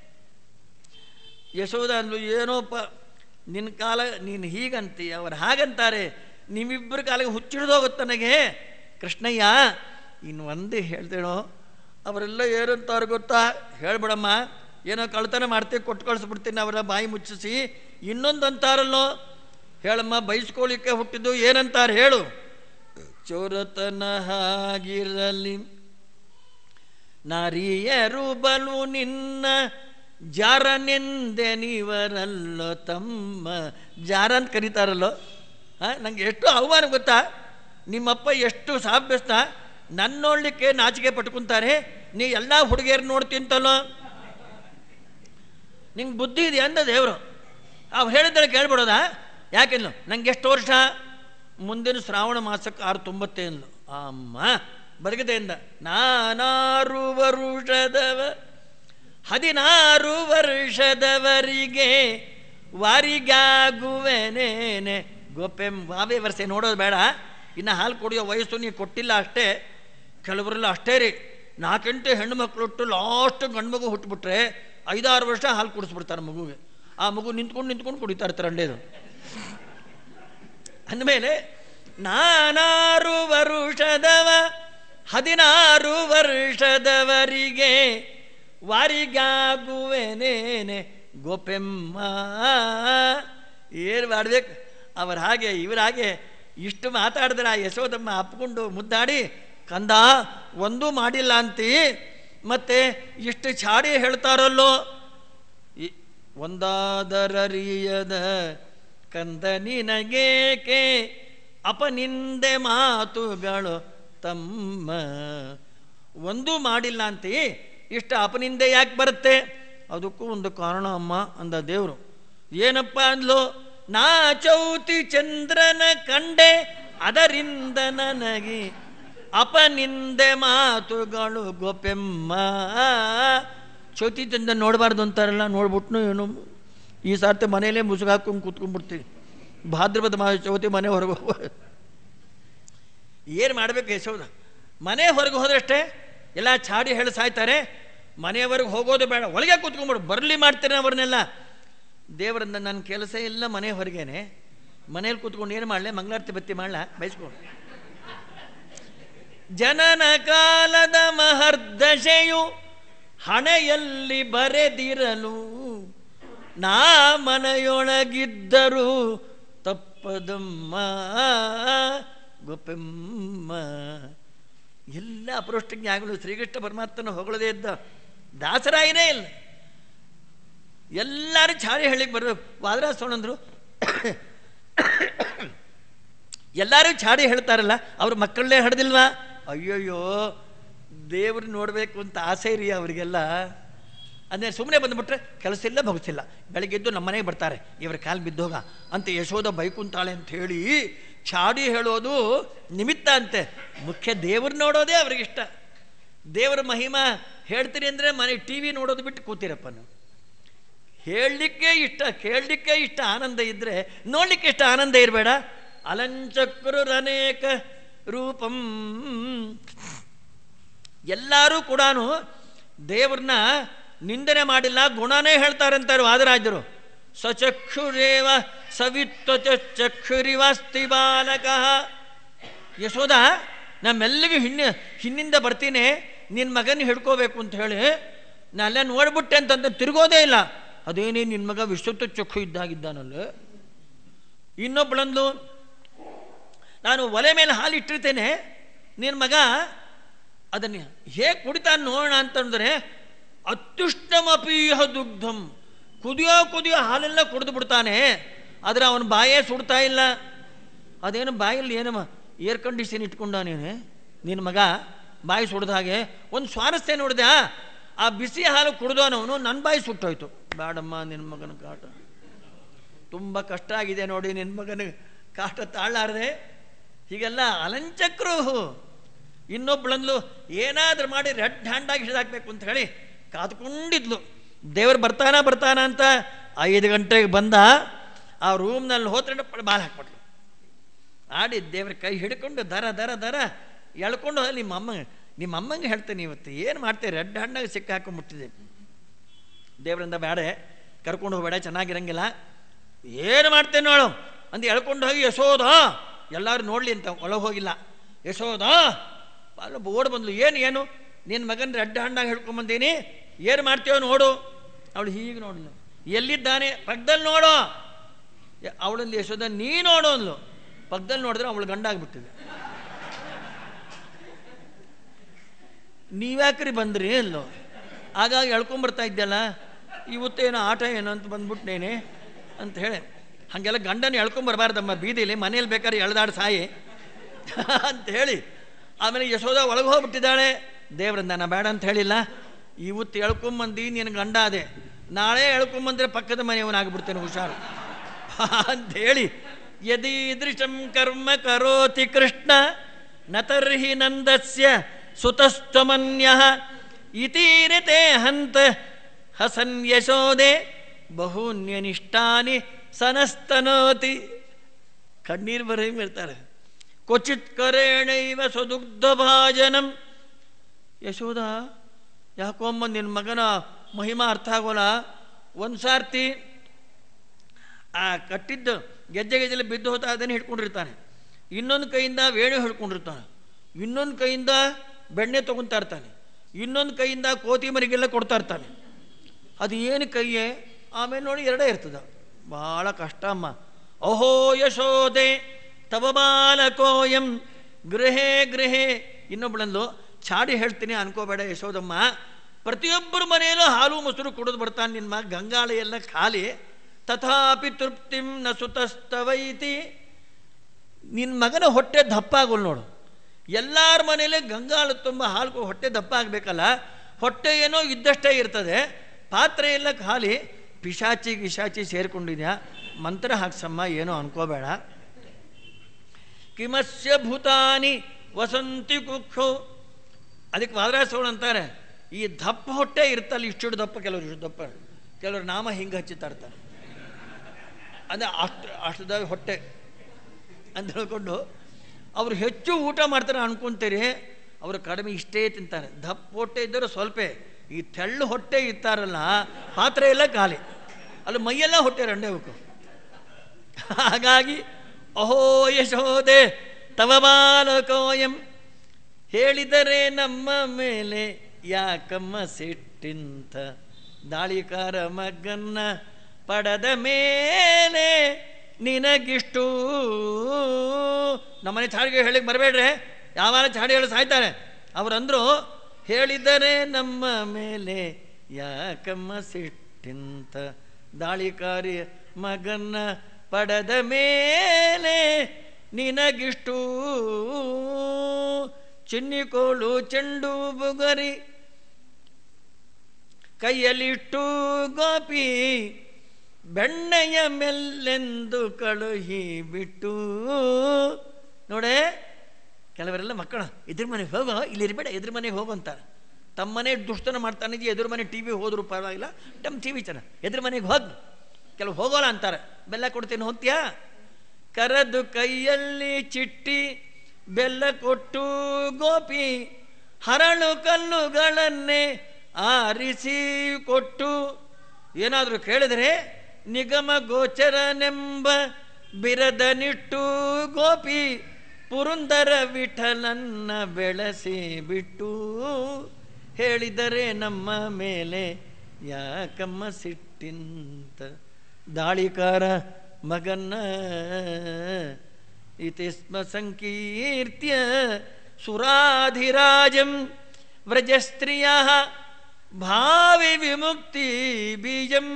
ಯಶೋಧ ಅಂದ್ಲು ಏನೋಪ್ಪ ನಿನ್ನ ಕಾಲ ನೀನು ಹೀಗಂತಿ ಅವ್ರು ಹಾಗಂತಾರೆ ನಿಮ್ಮಿಬ್ಬರ ಕಾಲಿಗೆ ಹುಚ್ಚಿಡ್ದೋಗುತ್ತೆ ನನಗೆ ಕೃಷ್ಣಯ್ಯ ಇನ್ನು ಒಂದೇ ಹೇಳ್ತೇನೋ ಅವರೆಲ್ಲ ಏನಂತಾರೆ ಗೊತ್ತಾ ಹೇಳ್ಬಿಡಮ್ಮ ಏನೋ ಕಳ್ತನ ಮಾಡ್ತೀವಿ ಕೊಟ್ಟು ಕಳಿಸ್ಬಿಡ್ತೀನಿ ಅವರ ಬಾಯಿ ಮುಚ್ಚಿಸಿ ಇನ್ನೊಂದು ಅಂತಾರಲ್ಲೋ ಹೇಳಮ್ಮ ಬೈಸ್ಕೊಳ್ಳಿಕ್ಕೆ ಹುಟ್ಟಿದ್ದು ಏನಂತಾರೆ ಹೇಳು ಚೋರತನ ಹಾಗಿರಲಿ ನಾರಿಯರು ಬಲು ನಿನ್ನ ಜಾರನೆಂದೆನಿವರಲ್ಲೋ ತಮ್ಮ ಜಾರ ಅಂತ ಕರೀತಾರಲ್ಲೋ ಹಾಂ ನಂಗೆ ಎಷ್ಟು ಅವಮಾನ ಗೊತ್ತಾ ನಿಮ್ಮಪ್ಪ ಎಷ್ಟು ಸಾಭ್ಯಸ್ತ ನನ್ನ ನೋಡ್ಲಿಕ್ಕೆ ನಾಚಿಕೆ ಪಟ್ಕೊಂತಾರೆ ನೀ ಎಲ್ಲ ಹುಡುಗಿಯರು ನೋಡ್ತಿಂತಲ್ಲೋ ನಿಂಗೆ ಬುದ್ಧಿ ಇದೆ ಅಂದ ದೇವರು ಅವು ಹೇಳಿದ್ರೆ ಕೇಳ್ಬಿಡೋದಾ ಯಾಕೆಲ್ಲ ನಂಗೆ ಎಷ್ಟು ವರ್ಷ ಮುಂದಿನ ಶ್ರಾವಣ ಮಾಸಕ್ಕೆ ಆರು ತೊಂಬತ್ತೇನು ಅಮ್ಮ ಬರಗದೆಯಿಂದ ನಾನಾರು ವರುಷದವ ಹದಿನಾರು ವರ್ಷದವರಿಗೆ ವಾರಿಗಾಗುವೆನೇನೆ ಗೋಪೆಂ ವಾವೇ ವರ್ಷೆ ನೋಡೋದು ಬೇಡ ಇನ್ನು ಹಾಲು ಕುಡಿಯೋ ವಯಸ್ಸು ನೀವು ಕೊಟ್ಟಿಲ್ಲ ಅಷ್ಟೇ ಕೆಲವರೆಲ್ಲ ಅಷ್ಟೇ ರೀ ನಾಲ್ಕೆಂಟು ಹೆಣ್ಣು ಮಕ್ಕಳು ಹುಟ್ಟು ಲಾಸ್ಟ್ ಗಂಡು ಮಗು ಹುಟ್ಟುಬಿಟ್ರೆ ಐದಾರು ವರ್ಷ ಹಾಲು ಕುಡಿಸ್ಬಿಡ್ತಾರೆ ಮಗುಗೆ ಆ ಮಗು ನಿಂತ್ಕೊಂಡು ನಿಂತ್ಕೊಂಡು ಕುಡಿತಾ ಇರ್ತಾರೆ ಅಂಡೇದು ಅಂದಮೇಲೆ ನಾನಾರು ವರುಷದವ ಹದಿನಾರು ವರ್ಷದವರಿಗೆ ವಾರಿಗಾಗುವೆನೇನೆ ಗೋಪೆಮ್ಮ ಏನು ಮಾಡ್ಬೇಕು ಅವ್ರ ಹಾಗೆ ಇವ್ರ ಹಾಗೆ ಇಷ್ಟು ಮಾತಾಡಿದ್ರೆ ಆ ಯಶೋದಮ್ಮ ಅಪ್ಕೊಂಡು ಮುದ್ದಾಡಿ ಕಂದ ಒಂದೂ ಮಾಡಿಲ್ಲ ಅಂತಿ ಮತ್ತೆ ಇಷ್ಟು ಚಾಡಿ ಹೇಳ್ತಾರಲ್ಲೋ ಈ ಒಂದಾದರರಿಯದ ಕಂದ ನಿನಗೇಕೆ ಅಪನಿಂದೆ ಮಾತುಗಳು ತಮ್ಮ ಒಂದೂ ಮಾಡಿಲ್ಲ ಅಂತಿ ಇಷ್ಟ ಅಪನಿಂದೆ ಯಾಕೆ ಬರುತ್ತೆ ಅದಕ್ಕೂ ಒಂದು ಕಾರಣ ಅಮ್ಮ ಅಂದ ದೇವರು ಏನಪ್ಪ ಅಂದ್ಲು ನಾ ಚೌತಿ ಚಂದ್ರನ ಕಂಡೆ ಅದರಿಂದ ನನಗೆ ಅಪನಿಂದೆ ಮಾತುಗಳು ಗೋಪೆಮ್ಮ ಚೌತಿ ಚಂದ್ರ ನೋಡಬಾರ್ದು ಅಂತಾರಲ್ಲ ನೋಡ್ಬಿಟ್ನು ಏನು ಈ ಸಾರ್ತಿ ಮನೇಲೇ ಮುಸುಗ ಹಾಕೊಂಡು ಕೂತ್ಕೊಂಡ್ಬಿಡ್ತೀವಿ ಭಾದ್ರಪದ ಮಾ ಚೌತಿ ಮನೆ ಹೊರಗೆ ಹೋಗುವ ಏನು ಮಾಡಬೇಕು ಯಶೋದ ಮನೆ ಹೊರಗೆ ಹೋದ್ರಷ್ಟೇ ಎಲ್ಲ ಚಾಡಿ ಹೇಳಿ ಸಾಯ್ತಾರೆ ಮನೆಯವರೆಗೆ ಹೋಗೋದು ಬೇಡ ಒಳಗೆ ಕೂತ್ಕೊಂಡ್ಬಿಡು ಬರಲಿ ಮಾಡ್ತಾರೆ ಅವ್ರನ್ನೆಲ್ಲ ದೇವರಿಂದ ನನ್ನ ಕೆಲಸ ಇಲ್ಲ ಮನೆ ಹೊರಗೇನೆ ಮನೇಲಿ ಕೂತ್ಕೊಂಡು ಏನು ಮಾಡಲೆ ಮಂಗಳಾರತಿ ಬತ್ತಿ ಮಾಡಲ ಬಯಸ್ಕೊಂಡು ಜನನ ಕಾಲದ ಮಹರ್ದಶೆಯು ಹಣೆಯಲ್ಲಿ ಬರೆದಿರಲು ನಾ ಮನೆಯೊಳಗಿದ್ದರು ತಪ್ಪದಮ್ಮ ಗೋಪೆಮ್ಮ ಎಲ್ಲ ಅಪರೋಷ್ಟಜ್ಞಾಗಳು ಶ್ರೀಕೃಷ್ಣ ಪರಮಾತ್ಮನ ಹೊಗಳದೇ ಇದ್ದ ದಾಸರಾಯನೇ ಇಲ್ಲ ಎಲ್ಲರೂ ಚಾರಿ ಹಳ್ಳಿಗೆ ಬರಬೇಕು ವಾದರಾಜ ಸೋಣಂದ್ರು ಎಲ್ಲರೂ ಚಾಡಿ ಹೇಳ್ತಾರಲ್ಲ ಅವ್ರ ಮಕ್ಕಳನ್ನೇ ಹಡ್ದಿಲ್ವಾ ಅಯ್ಯೋಯ್ಯೋ ದೇವ್ರು ನೋಡಬೇಕು ಅಂತ ಆಸೆ ರೀ ಅವರಿಗೆಲ್ಲ ಅಂದರೆ ಸುಮ್ಮನೆ ಬಂದುಬಿಟ್ರೆ ಕೆಲಸ ಇಲ್ಲ ಭಗಸಿಲ್ಲ ಬೆಳಗ್ಗೆದ್ದು ನಮ್ಮ ಮನೆಗೆ ಬರ್ತಾರೆ ಇವರ ಕಾಲು ಬಿದ್ದೋಗ ಅಂತ ಯಶೋದ ಬೈಕುಂತಾಳೆ ಅಂತ ಹೇಳಿ ಚಾಡಿ ಹೇಳೋದು ನಿಮಿತ್ತ ಅಂತೆ ಮುಖ್ಯ ದೇವ್ರು ನೋಡೋದೇ ಅವ್ರಿಗಿಷ್ಟ ದೇವರ ಮಹಿಮಾ ಹೇಳ್ತೀನಿ ಅಂದರೆ ಮನೆ ಟಿ ವಿ ನೋಡೋದು ಬಿಟ್ಟು ಕೂತಿರಪ್ಪ ನೀವು ಹೇಳಲಿಕ್ಕೆ ಇಷ್ಟ ಕೇಳಲಿಕ್ಕೆ ಇಷ್ಟ ಆನಂದ ಇದ್ದರೆ ನೋಡಲಿಕ್ಕೆ ಇಷ್ಟ ಆನಂದ ಇರಬೇಡ ಅಲಂಚಕ್ರುರನೇಕ ರೂಪಂ ಎಲ್ಲರೂ ಕೂಡ ದೇವ್ರನ್ನ ನಿಂದನೆ ಮಾಡಿಲ್ಲ ಗುಣನೇ ಹೇಳ್ತಾರೆ ಅಂತಾರೆ ವಾದರಾಜರು ಸಚಕ್ಷುರೇವ ಸವಿತ್ವ ಚಕ್ಷುರಿವಾಸ್ತಿ ಬಾಲಕ ಯಶೋದ ನಮ್ಮೆಲ್ಲಿಗೂ ಹಿನ್ನ ಹಿನ್ನಿಂದ ಬರ್ತೀನಿ ನಿನ್ನ ಮಗನ ಹಿಡ್ಕೋಬೇಕು ಅಂತ ಹೇಳಿ ನಾ ಅಲ್ಲೇ ನೋಡ್ಬಿಟ್ಟೆ ಅಂತಂದ್ರೆ ತಿರುಗೋದೇ ಇಲ್ಲ ಅದೇನೇ ನಿನ್ನ ಮಗ ವಿಶ್ವತ್ವ ಚಕ್ಷು ಇದ್ದಾಗಿದ್ದಾನಲ್ಲ ಇನ್ನೊಬ್ಬಳಂದು ನಾನು ಒಲೆ ಮೇಲೆ ಹಾಲು ಇಟ್ಟಿರ್ತೇನೆ ನಿನ್ನ ಮಗ ಅದನ್ನು ಹೇಗೆ ಕುಡಿತಾನೆ ನೋಡೋಣ ಅಂತಂದರೆ ಅತ್ಯುಷ್ಟಮಪೀಹ ದುಗ್ಧಂ ಕುದಿಯೋ ಕುದಿಯೋ ಹಾಲೆಲ್ಲ ಕುಡಿದು ಬಿಡ್ತಾನೆ ಆದರೆ ಅವನ ಬಾಯೇ ಸುಡ್ತಾ ಇಲ್ಲ ಅದೇನು ಬಾಯಲ್ಲಿ ಏನಮ್ಮ ಏರ್ ಕಂಡೀಷನ್ ಇಟ್ಕೊಂಡಾನೇನೆ ನಿನ್ನ ಮಗ ಬಾಯಿ ಸುಡ್ದ ಹಾಗೆ ಒಂದು ಸ್ವಾರಸ್ಯ ನೋಡಿದೆ ಆ ಬಿಸಿ ಹಾಲು ಕುಡ್ದವನವನು ನನ್ನ ಬಾಯಿ ಸುಟ್ಟೋಯ್ತು ಬೇಡಮ್ಮ ನಿನ್ನ ಮಗನ ಕಾಟ ತುಂಬ ಕಷ್ಟ ಆಗಿದೆ ನೋಡಿ ನಿನ್ನ ಮಗನ ಕಾಟ ತಾಳಾರದೆ ಹೀಗೆಲ್ಲ ಅಲಂಚಕ್ರು ಇನ್ನೊಬ್ಬಳಂದ್ಲು ಏನಾದರೂ ಮಾಡಿ ರೆಡ್ ಹ್ಯಾಂಡಾಗಿ ಹಿಡಿದಾಕ್ಬೇಕು ಅಂತ ಹೇಳಿ ಕಾದ್ಕೊಂಡಿದ್ಲು ದೇವ್ರು ಬರ್ತಾನ ಬರ್ತಾನ ಅಂತ ಐದು ಗಂಟೆಗೆ ಬಂದ ಆ ರೂಮ್ನಲ್ಲಿ ಹೋದ್ರೆ ಬಾಲ್ ಹಾಕ್ಬಿಟ್ಲು ಆಡಿ ದೇವ್ರ ಕೈ ಹಿಡ್ಕೊಂಡು ದರ ದರ ದರ ಎಳ್ಕೊಂಡು ಹೋಗಿ ನಿಮ್ಮ ಅಮ್ಮ ನಿಮ್ಮ ಅಮ್ಮಂಗೆ ಹೇಳ್ತೇನೆ ಇವತ್ತು ಏನು ಮಾಡ್ತೇವೆ ರೆಡ್ ಹಣ್ಣಾಗಿ ಸಿಕ್ಕ ಹಾಕೊಂಡ್ಬಿಟ್ಟಿದೆ ದೇವರಿಂದ ಬೇಡ ಕರ್ಕೊಂಡು ಹೋಗಬೇಡ ಚೆನ್ನಾಗಿರಂಗಿಲ್ಲ ಏನು ಮಾಡ್ತೇನೆ ನೋಡು ಅಂದು ಎಳ್ಕೊಂಡು ಹೋಗಿ ಯಶೋದ ಎಲ್ಲರೂ ನೋಡಲಿ ಅಂತ ಒಳಗೆ ಹೋಗಿಲ್ಲ ಯಶೋದ ಅಲ್ಲ ಓಡ್ ಬಂದ್ಲು ಏನು ಏನು ನಿನ್ನ ಮಗನ ರೆಡ್ ಹಣ್ಣಾಗಿ ಹಿಡ್ಕೊಂಬಂದೀನಿ ಏನು ಮಾಡ್ತೀವೋ ನೋಡು ಅವಳು ಹೀಗೆ ನೋಡಲು ಎಲ್ಲಿದ್ದಾನೆ ಪಕ್ಕದಲ್ಲಿ ನೋಡು ಅವಳಲ್ಲಿ ಯಶೋದ ನೀ ನೋಡು ಅಂದ್ಲು ಪಕ್ಕದಲ್ಲಿ ನೋಡಿದ್ರೆ ಅವಳು ಗಂಡಾಗ್ಬಿಟ್ಟಿದೆ ನೀವ್ಯಾಕ್ರಿ ಬಂದ್ರಿ ಅಲ್ಲೋ ಆಗಾಗ ಎಳ್ಕೊಂಬರ್ತಾ ಇದ್ದಲ್ಲ ಇವತ್ತೇನೋ ಆಟ ಏನು ಅಂತ ಬಂದ್ಬಿಟ್ನೇನೆ ಅಂತ ಹೇಳಿ ಹಾಗೆಲ್ಲ ಗಂಡನ ಎಳ್ಕೊಂಬರ್ಬಾರ್ದಮ್ಮ ಬೀದಿಲಿ ಮನೇಲಿ ಬೇಕಾದ್ರೆ ಎಳ್ದಾಡ್ ಸಾಯಿ ಅಂತ ಹೇಳಿ ಆಮೇಲೆ ಯಶೋದ ಒಳಗೆ ಹೋಗ್ಬಿಟ್ಟಿದ್ದಾಳೆ ದೇವ್ರಿಂದ ನಾ ಬೇಡ ಅಂತ ಹೇಳಿಲ್ಲ ಇವತ್ತು ಎಳ್ಕೊಂಬಂದು ನಿನ್ನ ಗಂಡ ಅದೇ ನಾಳೆ ಎಳ್ಕೊಂಬಂದ್ರೆ ಪಕ್ಕದ ಮನೆಯವನಾಗ್ಬಿಡ್ತೇನೆ ಹುಷಾರು ಅಂತ ಹೇಳಿ ಯದೀದೃಶಂ ಕರ್ಮ ಕರೋತಿ ಕೃಷ್ಣ ನ ತರ್ಹಿ ನಂದಸ್ಯ ಸುತಸ್ತ್ವಮನ್ಯ ಇತೀರಿತೆ ಹಂತ ಹಸನ್ ಯಶೋದೆ ಬಹೂನ್ಯನಿಷ್ಟಾನಿ ಸನಸ್ತನೋತಿ ಕಣ್ಣೀರು ಬರೀ ಇರ್ತಾರೆ ಕ್ವಚಿತ್ ಕರೇಣೈವ ಸ್ವದುಗ್ಧ ಭಾಜನಂ ಯಶೋದ ಯಾಕೊಮ್ಮ ನಿನ್ನ ಮಗನ ಮಹಿಮಾ ಅರ್ಥ ಆಗೋಲ್ಲ ಒಂದು ಸಾರ್ತಿ ಆ ಕಟ್ಟಿದ್ದು ಗೆಜ್ಜೆ ಗೆಜ್ಜೆಲಿ ಬಿದ್ದು ಹೋತಾ ಅದನ್ನು ಹಿಡ್ಕೊಂಡಿರ್ತಾನೆ ಇನ್ನೊಂದು ಕೈಯಿಂದ ವೇಣು ಹಿಡ್ಕೊಂಡಿರ್ತಾನೆ ಇನ್ನೊಂದು ಕೈಯಿಂದ ಬೆಣ್ಣೆ ತೊಗೊತಾ ಇರ್ತಾನೆ ಇನ್ನೊಂದು ಕೈಯಿಂದ ಕೋತಿ ಮರಿಗೆಲ್ಲ ಕೊಡ್ತಾ ಇರ್ತಾನೆ ಅದು ಏನು ಕೈಯೇ ಆಮೇಲೆ ನೋಡಿ ಎರಡೇ ಇರ್ತದ ಭಾಳ ಕಷ್ಟ ಅಮ್ಮ ಅಹೋ ಯಶೋದೆ ತವ ಬಾಲಕೋಯಂ ಗೃಹೇ ಗೃಹೇ ಇನ್ನೊಬ್ಬಳಂದು ಚಾಡಿ ಹೇಳ್ತೀನಿ ಅನ್ಕೋಬೇಡ ಯಶೋದಮ್ಮ ಪ್ರತಿಯೊಬ್ಬರ ಮನೆಯಲ್ಲೂ ಹಾಲು ಮೊಸರು ಕುಡಿದು ಬರ್ತಾನೆ ನಿನ್ನ ಮಗ ಗಂಗಾಳ ಎಲ್ಲ ಖಾಲಿ ತಥಾಪಿ ತೃಪ್ತಿಂ ನ ಸುತಸ್ತವೈತಿ ನಿನ್ನ ಮಗನ ಹೊಟ್ಟೆ ದಪ್ಪ ಆಗೋಲ್ ನೋಡು ಎಲ್ಲರ ಮನೇಲಿ ಗಂಗಾಳು ತುಂಬ ಹಾಲು ಹೊಟ್ಟೆ ದಪ್ಪ ಆಗಬೇಕಲ್ಲ ಹೊಟ್ಟೆ ಏನೋ ಇದ್ದಷ್ಟೇ ಇರ್ತದೆ ಪಾತ್ರೆ ಎಲ್ಲ ಖಾಲಿ ಪಿಶಾಚಿ ಗಿಶಾಚಿ ಸೇರ್ಕೊಂಡಿದ್ಯಾ ಮಂತ್ರ ಹಾಕ್ಸಮ್ಮ ಏನೋ ಅನ್ಕೋಬೇಡ ಕಿಮಸ್ಯ ಭೂತಾನಿ ವಸಂತಿ ಕುಕ್ಷು ಅದಕ್ಕೆ ವಾದರಾಸೋಳು ಅಂತಾರೆ ಈ ದಪ್ಪ ಹೊಟ್ಟೆ ಇರ್ತಲ್ಲ ಇಷ್ಟು ದಪ್ಪ ಕೆಲವರು ಇಷ್ಟು ದಪ್ಪ ಕೆಲವರು ನಾಮ ಹಿಂಗೆ ಹಚ್ಚುತ್ತಾ ಇರ್ತಾರೆ ಅಂದರೆ ಅಷ್ಟು ಅಷ್ಟದ ಹೊಟ್ಟೆ ಅಂತ ಹೇಳ್ಕೊಂಡು ಅವರು ಹೆಚ್ಚು ಊಟ ಮಾಡ್ತಾರೆ ಅನ್ಕೊಂತೀರಿ ಅವರು ಕಡಿಮೆ ಇಷ್ಟೇ ತಿಂತಾರೆ ದಪ್ಪ ಹೊಟ್ಟೆ ಇದ್ದರೂ ಸ್ವಲ್ಪ ಈ ತೆಳ್ಳು ಹೊಟ್ಟೆ ಇರ್ತಾರಲ್ಲ ಪಾತ್ರೆ ಎಲ್ಲ ಖಾಲಿ ಅಲ್ಲಿ ಮೈಯೆಲ್ಲ ಹೊಟ್ಟೆ ರಂಡೆ ಬೇಕು ಹಾಗಾಗಿ ಅಹೋ ಯಶೋದೆ ತವ ಬಾಲಕೋಯಂ ಹೇಳಿದರೆ ನಮ್ಮ ಮೇಲೆ ಯಾಕಮ್ಮ ಸಿಟ್ಟಿಂತ ದಾಳಿಕಾರ ಮಗನ್ನ ಪಡೆದ ಮೇಲೆ ನಿನಗಿಷ್ಟು ನಮ್ಮನೆ ಚಾಡಿಗೆ ಹೇಳಿಕ್ ಬರಬೇಡ್ರೆ ಯಾವಾಗ ಚಾಡಿ ಹೇಳಿ ಸಾಯ್ತಾರೆ ಅವರಂದ್ರು ಹೇಳಿದರೆ ನಮ್ಮ ಮೇಲೆ ಯಾಕಮ್ಮ ಸಿಟ್ಟಿಂತ ದಾಳಿಕಾರಿ ಮಗನ್ನ ಪಡೆದ ಮೇಲೆ ನಿನಗಿಷ್ಟು ಚಿನ್ನಿಕೋಳು ಚೆಂಡು ಬುಗರಿ ಕೈಯಲ್ಲಿಟ್ಟು ಗೋಪಿ ಬೆಣ್ಣೆಯ ಮೆಲ್ಲೆಂದು ಕಳುಹಿ ಬಿಟ್ಟು ನೋಡೆ ಕೆಲವರೆಲ್ಲ ಮಕ್ಕಳು ಎದುರು ಮನೆಗೆ ಹೋಗೋ ಇಲ್ಲಿ ಇರಬೇಡ ಎದುರು ಮನೆಗೆ ಹೋಗು ಅಂತಾರೆ ತಮ್ಮ ಮನೆ ದುಷ್ಟನ ಮಾಡ್ತಾನಿದ್ದೀವಿ ಎದುರು ಮನೆ ಟಿ ವಿ ಹೋದ್ರು ಪರವಾಗಿಲ್ಲ ನಮ್ಮ ಟಿ ವಿ ಚೆನ್ನಾಗಿ ಎದುರು ಮನೆಗೆ ಹೋಗು ಕೆಲವು ಹೋಗೋಲ್ಲ ಅಂತಾರೆ ಬೆಲ್ಲ ಕೊಡ್ತೀನಿ ಹೋಗ್ತೀಯಾ ಕರೆದು ಕೈಯಲ್ಲಿ ಚಿಟ್ಟಿ ಬೆಲ್ಲ ಕೊಟ್ಟು ಗೋಪಿ ಹರಳು ಕಲ್ಲುಗಳನ್ನೇ ಆರಿಸಿ ಕೊಟ್ಟು ಏನಾದರೂ ಕೇಳಿದರೆ ನಿಗಮ ಗೋಚರನೆಂಬ ಬಿರದ ನಿಟ್ಟು ಗೋಪಿ ಪುರಂದರ ವಿಠಲನ್ನ ಬೆಳೆಸಿ ಬಿಟ್ಟು ಹೇಳಿದರೆ ನಮ್ಮ ಮೇಲೆ ಯಾಕಮ್ಮ ಸಿಟ್ಟಿಂತ ದಾಳಿಕಾರ ಮಗನ್ನ ಇತಿ ಸ್ಮ ಸಂಕೀರ್ತ್ಯ ಸುರಾಧಿರಾಜಂ ವ್ರಜಸ್ತ್ರಿಯ ಭಾವಿ ವಿಮುಕ್ತಿ ಬೀಜಂ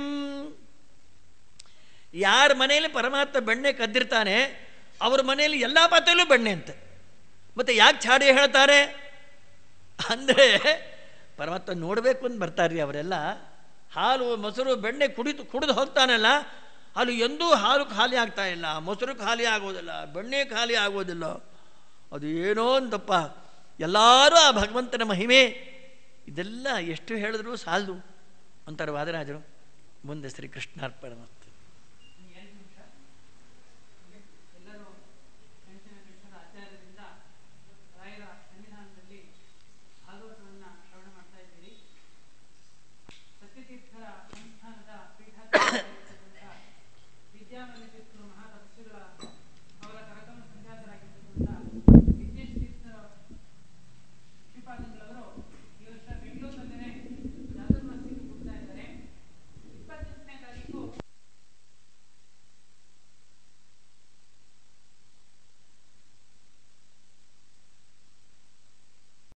ಯಾರ ಮನೆಯಲ್ಲಿ ಪರಮಾತ್ಮ ಬೆಣ್ಣೆ ಕದ್ದಿರ್ತಾನೆ ಅವ್ರ ಮನೆಯಲ್ಲಿ ಎಲ್ಲ ಪಾತ್ರೆಯಲ್ಲೂ ಬೆಣ್ಣೆ ಅಂತೆ ಮತ್ತೆ ಯಾಕೆ ಚಾಡಿ ಹೇಳ್ತಾರೆ ಅಂದರೆ ಪರಮಾತ್ಮ ನೋಡಬೇಕು ಅಂತ ಬರ್ತಾರ್ರಿ ಅವರೆಲ್ಲ ಹಾಲು ಮೊಸರು ಬೆಣ್ಣೆ ಕುಡಿದು ಕುಡಿದು ಹೋಗ್ತಾನಲ್ಲ ಅಲ್ಲಿ ಎಂದೂ ಹಾಲು ಖಾಲಿ ಆಗ್ತಾ ಇಲ್ಲ ಮೊಸರು ಖಾಲಿ ಆಗೋದಿಲ್ಲ ಬೆಣ್ಣೆ ಖಾಲಿ ಆಗೋದಿಲ್ಲ ಅದು ಏನೋ ಅಂತಪ್ಪ ಎಲ್ಲರೂ ಆ ಭಗವಂತನ ಮಹಿಮೆ ಇದೆಲ್ಲ ಎಷ್ಟು ಹೇಳಿದ್ರು ಸಾಲದು ಅಂತಾರೆ ವಾದರಾಜರು ಮುಂದೆ ಶ್ರೀ ಕೃಷ್ಣಾರ್ಪಣ ಮತ್ತು ಎಲ್ಲರೂ ನೆನಪಿನ ಕೃಷ್ಣರ ಆಚಾರ್ಯರಿಂದ ರಾಯರ ಸನ್ನಿಧಾನದಲ್ಲಿ ಭಾಗವತವನ್ನ ಶ್ರವಣ ಮಾಡ್ತಾ ಇದ್ದೀರಿ ಸತ್ಯತೀರ್ಥರ ಸಂಸ್ಥಾನದ ಪೀಠಾಧಿಪತಿಯಾಗಿರ್ತಕ್ಕಂಥ ವಿದ್ಯಾಮಣಿ ತೀರ್ಥರು ಮಹಾತಪಸ್ವಿಗಳ